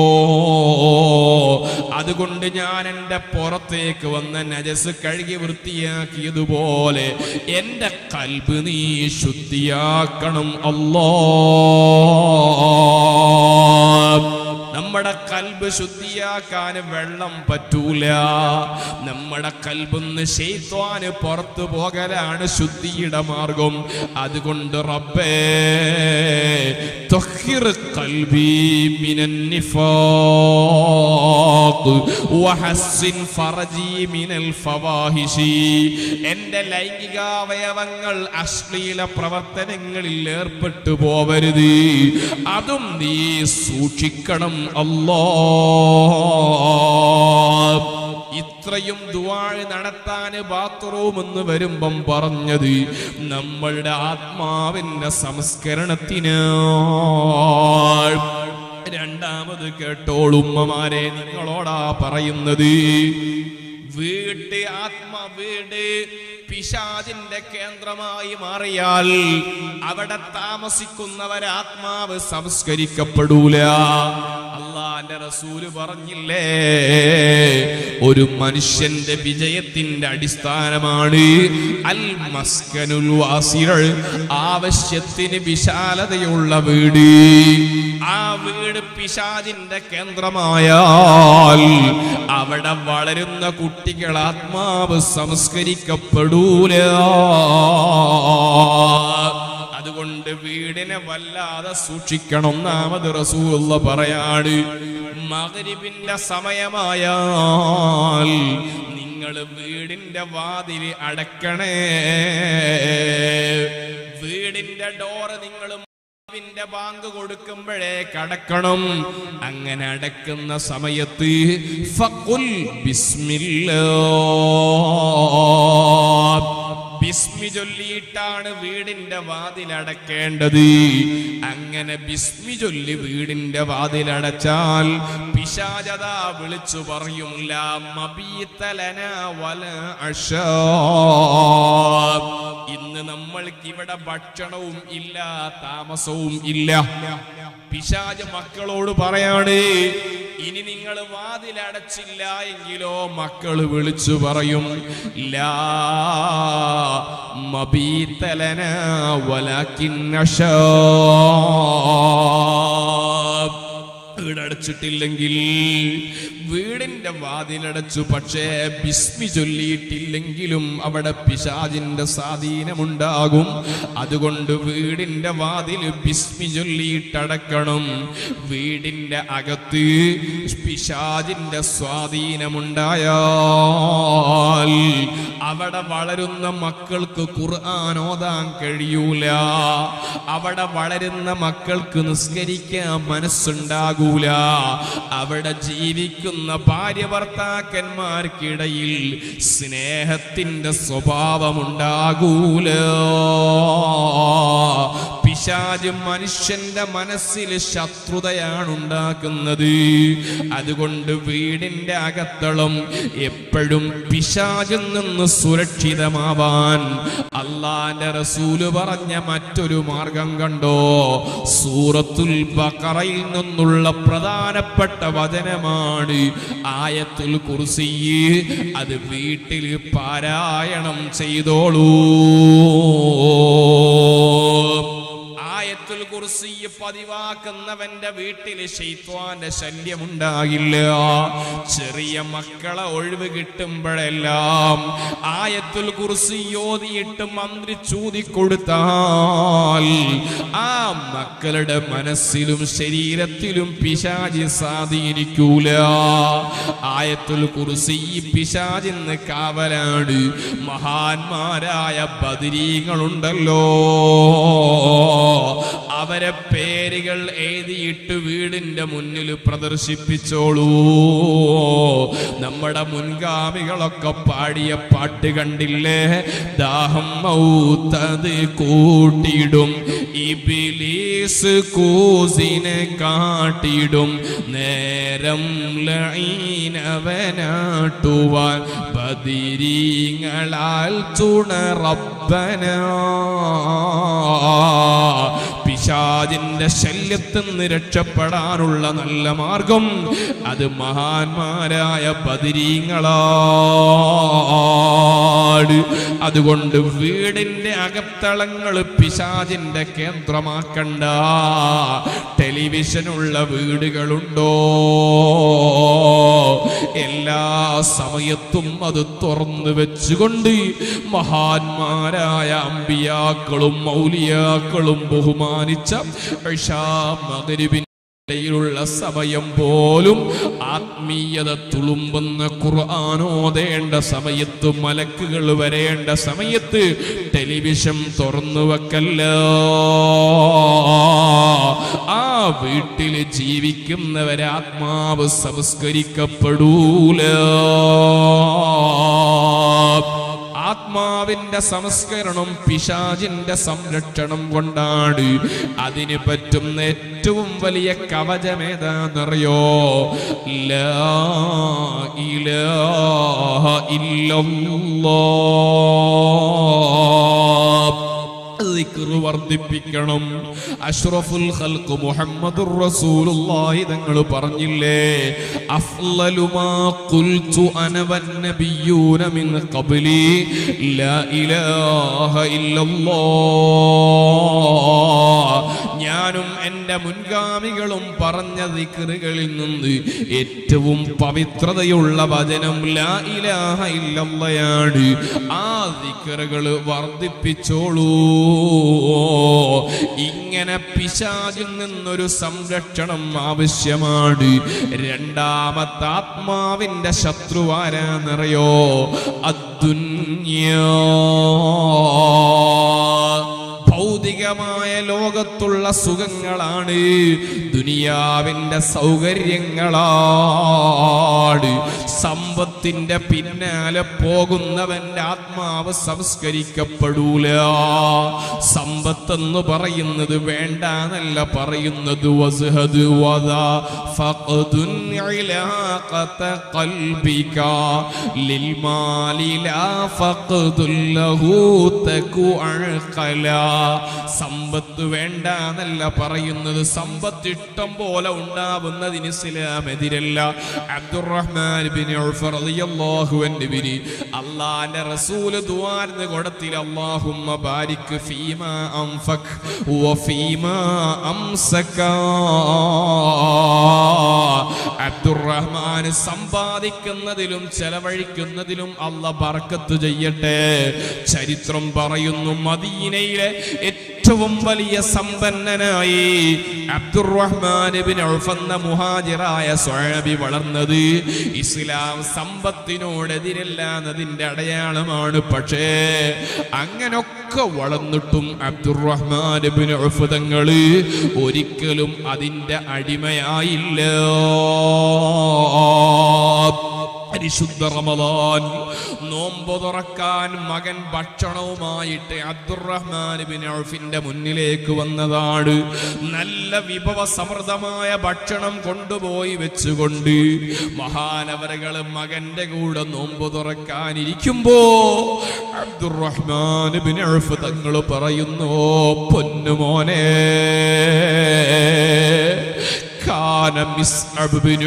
അതുകൊണ്ട് ഞാൻ എൻ്റെ പുറത്തേക്ക് വന്ന നജസ് കഴുകി വൃത്തിയാക്കിയതുപോലെ എൻ്റെ കൽബ് നീ ശുദ്ധിയാക്കണം അല്ലോ നമ്മുടെ കൽബ് ശുദ്ധിയാക്കാൻ വെള്ളം പറ്റൂല നമ്മുടെ കൽബിന്ന് ശൈത്വാന് പുറത്തു പോകലാണ് ശുദ്ധിയുടെ മാർഗം അതുകൊണ്ട് റബ്ബേ ത്വഹിർ ഖൽബി മിനൻ നിഫാഖ് വഹസ്സിൻ ഫർജി മിനൽ ഫവാഹിഷി എന്റെ ലൈംഗികാവയവങ്ങൾ അശ്ലീല പ്രവർത്തനങ്ങളിൽ ഏർപ്പെട്ടു പോവരുത് അതും നീ സൂക്ഷിക്കണം അല്ലോ ഇത്രയും ദുവാഴ് നടത്താൻ ബാത്റൂം എന്ന് വരുമ്പം പറഞ്ഞത് നമ്മളുടെ ആത്മാവിന്റെ സംസ്കരണത്തിന് രണ്ടാമത് കേട്ടോളുമ്മമാരെ നിങ്ങളോടാ പറയുന്നത് വീട്ട് ആത്മ വീട് പിശാചിന്റെ കേന്ദ്രമായി മാറിയാൽ അവിടെ താമസിക്കുന്നവർ ആത്മാവ് സംസ്കരിക്കപ്പെടൂല അള്ളാന്റെ റസൂല് പറഞ്ഞില്ലേ ഒരു മനുഷ്യന്റെ വിജയത്തിന്റെ അടിസ്ഥാനമാണ് അൽ മസ്കനുൽ വാസികൾ ആവശ്യത്തിന് വിശാലതയുള്ള വീട് ആ വീട് പിശാചിന്റെ കേന്ദ്രമായാൽ അവിടെ വളരുന്ന കുട്ടികൾ ആത്മാവ് സംസ്കരിക്കപ്പെടൂല അതുകൊണ്ട് വീടിനെ വല്ലാതെ സൂക്ഷിക്കണം ഒന്നാമത് റസൂള്ള പറയാണ് മകരിബിന്റെ സമയമായാൽ നിങ്ങൾ വീടിന്റെ വാതിൽ അടക്കണേ വീടിന്റെ ഡോറ് നിങ്ങൾ ിന്റെ ബാങ്ക് കൊടുക്കുമ്പോഴേ കടക്കണം അങ്ങനെ അടക്കുന്ന സമയത്ത് ഫഖുൽ ബിസ്മില്ലാ ബിസ്മി ചൊല്ലിയിട്ടാണ് വീടിന്റെ വാതിലടക്കേണ്ടത് അങ്ങനെ ബിസ്മി ചൊല്ലി വീടിന്റെ വാതിലടച്ചാൽ പിശാചത വിളിച്ചു പറയും ലാ മബീതലന വല അശാ ഇന്ന് നമ്മൾക്ക് ഇവിടെ ഭക്ഷണവും ഇല്ല താമസവും ഇല്ല പിശാജ് മക്കളോട് പറയാണ് ഇനി നിങ്ങൾ വാതിലടച്ചില്ല എങ്കിലോ മക്കള് വിളിച്ചു പറയും ലാ മബീതലന വലാക്കിൻ അശാ വീടടച്ചിട്ടില്ലെങ്കിൽ വീടിന്റെ വാതിലടച്ചു പക്ഷേ ബിസ്മി ചൊല്ലിയിട്ടില്ലെങ്കിലും അവിടെ പിശാജിന്റെ സ്വാധീനമുണ്ടാകും അതുകൊണ്ട് വീടിന്റെ വാതിൽ ബിസ്മി ചൊല്ലിയിട്ടടക്കണം വീടിന്റെ അകത്ത് പിശാജിന്റെ സ്വാധീനമുണ്ടായാൽ അവിടെ വളരുന്ന മക്കൾക്ക് ഖുർആൻ ഓതാൻ കഴിയൂല അവിടെ വളരുന്ന മക്കൾക്ക് നിസ്കരിക്കാൻ മനസ്സുണ്ടാകൂല അവിടെ ജീവിക്കുന്ന ഭാര്യ ഭർത്താക്കന്മാർക്കിടയിൽ സ്നേഹത്തിന്റെ സ്വഭാവമുണ്ടാകൂല പിശാജ് മനുഷ്യന്റെ മനസ്സിൽ ശത്രുതയാണ് ഉണ്ടാക്കുന്നത് അതുകൊണ്ട് വീടിന്റെ അകത്തളം എപ്പോഴും പിശാചിൽ നിന്ന് സുരക്ഷിതമാവാൻ അള്ളാന്റെ റസൂല് പറഞ്ഞ മറ്റൊരു മാർഗം കണ്ടോ സൂറത്തുൽ ബഖറയിൽ നിന്നുള്ള പ്രധാനപ്പെട്ട വചനമാണ് ആയത്തുൽ കുർസി അത് വീട്ടിൽ പാരായണം ചെയ്തോളൂ ആയത്തുൽ കുർസി പതിവാക്കുന്നവന്റെ വീട്ടിൽ ശൈത്വാന്റെ ശല്യമുണ്ടാകില്ല ചെറിയ മക്കളെ ഒഴിവ് കിട്ടുമ്പോഴെല്ലാം ആയത്തുൽ കുർസി ഓതിയിട്ട് മന്ത്രി ചൂതിക്കൊടുത്താൽ ആ മക്കളുടെ മനസ്സിലും ശരീരത്തിലും പിശാചി സ്വാധീനിക്കൂല ആയത്തുൽ കുർസി പിശാചിന്ന് കാവലാണ് മഹാന്മാരായ ബദിരീങ്ങളുണ്ടല്ലോ അവരെ പേരുകൾ എഴുതിയിട്ട് വീടിന്റെ മുന്നിൽ പ്രദർശിപ്പിച്ചോളൂ നമ്മുടെ മുൻഗാമികളൊക്കെ പാടിയ പാട്ട് കണ്ടില്ലേ ദാഹം മൗത്തത് കൂട്ടിയിടും ഇബിലീസ് കൂസിനെ കാട്ടിടും നേരം ലൈനവനാട്ടുവാൻ ബദിരീങ്ങളാൽ തുണറബ്ബനാ പിശാജിന്റെ ശല്യത്തിൽ നിന്ന് രക്ഷപ്പെടാനുള്ള നല്ല മാർഗം അത് മഹാന്മാരായ ബദിരീങ്ങളാട് അതുകൊണ്ട് വീടിന്റെ അകത്തളങ്ങൾ പിശാജിന്റെ കേന്ദ്രമാക്കണ്ട ടെലിവിഷനുള്ള വീടുകളുണ്ടോ എല്ലാ സമയത്തും അത് തുറന്നു വെച്ചുകൊണ്ട് മഹാന്മാരായ അമ്പിയാക്കളും മൗലിയാക്കളും ബഹുമാനിച്ച ഇശാ മഗ്രിബിൻ ഇടയിലുള്ള സമയം പോലും ആത്മീയത തുളുമ്പുന്ന ഖുർആാനോദേണ്ട സമയത്ത് മലക്കുകൾ വരേണ്ട സമയത്ത് ടെലിവിഷൻ തുറന്നു വെക്കല്ല ആ വീട്ടിൽ ജീവിക്കുന്നവരെ ആത്മാവ് സംസ്കരിക്കപ്പെടൂല ആത്മാവിന്റെ സംസ്കരണം പിശാചിന്റെ സംരക്ഷണം കൊണ്ടാണ് അതിന് പറ്റുന്ന ഏറ്റവും വലിയ കവചമേതാന്നറിയോ ലാ ഇലാഹ ഇല്ലല്ലാഹ് ദിക്റ് വർദ്ധിപ്പിക്കണം അഷ്റഫുൽ ഖൽഖ് മുഹമ്മദുർ റസൂലുള്ളാഹി തങ്ങൾ പറഞ്ഞില്ലേ അഫ്ളലു മാ ഖുൽതു അന വന്നബിയൂന മിൻ ഖബ്ലി ലാ ഇലാഹ ഇല്ലല്ലാഹ് ഞാനും എൻ്റെ മുൻഗാമികളും പറഞ്ഞ ദിക്റുകളിൽ നിന്ന് ഏറ്റവും പവിത്രതയുള്ള വചനം ലാ ഇലാഹ ഇല്ലല്ലയാണ് ആ ദിക്റുകൾ വർദ്ധിപ്പിച്ചോളൂ ഇങ്ങനെ പിശാചിൽ നിന്നൊരു സംരക്ഷണം ആവശ്യമാണ് രണ്ടാമത്തെ ആത്മാവിന്റെ ശത്രുവാരാന്നറിയോ അദ്ദുന്യാ ഭൗതികമായ ലോകത്തുള്ള സുഖങ്ങളാണ് ദുനിയാവിന്റെ സൗകര്യങ്ങളാണ് സമ്പത്തിന്റെ പിന്നാലെ പോകുന്നവന്റെ ആത്മാവ് സംസ്കരിക്കപ്പെടൂല സമ്പത്തെന്ന് പറയുന്നത് വേണ്ടാന്നല്ല പറയുന്നത് വസ്ഹദ് വദാ ഫഖദുൻ ഇലാഖത ഖൽബിക ലിൽമാലി ലാ ഫഖദുൽ ലഹു തകു അഖല സമ്പത്ത് വേണ്ടാന്നല്ല പറയുന്നത് സമ്പത്ത് ഇഷ്ടം പോലെ ഉണ്ടാവുന്നതിന് ഇസ്ലാം എതിരല്ല അബ്ദുറഹ്മാൻ ബിൻ ഉൾഫ് റളിയല്ലാഹു അൻഹുവിന് അല്ലാഹുവിന്റെ റസൂൽ ദുആർന്ന് കൊടുത്തിൽ അല്ലാഹുമ്മ ബാരിക് ഫീമാ അൻഫക് വഫീമാ അംസക അബ്ദുറഹ്മാൻ സമ്പാദിക്കുന്നതിലും ചെലവഴിക്കുന്നതിലും അല്ല ബർക്കത്ത് ചെയ്യട്ടെ ചരിത്രം പറയുന്നു മദീനയിലെ ഏറ്റവും വലിയ സമ്പന്നനായി അബ്ദുറഹ്മാൻ ബിൻ ഔഫ് എന്ന മുഹാജിറായ സ്വഴബി വളർന്നത് ഇസ്ലാം സമ്പത്തിനോടെതിരല്ല എന്നതിന്റെ അടയാളമാണ് പക്ഷേ അങ്ങനൊക്കെ വളർന്നിട്ടും അബ്ദുറഹ്മാൻ ബിൻ ഔഫ് തങ്ങള് ഒരിക്കലും അതിന്റെ അടിമയായില്ല പരിശുദ്ധ റമദാൻ നോമ്പ് തുറക്കാൻ മകൻ ഭക്ഷണവുമായിട്ട് അബ്ദുറഹ്മാൻ ബിൻ ഔഫിന്റെ മുന്നിലേക്ക് വന്നതാണ് നല്ല വിഭവ സമൃദ്ധമായ ഭക്ഷണം കൊണ്ടുപോയി വെച്ചുകൊണ്ട് മഹാനവരകൾ മകന്റെ കൂടെ നോമ്പ് തുറക്കാനിരിക്കുമ്പോ അബ്ദുറഹ്മാൻ ബിൻ ഔഫ് തങ്ങൾ പറയുന്നു പൊന്നുമോനെ كان مصعب بن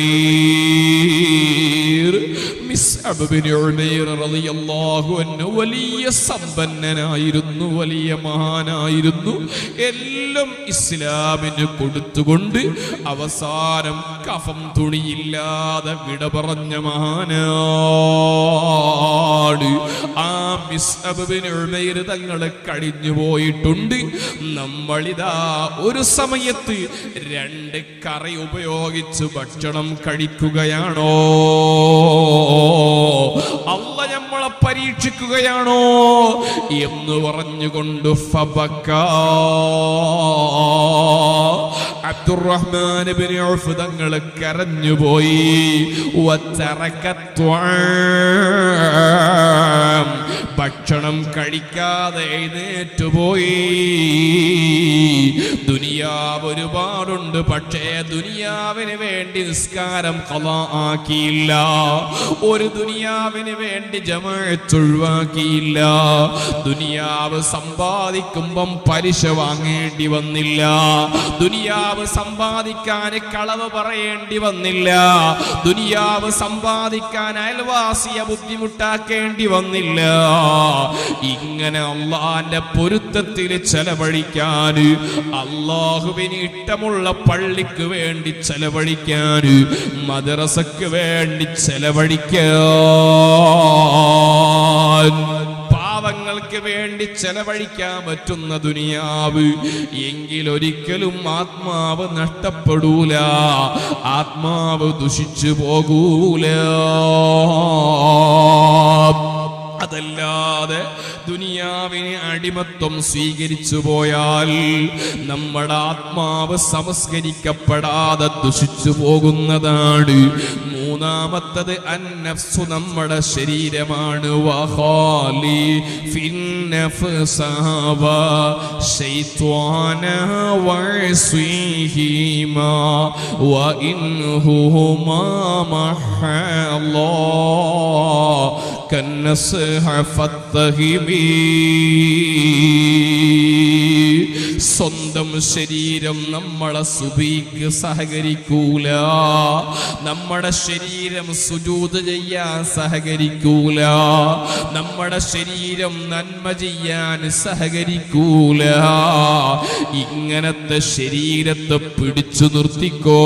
عمير مصعب بن عمير رضي الله عنه വലിയ സമ്പന്നനായിരുന്നു വലിയ മഹാനായിരുന്നു എല്ലാം ഇസ്ലാമിന് കൊടുത്തുകൊണ്ട് അവസാനം കഫം തുണിയില്ലാതെ വിട പറഞ്ഞ മഹാനാട് ആ മിസ്അബ് ബിൻ ഉമൈർ തങ്ങളെ കഴിഞ്ഞു പോയിട്ടുണ്ട് നമ്മളിതാ ഒരു സമയത്ത് രണ്ട് കറി ഉപയോഗിച്ച് ഭക്ഷണം കഴിക്കുകയാണോ അല്ല നമ്മളെ പരീക്ഷിക്കുകയാണോ എന്ന് പറഞ്ഞുകൊണ്ട് ഫബക്ക അബ്ദുറഹ്മാൻ ബിൻ ഔഫ് തങ്ങൾ കരഞ്ഞുപോയി വത്തറക്കത്വാം ഭക്ഷണം കഴിക്കാതെ എഴുന്നേറ്റുപോയി ദുനിയാവ് ഒരുപാടുണ്ട് പക്ഷേ ദുനിയാവിന് വേണ്ടി നിസ്കാരം കഥ ആക്കിയില്ല ഒരു ദുനിയാവിന് വേണ്ടി ജമാഅത്ത് ഒഴിവാക്കിയില്ല ദുനിയാവ് സമ്പാദിക്കുമ്പം പലിശ വാങ്ങേണ്ടി വന്നില്ല ദുനിയാവ് സമ്പാദിക്കാൻ കളവ് പറയേണ്ടി വന്നില്ല ദുനിയാവ് സമ്പാദിക്കാൻ അയൽവാസിയെ ബുദ്ധിമുട്ടാക്കേണ്ടി വന്നില്ല ഇങ്ങനെ അള്ളാന്റെ പൊരുത്തത്തിൽ ചെലവഴിക്കാൻ അള്ളാ അള്ളാഹുവിന് ഇഷ്ടമുള്ള പള്ളിക്ക് വേണ്ടി ചെലവഴിക്കാൻ മദ്രസക്ക് വേണ്ടി ചെലവഴിക്കാൻ പാവങ്ങൾക്ക് വേണ്ടി ചെലവഴിക്കാൻ പറ്റുന്ന ദുനിയാവ് എങ്കിലൊരിക്കലും ആത്മാവ് നഷ്ടപ്പെടൂല ആത്മാവ് ദുഷിച്ചു പോകൂല അതല്ലാതെ ദുനിയാവിന് അടിമത്വം സ്വീകരിച്ചു പോയാൽ നമ്മുടെ ആത്മാവ് സംസ്കരിക്കപ്പെടാതെ ദുഷിച്ചു പോകുന്നതാണ് മൂന്നാമത്തത് അന്നഫ്സു നമ്മുടെ ശരീരമാണ് വഹാലി ഫിന്നഫ്സഹവ ശൈത്വാന വഅസ്വീഹിമാ വഇൻഹുമാ മഹല്ലാ كالنصح فاتهمي സ്വന്തം ശരീരം നമ്മളെ സുബീക്ക് സഹകരിക്കൂല നമ്മുടെ ശരീരം സുജൂത് ചെയ്യാൻ സഹകരിക്കൂല നമ്മുടെ ശരീരം നന്മ ചെയ്യാൻ സഹകരിക്കൂല ഇങ്ങനത്തെ ശരീരത്തെ പിടിച്ചു നിർത്തിക്കോ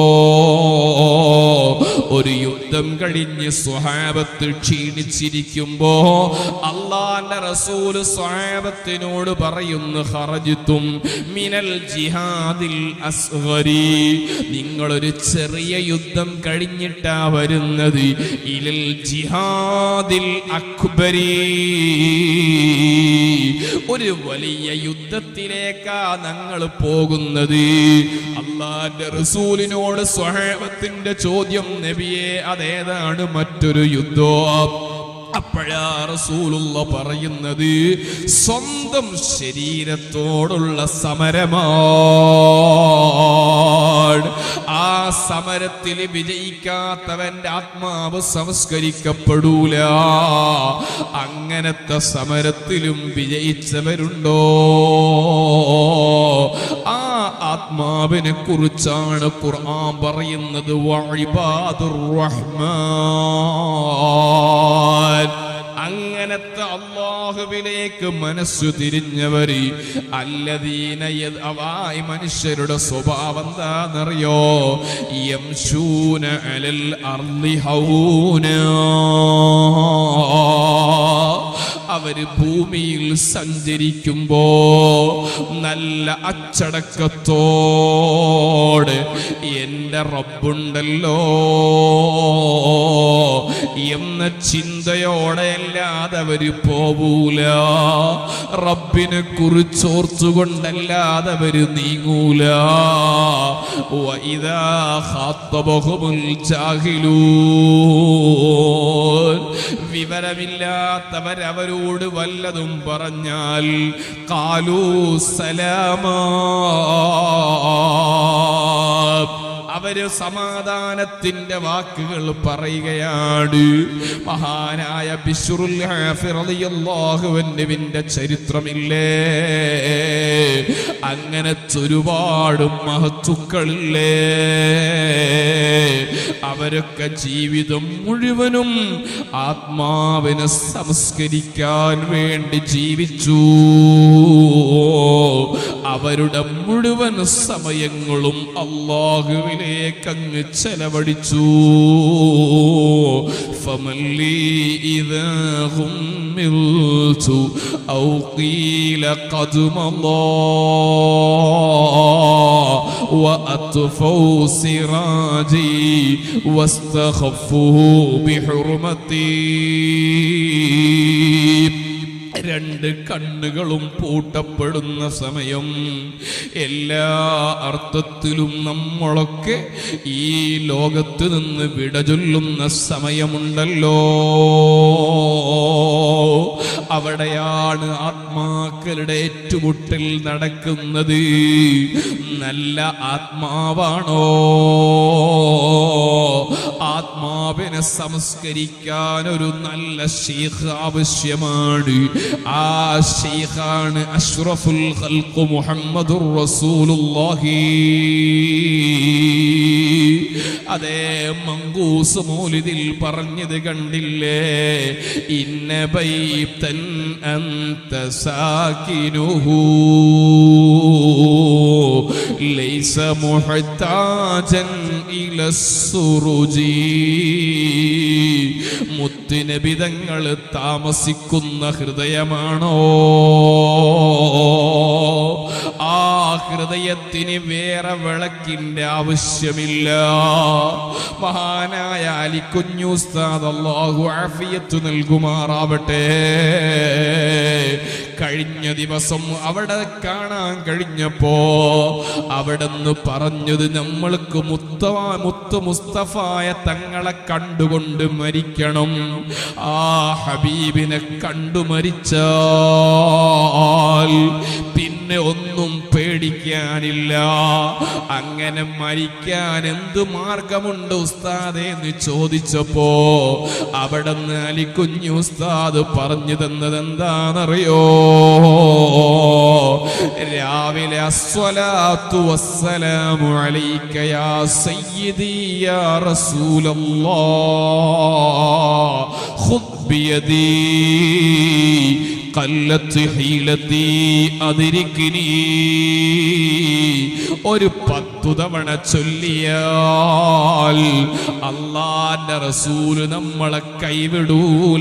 ഒരു യുദ്ധം കഴിഞ്ഞ് സ്വഹാബത്ത് ക്ഷീണിച്ചിരിക്കുമ്പോ അള്ളാന്റെ റസൂല് സ്വഹാബത്തിനോട് പറയുന്നു ഹറജിത്തും മിനൽ ജിഹാദിൽ അസ്ഗരി നിങ്ങളൊരു ചെറിയ യുദ്ധം കഴിഞ്ഞിട്ടാ വരുന്നത് ഇലൽ ജിഹാദിൽ അക്ബരി ഒരു വലിയ യുദ്ധത്തിലേക്കാ ഞങ്ങൾ പോകുന്നത് അള്ളാന്റെ റസൂലിനോട് സ്വഹേബത്തിന്റെ ചോദ്യം നബിയെ അതേതാണ് മറ്റൊരു യുദ്ധം അപ്പോഴാ റസൂലുള്ള പറയുന്നത് സ്വന്തം ശരീരത്തോടുള്ള സമരമാണ് ആ സമരത്തിൽ വിജയിക്കാത്തവന്റെ ആത്മാവ് സംസ്കരിക്കപ്പെടൂല അങ്ങനത്തെ സമരത്തിലും വിജയിച്ചവരുണ്ടോ ആ ആത്മാവിനെ കുറിച്ചാണ് ഖുർആൻ പറയുന്നത് വഇബാദുർ റഹ്മാൻ അങ്ങനത്തെ അള്ളാഹുവിലേക്ക് മനസ്സു തിരിഞ്ഞവര് അല്ലദീന യദ് അവായി മനുഷ്യരുടെ സ്വഭാവം എന്താണെന്നറിയോ യംശൂന അലൽ അർളി ഹൗന അവര് ഭൂമിയിൽ സഞ്ചരിക്കുമ്പോ നല്ല അച്ചടക്കത്തോടെ എന്റെ റബ്ബുണ്ടല്ലോ എന്ന ചിന്തയോടെ അല്ലാതെ അവര് പോവൂല റബ്ബിനെ കുറിച്ചോർത്തുകൊണ്ടല്ലാതെ അവര് നീങ്ങൂല വഇദാ ഖാത്തബഹുമുൽ ജാഹിലൂൻ വിവരമില്ലാത്തവരവരോട് വല്ലതും പറഞ്ഞാൽ കാലൂ സലാമാ അവര് സമാധാനത്തിന്റെ വാക്കുകൾ പറയുകയാണ് മഹാനായ ബിശ്റുൽ ഹാഫിർ റളിയല്ലാഹുവിന്റെ ചരിത്രമില്ലേ അങ്ങനത്തെ ഒരുപാട് മഹത്തുക്കളില്ലേ അവരൊക്കെ ജീവിതം മുഴുവനും ആത്മാവിനെ സംസ്കരിക്കാൻ വേണ്ടി ജീവിച്ചു അവരുടെ മുഴുവൻ സമയങ്ങളും അള്ളാഹുവിലേക്ക് അങ്ങ് ചെലവഴിച്ചു فملي إذا غملت أو قيل قد مضى وأطفوا سراجي واستخفوا بحرمتي രണ്ട് കണ്ണുകളും പൂട്ടപ്പെടുന്ന സമയം എല്ലാ അർത്ഥത്തിലും നമ്മളൊക്കെ ഈ ലോകത്ത് നിന്ന് വിട ചൊല്ലുന്ന സമയമുണ്ടല്ലോ അവിടെയാണ് ആത്മാക്കളുടെ ഏറ്റുമുട്ടൽ നടക്കുന്നത് നല്ല ആത്മാവാണോ ആത്മാ ആത്മാവിനെ സംസ്കരിക്കാൻ ഒരു നല്ല ഷീഖ് ആവശ്യമാണ് ആ ഷീഖാണ് അഷ്റഫുൽ ഖൽഖ് മുഹമ്മദുർ റസൂലുള്ളാഹി അതേ മങ്കൂസ് മൗലിദിൽ പറഞ്ഞത് കണ്ടില്ലേ ഇന്ന ബൈത്തൻ അന്ത സാകിനുഹു ലൈസ മുഹ്താജൻ ഇല സുറുജി മുത്തുനബിതങ്ങൾ താമസിക്കുന്ന ഹൃദയമാണോ ആ ഹൃദയത്തിന് വേറെ വിളക്കിന്റെ ആവശ്യമില്ല മഹാനായ അലിക്കുഞ്ഞു ഉസ്താദ് അല്ലാഹു ആഫിയത്ത് നൽകുമാറാവട്ടെ കഴിഞ്ഞ ദിവസം അവിടെ കാണാൻ കഴിഞ്ഞപ്പോ അവിടെന്ന് പറഞ്ഞത് നമ്മൾക്ക് മുത്തവാ മുത്ത് മുസ്തഫായ തങ്ങളെ കണ്ടുകൊണ്ട് മരിക്കണം ആ ഹബീബിനെ കണ്ടു മരിച്ചാൽ പിന്നെ ഒന്നും പേടിക്കാനില്ല അങ്ങനെ മരിക്കാൻ എന്തു മാർഗമുണ്ട് ഉസ്താദെ എന്ന് ചോദിച്ചപ്പോ അവിടെ നിന്ന് അലിക്കുഞ്ഞു ഉസ്താദ് പറഞ്ഞു തന്നത് എന്താണെന്നറിയോ രാവിലെ അസ്വലാത്തു വസ്സലാമു അലൈക യാ സയ്യിദി യാ റസൂലല്ലാഹ് ഖുദ് ബിയദി കല്ലത്ത് ഹീലത്തി അതിരിക്കിനി ഒരു പത്തു തവണ ചൊല്ലിയാൽ അള്ളാന്റെ റസൂല് നമ്മളെ കൈവിടൂല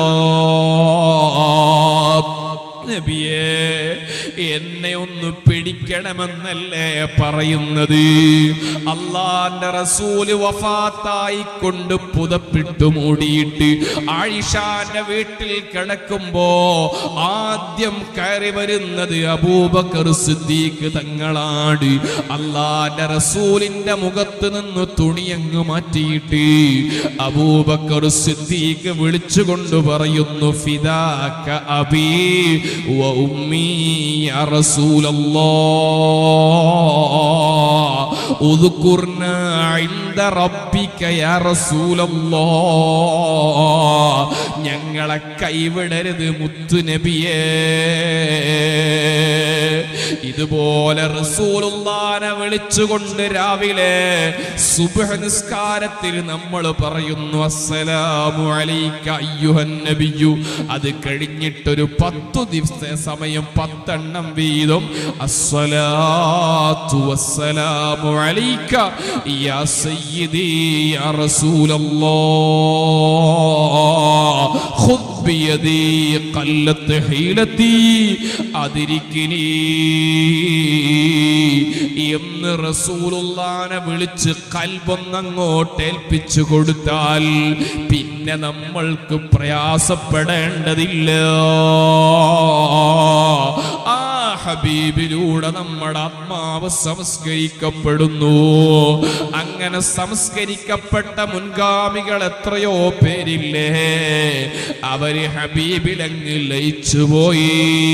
നബിയേ എന്നെ ഒന്ന് പിടിക്കണമെന്നല്ലേ പറയുന്നത് അള്ളാന്റെ റസൂല് വഫാത്തായി കൊണ്ട് പുതപ്പിട്ടു മൂടിയിട്ട് ആയിഷാന്റെ വീട്ടിൽ കിടക്കുമ്പോ ആദ്യം കയറി വരുന്നത് അബൂബക്കർ സിദ്ദീഖ് തങ്ങളാണ് അള്ളാന്റെ റസൂലിന്റെ മുഖത്ത് നിന്ന് തുണിയങ്ങ് മാറ്റിയിട്ട് അബൂബക്കർ സിദ്ദീഖ് വിളിച്ചുകൊണ്ട് പറയുന്നു ഫിദാക അബീ വ ഉമ്മീ യാ റസൂലല്ലാഹ് ഉദ്കുർനാ ഇൻദ റബ്ബിക യാ റസൂലല്ലാഹ് ഞങ്ങളെ കൈവിടരുത് മുത്തുനബിയേ ഇതുപോലെ റസൂലുള്ളാനെ വിളിച്ചുകൊണ്ട് രാവിലെ സുബ്ഹ് നിസ്കാരത്തിൽ നമ്മൾ പറയുന്നു അസ്സലാമു അലൈക അയ്യുഹൻ നബിയു അത് കഴിഞ്ഞിട്ടൊരു പത്തു ദിവസത്തെ സമയം പത്തെണ്ണം വീതം അസ്സലാത്തു വസ്സലാമു അലൈക യാ സയ്യിദി യാ റസൂലല്ലാഹ് ഖുദ് ബിയദി ഖല്ലത്ത് ഹീലത്തി അതിരിക്കിനി എന്ന് റസൂലുള്ളാനെ വിളിച്ച് കൽബൊന്നങ്ങോട്ട് ഏൽപ്പിച്ചു കൊടുത്താൽ പിന്നെ നമ്മൾക്ക് പ്രയാസപ്പെടേണ്ടതില്ല ആ ഹബീബിലൂടെ നമ്മുടെ ആത്മാവ് സംസ്കരിക്കപ്പെടുന്നു അങ്ങനെ സംസ്കരിക്കപ്പെട്ട മുൻഗാമികൾ എത്രയോ പേരില്ലേ അവര് ഹബീബിലങ്ങ് ലയിച്ചുപോയി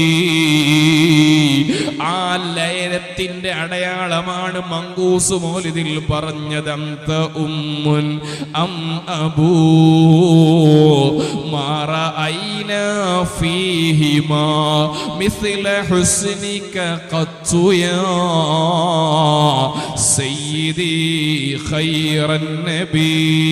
ആ ലയനത്തിന്റെ അടയാളമാണ് മങ്കൂസ് മോലിതിൽ പറഞ്ഞത് അന്ത ഉമ്മുൻ അം അബൂ മാറ ഐന ഫീഹിമാ മിസ്ല ഹുസ്നിക ഖത്തു യാ സയ്യിദി ഖൈറൻ നബി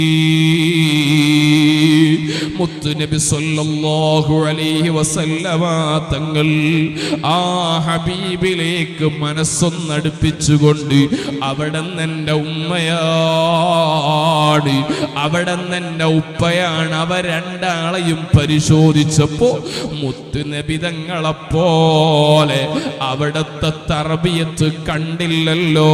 മുത്തുനബി സല്ലല്ലാഹു അലൈഹി വസല്ലമ തങ്ങൾ ആ ഹബീബിലേക്ക് മനസ്സൊന്നടുപ്പിച്ചുകൊണ്ട് അവിടെ എൻ്റെ ഉമ്മയാണ് അവിടെ എൻ്റെ ഉപ്പയാണ് അവ രണ്ടാളെയും പരിശോധിച്ചപ്പോ മുത്തുനബി തങ്ങളെപ്പോലെ അവിടത്തെ തറബിയത്ത് കണ്ടില്ലല്ലോ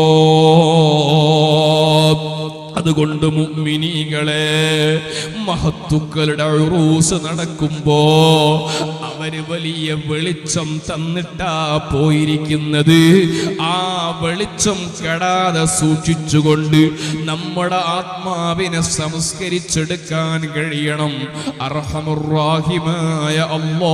അതുകൊണ്ട് മുഅ്മിനീകളെ മഹത്തുക്കളുടെ ഉറൂസ് നടക്കുമ്പോ അവ അവര് വലിയ വെളിച്ചം തന്നിട്ടാ പോയിരിക്കുന്നത് ആ വെളിച്ചം കെടാതെ സൂക്ഷിച്ചുകൊണ്ട് നമ്മുടെ ആത്മാവിനെ സംസ്കരിച്ചെടുക്കാൻ കഴിയണം അർഹമുറാഹിമായ അല്ലോ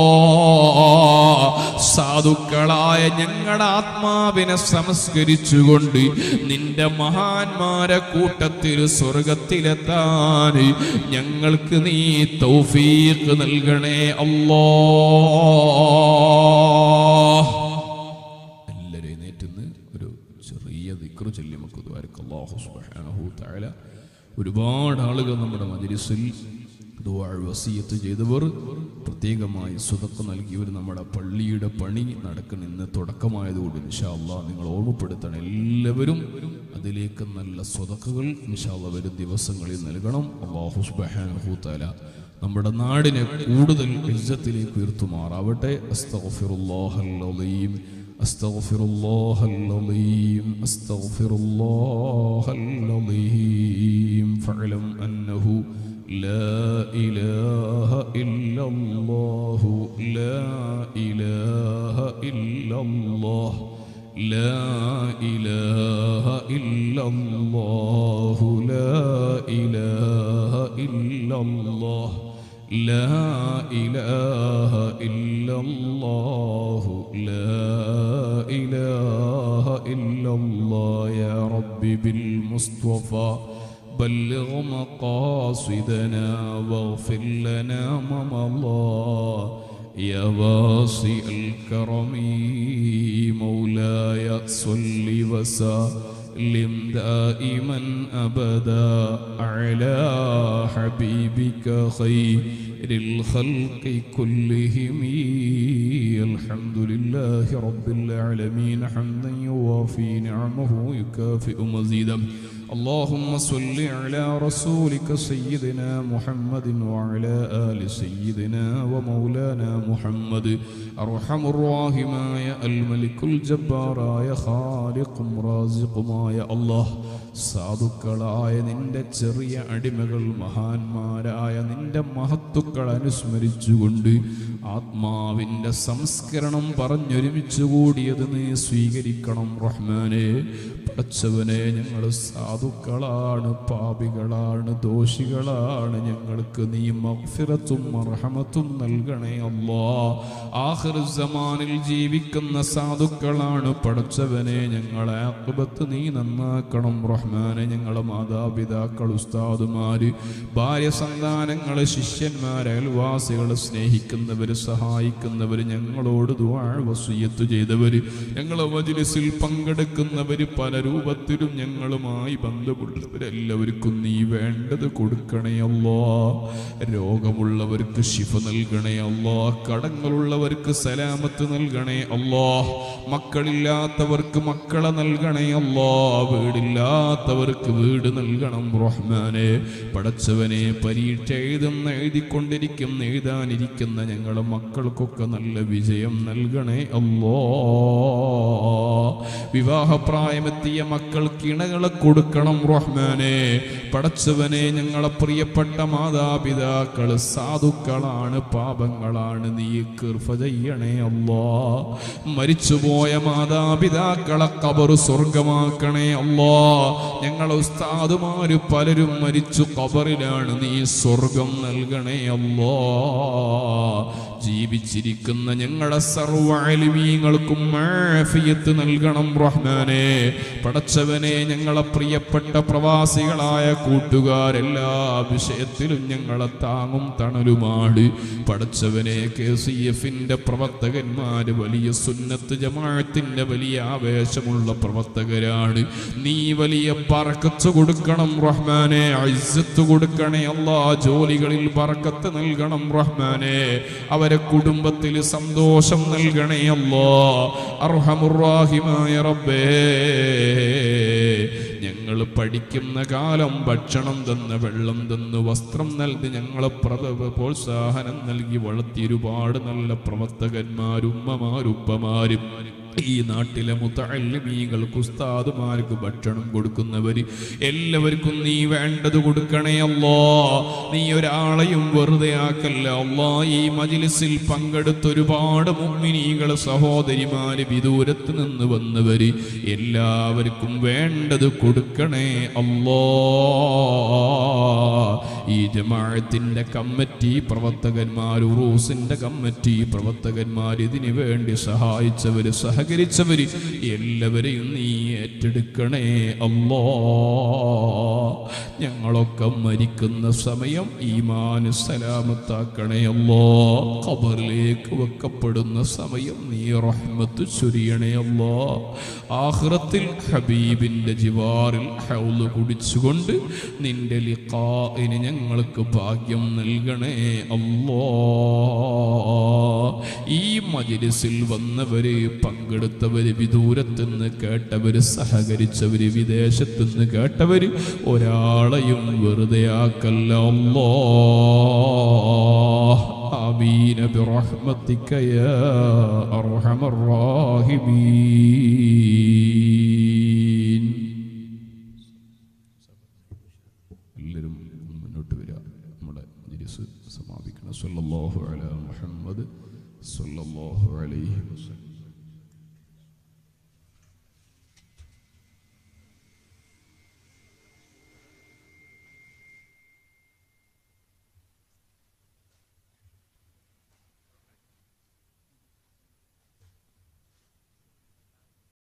സാധുക്കളായ ഞങ്ങളുടെ ആത്മാവിനെ സംസ്കരിച്ചുകൊണ്ട് നിന്റെ മഹാന്മാരെ കൂട്ടത്തിൽ സ്വർഗത്തിലെത്താൻ ഞങ്ങൾക്ക് നീ തൗഫീഖ് നൽകണേ അല്ലോ എല്ലാവരും എഴുന്നേറ്റുന്ന് ഒരു ചെറിയ ദിക്റ് ചൊല്ലി നമുക്ക് ദ്വാരക്ക് അല്ലാഹു സുബ്ഹാനഹു തആല ഒരുപാട് ആളുകൾ നമ്മുടെ മജ്ലിസിൽ ദുആ വസിയത്ത് ചെയ്തവർ പ്രത്യേകമായി സുതക്ക് നൽകിയവർ നമ്മുടെ പള്ളിയുടെ പണി നടക്കുന്ന ഇന്ന് തുടക്കമായതുകൊണ്ട് ഇൻഷാ അല്ലാ നിങ്ങൾ ഓർമ്മപ്പെടുത്തണം എല്ലാവരും അതിലേക്ക് നല്ല സ്വതക്കുകൾ ഇൻഷാ അല്ലാ വരും ദിവസങ്ങളിൽ നൽകണം അല്ലാഹു സുബ്ഹാനഹു തആല നമ്മുടെ നാടിനെ കൂടുതൽ ഇജ്ജത്തിലേക്ക് ഉയർത്തുമാറാവട്ടെ അസ്തഗ്ഫിറുല്ലാഹൽ അലീം أستغفر الله العظيم أستغفر الله العظيم فاعلم أنه لا إله إلا الله لا إله إلا الله لا إله إلا الله لا إله إلا الله لا إله إلا الله لا إله إلا الله يا رب بالمصطفى بلغ مقاصدنا واغفر لنا ما مضى يا واسع الكرم مولاي صل وسلم دائما ابدا على حبيبك خير الخلق كلهم الحمد لله رب العالمين حمدا يوافي نعمه يكافئ مزيدا اللهم صل على رسولك سيدنا محمد وعلى آل سيدنا ومولانا محمد أرحم الراحماയ الملك الجبارായ ഖാലിഖും റാസിഖുമായ അല്ലാഹ് സാധുക്കളായ നിന്റെ ചെറിയ അടിമകൾ മഹാന്മാരായ നിന്റെ മഹത്തുക്കൾ അനുസ്മരിച്ചുകൊണ്ട് ആത്മാവിന്റെ സംസ്കരണം പറഞ്ഞൊരുമിച്ച് കൂടിയത് നീ സ്വീകരിക്കണം റഹ്മാനെ പടച്ചവനെ ഞങ്ങൾ സാധുക്കളാണ് പാപികളാണ് ദോഷികളാണ് ഞങ്ങൾക്ക് നീ മഗ്ഫിറത്തും മർഹമത്തും നൽകണേ അല്ലാ ആഖിർ സമാനിൽ ജീവിക്കുന്ന സാധുക്കളാണ് പടച്ചവനെ ഞങ്ങളെ ആഖിബത്ത് നീ നന്നാക്കണം റഹ്മാനെ ഞങ്ങളെ മാതാപിതാക്കൾ ഉസ്താദുമാര് ഭാര്യ സന്താനങ്ങള് ശിഷ്യന്മാര് അയൽവാസികള് സ്നേഹിക്കുന്നവര് സഹായിക്കുന്നവര് ഞങ്ങളോട് ദുആ വസിയത്ത് ചെയ്തവര് ഞങ്ങളെ മജ്ലിസിൽ പങ്കെടുക്കുന്നവര് പല രൂപത്തിലും ഞങ്ങളുമായി ബന്ധമുള്ളവരെല്ലാവർക്കും നീ വേണ്ടത് കൊടുക്കണേ അല്ലോ രോഗമുള്ളവർക്ക് ശിഫ നൽകണേ അല്ലോ കടങ്ങളുള്ളവർക്ക് സലാമത്ത് നൽകണേ അല്ലോ മക്കളില്ലാത്തവർക്ക് മക്കളെ നൽകണേ അല്ലോ വീടില്ലാത്തവർക്ക് വീട് നൽകണം റഹ്മാനെ പടച്ചവനെ പരീക്ഷ എഴുതുന്ന എഴുതിക്കൊണ്ടിരിക്കുന്ന എഴുതാനിരിക്കുന്ന ഞങ്ങളെ മക്കൾക്കൊക്കെ നല്ല വിജയം നൽകണേ അല്ലോ വിവാഹപ്രായമെത്തിയ മക്കൾക്ക് ഇണകളെ കൊടുക്കണം റഹ്മാനെ പടച്ചവനെ ഞങ്ങളെ പ്രിയപ്പെട്ട മാതാപിതാക്കൾ സാധുക്കളാണ് പാപങ്ങളാണ് നീ കൃപ ചെയ്യണേ അല്ലോ മരിച്ചുപോയ മാതാപിതാക്കളെ കബർ സ്വർഗമാക്കണേ അല്ലോ ഞങ്ങളെ ഉസ്താദുമാര് പലരും മരിച്ചു കബറിലാണ് നീ സ്വർഗം നൽകണേ അല്ലോ ജീവിച്ചിരിക്കുന്ന ഞങ്ങളുടെ സർവ്വലിമീങ്ങൾക്കും ആഫിയത്ത് നൽകണം റഹ്മാനെ പടച്ചവനെ ഞങ്ങളെ പ്രിയപ്പെട്ട പ്രവാസികളായ കൂട്ടുകാരെല്ലാ വിഷയത്തിലും ഞങ്ങളെ താങ്ങും തണലുമാണ് പടച്ചവനെ കെ സി എഫിന്റെ പ്രവർത്തകന്മാര് വലിയ സുന്നത്ത് ജമാഅത്തിന്റെ വലിയ ആവേശമുള്ള പ്രവർത്തകരാണ് നീ വലിയ പറക്കത്ത് കൊടുക്കണം റഹ്മാനെ ഐസത്ത് കൊടുക്കണേ അല്ലാ ജോലികളിൽ പറക്കത്ത് നൽകണം റഹ്മാനെ അവരെ കുടുംബത്തിൽ സന്തോഷം നൽകണേ അല്ലോ അർഹമുറാഹിമായ റബ്ബേ ഞങ്ങൾ പഠിക്കുന്ന കാലം ഭക്ഷണം തന്ന് വെള്ളം തന്ന് വസ്ത്രം നൽകി ഞങ്ങളെ പ്രത പ്രോത്സാഹനം നൽകി വളർത്തി ഒരുപാട് നല്ല പ്രവർത്തകന്മാരും ഉമ്മമാരും ഉപ്പമാരും ഈ നാട്ടിലെ മുത്തല്ലിമീങ്ങൾക്ക് ഉസ്താദുമാർക്ക് ഭക്ഷണം കൊടുക്കുന്നവര് എല്ലാവർക്കും നീ വേണ്ടത് കൊടുക്കണേ അല്ലോ നീ ഒരാളെയും വെറുതെ ആക്കല്ല അല്ലാ ഈ മജിലിസിൽ പങ്കെടുത്ത ഒരുപാട് മുമ്മിനീകൾ സഹോദരിമാര് വിദൂരത്ത് നിന്ന് വന്നവര് എല്ലാവർക്കും വേണ്ടത് കൊടുക്കണേ അല്ലോ ഈ ജമാഅത്തിന്റെ കമ്മിറ്റി പ്രവർത്തകന്മാർ ഉറൂസിന്റെ കമ്മിറ്റി പ്രവർത്തകന്മാർ ഇതിനു വേണ്ടി സഹായിച്ചവര് സഹകരിച്ചവര് എല്ലാവരെയും നീ ഏറ്റെടുക്കണേ അല്ലോ ഞങ്ങളൊക്കെ മരിക്കുന്ന സമയം ഈമാന് സലാമത്താക്കണേ അല്ലോ ഖബറിലേക്ക് വെക്കപ്പെടുന്ന സമയം നീ റഹ്മത്ത് ചൊരിയണേ അല്ലോ ആഹ്റത്തിൽ ഹബീബിന്റെ ജിവാറിൽ ഹൗല് കുടിച്ചുകൊണ്ട് നിന്റെ ലിഖാഇന് ഞങ്ങൾക്ക് ഭാഗ്യം നൽകണേ അല്ലോ ഈ മജിലിസിൽ വന്നവര് പങ്കെടുത്തവര് വിദൂരത്തുനിന്ന് കേട്ടവര് സഹകരിച്ചവര് വിദേശത്തുനിന്ന് കേട്ടവര് ഒരാളെയും വെറുതെ ആക്കല്ല അല്ലോ آمين برحمتك يا أرحم الراحمين എല്ലാവരും മുന്നോട്ട് വരിക നമ്മുടെ ജിരിസ് സമാപിക്കണം സല്ലല്ലാഹു അലാ മുഹമ്മദ് സല്ലല്ലാഹു അലൈഹി വസല്ലം